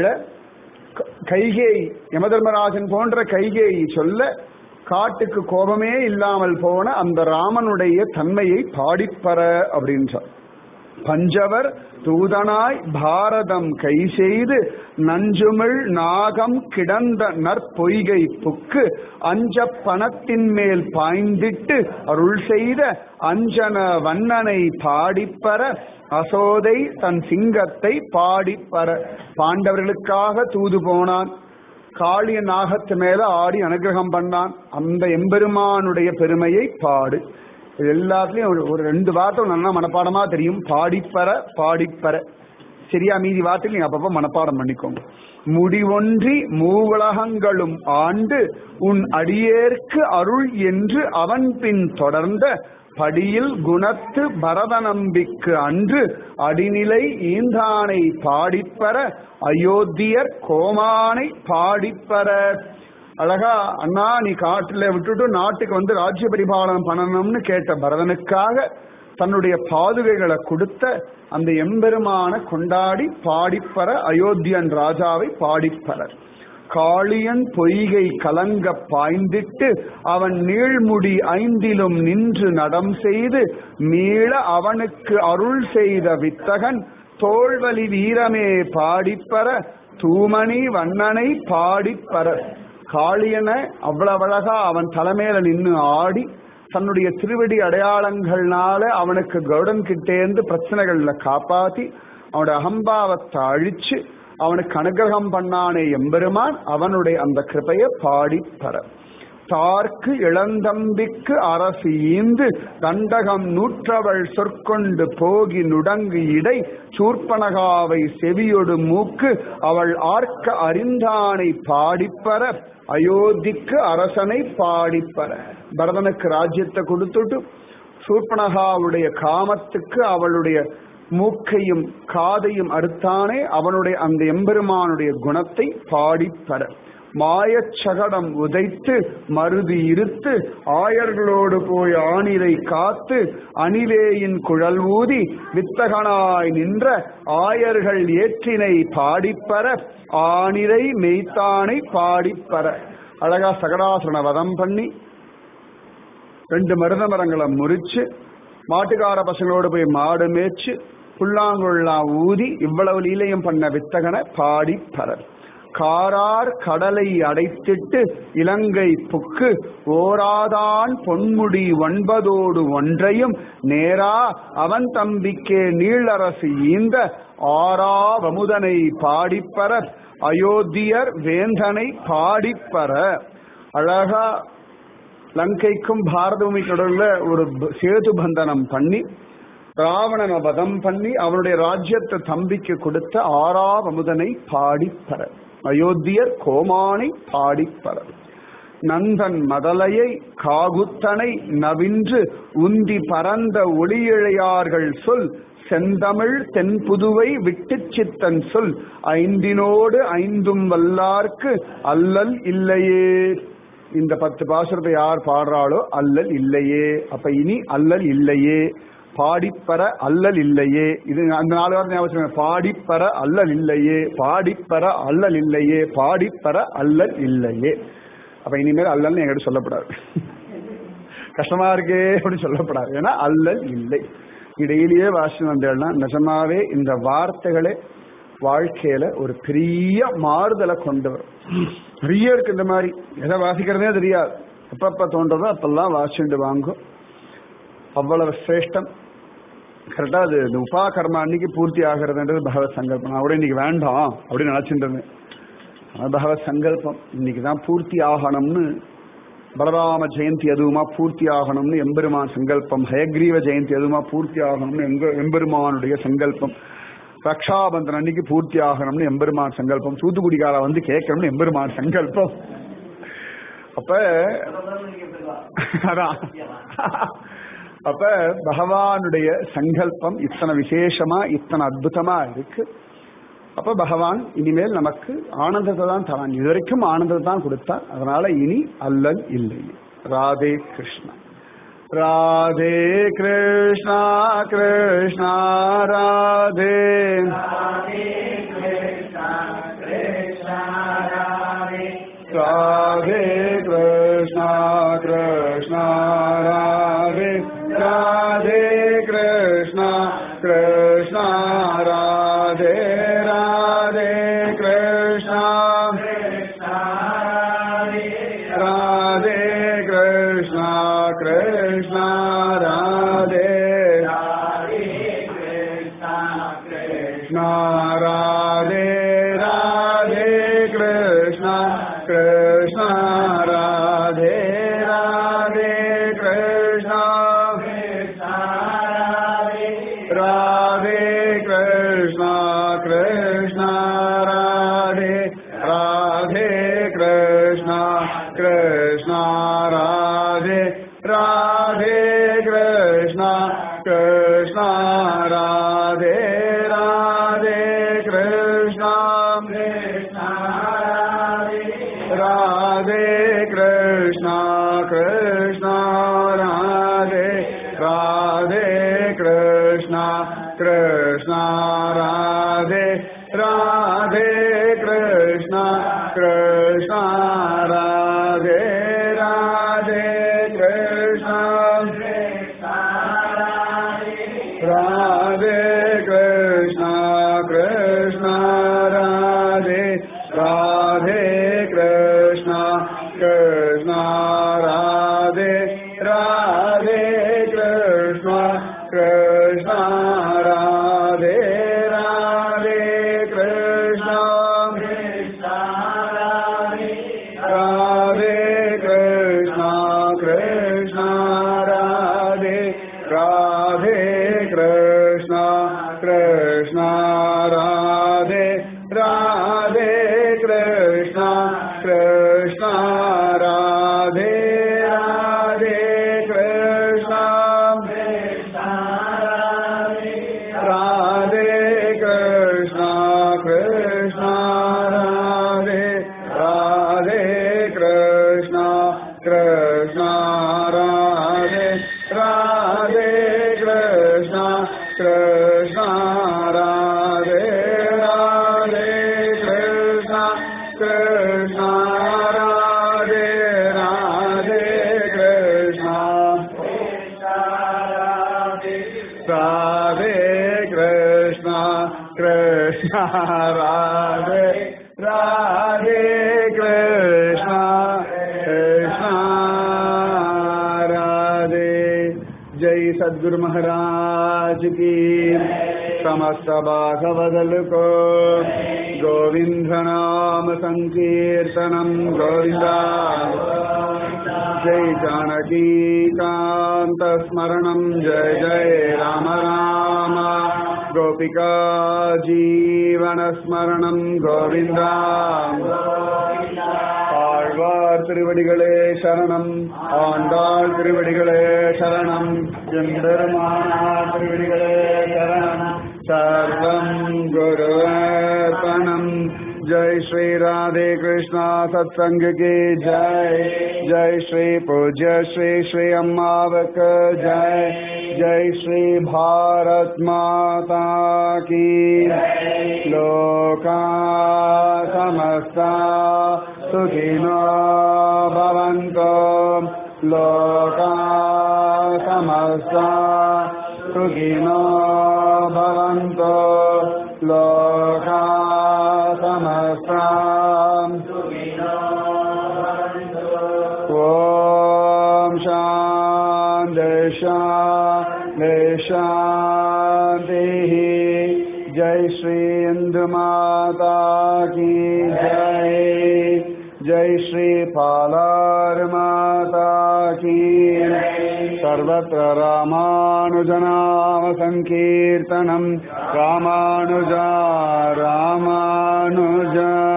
க- கைகேயி யமதர்மராஜன் போன்ற கைகேயி சொல்ல காட்டுக்கு கோபமே இல்லாமல் போன அந்த ராமனுடைய தன்மையை பாடிப்பற அப்படின்றார் பஞ்சவர் தூதனாய் பாரதம் கை செய்து நஞ்சுமிழ் நாகம் கிடந்த நற்பொய்கை புக்கு அஞ்ச பணத்தின் மேல் பாய்ந்திட்டு அருள் செய்த அஞ்சன வண்ணனை பாடிப்பற அசோதை தன் சிங்கத்தை பாடிப்பற பாண்டவர்களுக்காக தூது போனான் காளிய நாகத்து மேல ஆடி அனுகிரகம் பண்ணான் அந்த எம்பெருமானுடைய பெருமையை பாடு இது எல்லாத்துலயும் ஒரு- ஒரு ரெண்டு வார்த்தை நல்லா மனப்பாடமா தெரியும் பாடிப்பற பாடிப்பற சரியா மீதி வார்த்தை நீங்க அப்பப்ப மனப்பாடம் பண்ணிக்கோங்க முடிவொன்றி மூவுலகங்களும் ஆண்டு உன் அடியேற்கு அருள் என்று அவன் பின் தொடர்ந்த படியில் குணத்து பரதநம்பிக்கு அன்று அடிநிலை ஈந்தானை பாடிப்பற அயோத்தியர் கோமானை பாடிப்பற அழகா அண்ணா நீ காட்டுல விட்டுட்டு நாட்டுக்கு வந்து ராஜ்ய பரிபாலனம் பண்ணணும்னு கேட்ட பரதனுக்காக தன்னுடைய பாதுகைகளை கொடுத்த அந்த எம்பெருமான கொண்டாடி பாடிப்பற அயோத்தியன் ராஜாவை பாடிப்பறர் காளியன் பொய்கை கலங்க பாய்ந்திட்டு அவன் நீழ்முடி ஐந்திலும் நின்று நடம் செய்து மீள அவனுக்கு அருள் செய்த வித்தகன் தோள்வலி வீரமே பாடிப்பற தூமணி வண்ணனை பாடிப்பற காளியனை அவ்வளவு அழகா அவன் தலைமையில நின்னு ஆடி தன்னுடைய திருவடி அடையாளங்கள்னால அவனுக்கு கருடன் கிட்டேந்து பிரச்சனைகள்ல காப்பாத்தி அவனோட அகம்பாவத்தை அழிச்சு அவனுக்கு அனுகிரகம் பண்ணானே எம்பெருமான் அவனுடைய அந்த கிருபைய பாடி பர தார்க்கு இளந்தம்பிக்கு அரசு ஈந்து தண்டகம் நூற்றவள் சொற்கொண்டு போகி நுடங்கு இடை சூர்பனகாவை செவியொடு மூக்கு அவள் ஆர்க்க அறிந்தானை பாடிப்பற அயோத்திக்கு அரசனை பாடிப்பற பரதனுக்கு ராஜ்யத்தை கொடுத்துட்டு சூர்பனகாவுடைய காமத்துக்கு அவளுடைய மூக்கையும் காதையும் அறுத்தானே அவனுடைய அந்த எம்பெருமானுடைய குணத்தை பாடிப்பற மாயச் சகடம் உதைத்து மருதி இருத்து ஆயர்களோடு போய் ஆணிரை காத்து அணிலேயின் குழல் ஊதி வித்தகனாய் நின்ற ஆயர்கள் ஏற்றினை பாடிப்பற ஆணிரை மெய்த்தானை பாடிப்பற அழகா சகடாசுரனை வதம் பண்ணி ரெண்டு மருத மரங்களை முறிச்சு மாட்டுக்கார பசங்களோடு போய் மாடு மேய்ச்சு புல்லாங்குழலாம் ஊதி இவ்வளவு லீலையும் பண்ண வித்தகனை பாடி பரர் காரார் கடலை அடைத்திட்டு இலங்கை புக்கு ஓராதான் பொன்முடி ஒன்பதோடு ஒன்றையும் நேரா அவன் தம்பிக்கே நீளரசு ஈந்த ஆரா வமுதனை பாடிப்பர அயோத்தியர் வேந்தனை பாடிப்பர அழகா லங்கைக்கும் பாரத பூமிக்கு நடுவுல ஒரு ப- சேது பந்தனம் பண்ணி ராவணனை வதம் பண்ணி அவனுடைய ராஜ்யத்தை தம்பிக்கு கொடுத்த ஆறாவமுதனை பாடிப்பற அயோத்தியர் கோமானை பாடிப்பற நந்தன் மதலையை காகுத்தனை நவின்று உந்தி பரந்த ஒளியிழையார்கள் சொல் செந்தமிழ் தென்புதுவை விட்டுச் சித்தன் சொல் ஐந்தினோடு ஐந்தும் வல்லார்க்கு அல்லல் இல்லையே இந்த பத்து பாசுரத்தை யார் பாடுறாளோ அல்லல் இல்லையே அப்ப இனி அல்லல் இல்லையே பாடிப்பற அல்லல் இல்லையே இது அந்த நாலு வார்த்தை ஞாபகம் வச்சுக்கோங்க. பாடிப்பற அல்லல் இல்லையே பாடிப்பற அல்லல் இல்லையே பாடிப்பற அல்லல் இல்லையே அப்ப இனிமேல் அல்லல்னு என்கிட்ட சொல்லப்படாது கஷ்டமா இருக்கே அப்படி சொல்லப்படாது ஏன்னா அல்லல் இல்லை இடையிலேயே வாசி வந்தேன்னா நிஜமாவே இந்த வார்த்தைகளே வாழ்க்கையில ஒரு பெரிய மாறுதலை கொண்டு வரும் நிறைய இருக்கு இந்த மாதிரி எதை வாசிக்கிறதே தெரியாது எப்பப்ப தோன்றதோ அப்பெல்லாம் வாசிண்டு வாங்கும் அவ்வளவு சிரேஷ்டம் கரெக்டா அது இந்த உபா கர்மா அன்னைக்கு பூர்த்தி ஆகிறதுன்றது பகவத் சங்கல்பம் நான் கூட இன்னைக்கு வேண்டாம் அப்படின்னு நினைச்சிட்டு இருந்தேன் ஆனா பகவத் சங்கல்பம் இன்னைக்கு தான் பூர்த்தி ஆகணும்னு பலராம ஜெயந்தி எதுவுமா பூர்த்தி ஆகணும்னு எம்பெருமான் சங்கல்பம் ஹயக்ரீவ ஜெயந்தி எதுவுமா பூர்த்தி ஆகணும்னு எங்க எம்பெருமானுடைய சங்கல்பம் ரக்ஷாபந்தன் அன்னைக்கு பூர்த்தி ஆகணும்னு எம்பெருமான் சங்கல்பம் தூத்துக்குடிக்கார வந்து கேட்கணும்னு எம்பெருமான் சங்கல்பம் அப்ப அதான் அப்ப பகவானுடைய சங்கல்பம் இத்தனை விசேஷமா இத்தனை அற்புதமா இருக்கு அப்ப பகவான் இனிமேல் நமக்கு ஆனந்தத்தை தான் தரான் இது வரைக்கும் ஆனந்தத்தை தான் கொடுத்தார் அதனால இனி அல்லல் இல்லை ராதே கிருஷ்ணா ராதே கிருஷ்ணா கிருஷ்ணா ராதே ராதே கிருஷ்ணா கிருஷ்ணா ராதே ராதே கிருஷ்ணா கிருஷ்ணா ராதே ராதே கிருஷ்ணா ராதே கிருஷ்ணா கிருஷ்ணா ராதே கிருஷ்ணா ராதே ராதே கிருஷ்ணா கிருஷ்ணா ராதே ராதே கிருஷ்ணா ராதே கிருஷ்ணா கிருஷ்ணா ராதே ராதே கிருஷ்ணா கிருஷ்ணா ராதே ராதே கிருஷ்ணா கிருஷ்ணா ராதே ராதே கிருஷ்ணா ராதே கிருஷ்ணா கிருஷ்ணா ராதே ராதே கிருஷ்ணா கிருஷ்ணா ராதே ராதே கிருஷ்ணா கிருஷ்ணா ராதே ராதே கிருஷ்ணா ராதே கிருஷ்ணா கிருஷ்ணா ராதே ராதே கிருஷ்ணா கிருஷ்ணா ராதே ராதே கிருஷ்ணா கிருஷ்ணா ராதே ராதே கிருஷ்ணா ராதே கிருஷ்ணா கிருஷ்ணா ராதே ராதே கிருஷ்ணா கிருஷ்ணா ராதே ராதே கிருஷ்ணா கிருஷ்ணா ராதே ராதே கிருஷ்ணா ராதே கிருஷ்ணா கிருஷ்ணா ராதே ராதே கிருஷ்ணா கிருஷ்ணா ராதே ராதே கிருஷ்ணா கிருஷ்ணா ராதே ராதே கிருஷ்ணா கிருஷ்ணா ராதே ராதே கிருஷ்ணா ராதே கிருஷ்ணா கிருஷ்ணா ராதே ராதே கிருஷ்ணா கிருஷ்ணா ராதே जय सद्गुरु महाराज की समस्त भागवदल को गोविंद नाम संकीर्तनम गोविंदा जय जानकी कांत स्मरणम जय जय राम राम गोपिका जीवन स्मरणम गोविंदा ஆழ்வார் திருவடிகளே சரணம் ஆண்டாள் திருவடிகளே சரணம் எம்பெருமானார் திருவடிகளே சரணம் சர்வம் குருவர்ப்பணம் जय श्री राधे कृष्णा सत्संग की जय जय श्री पूज्य श्री श्री अम्मावक जय जय श्री भारत माता की लोका समस्ता सुखिनो भवन्तो लोका समस्ता सुखिनो भवन्तो लोका समस्ता ॐ शान्ति शान्तिः जय श्री इंदु माता की जय जय श्री पालार माता की सर्वत्र रामानुजनाम संकीर्तनम रामानुजा रामानुजा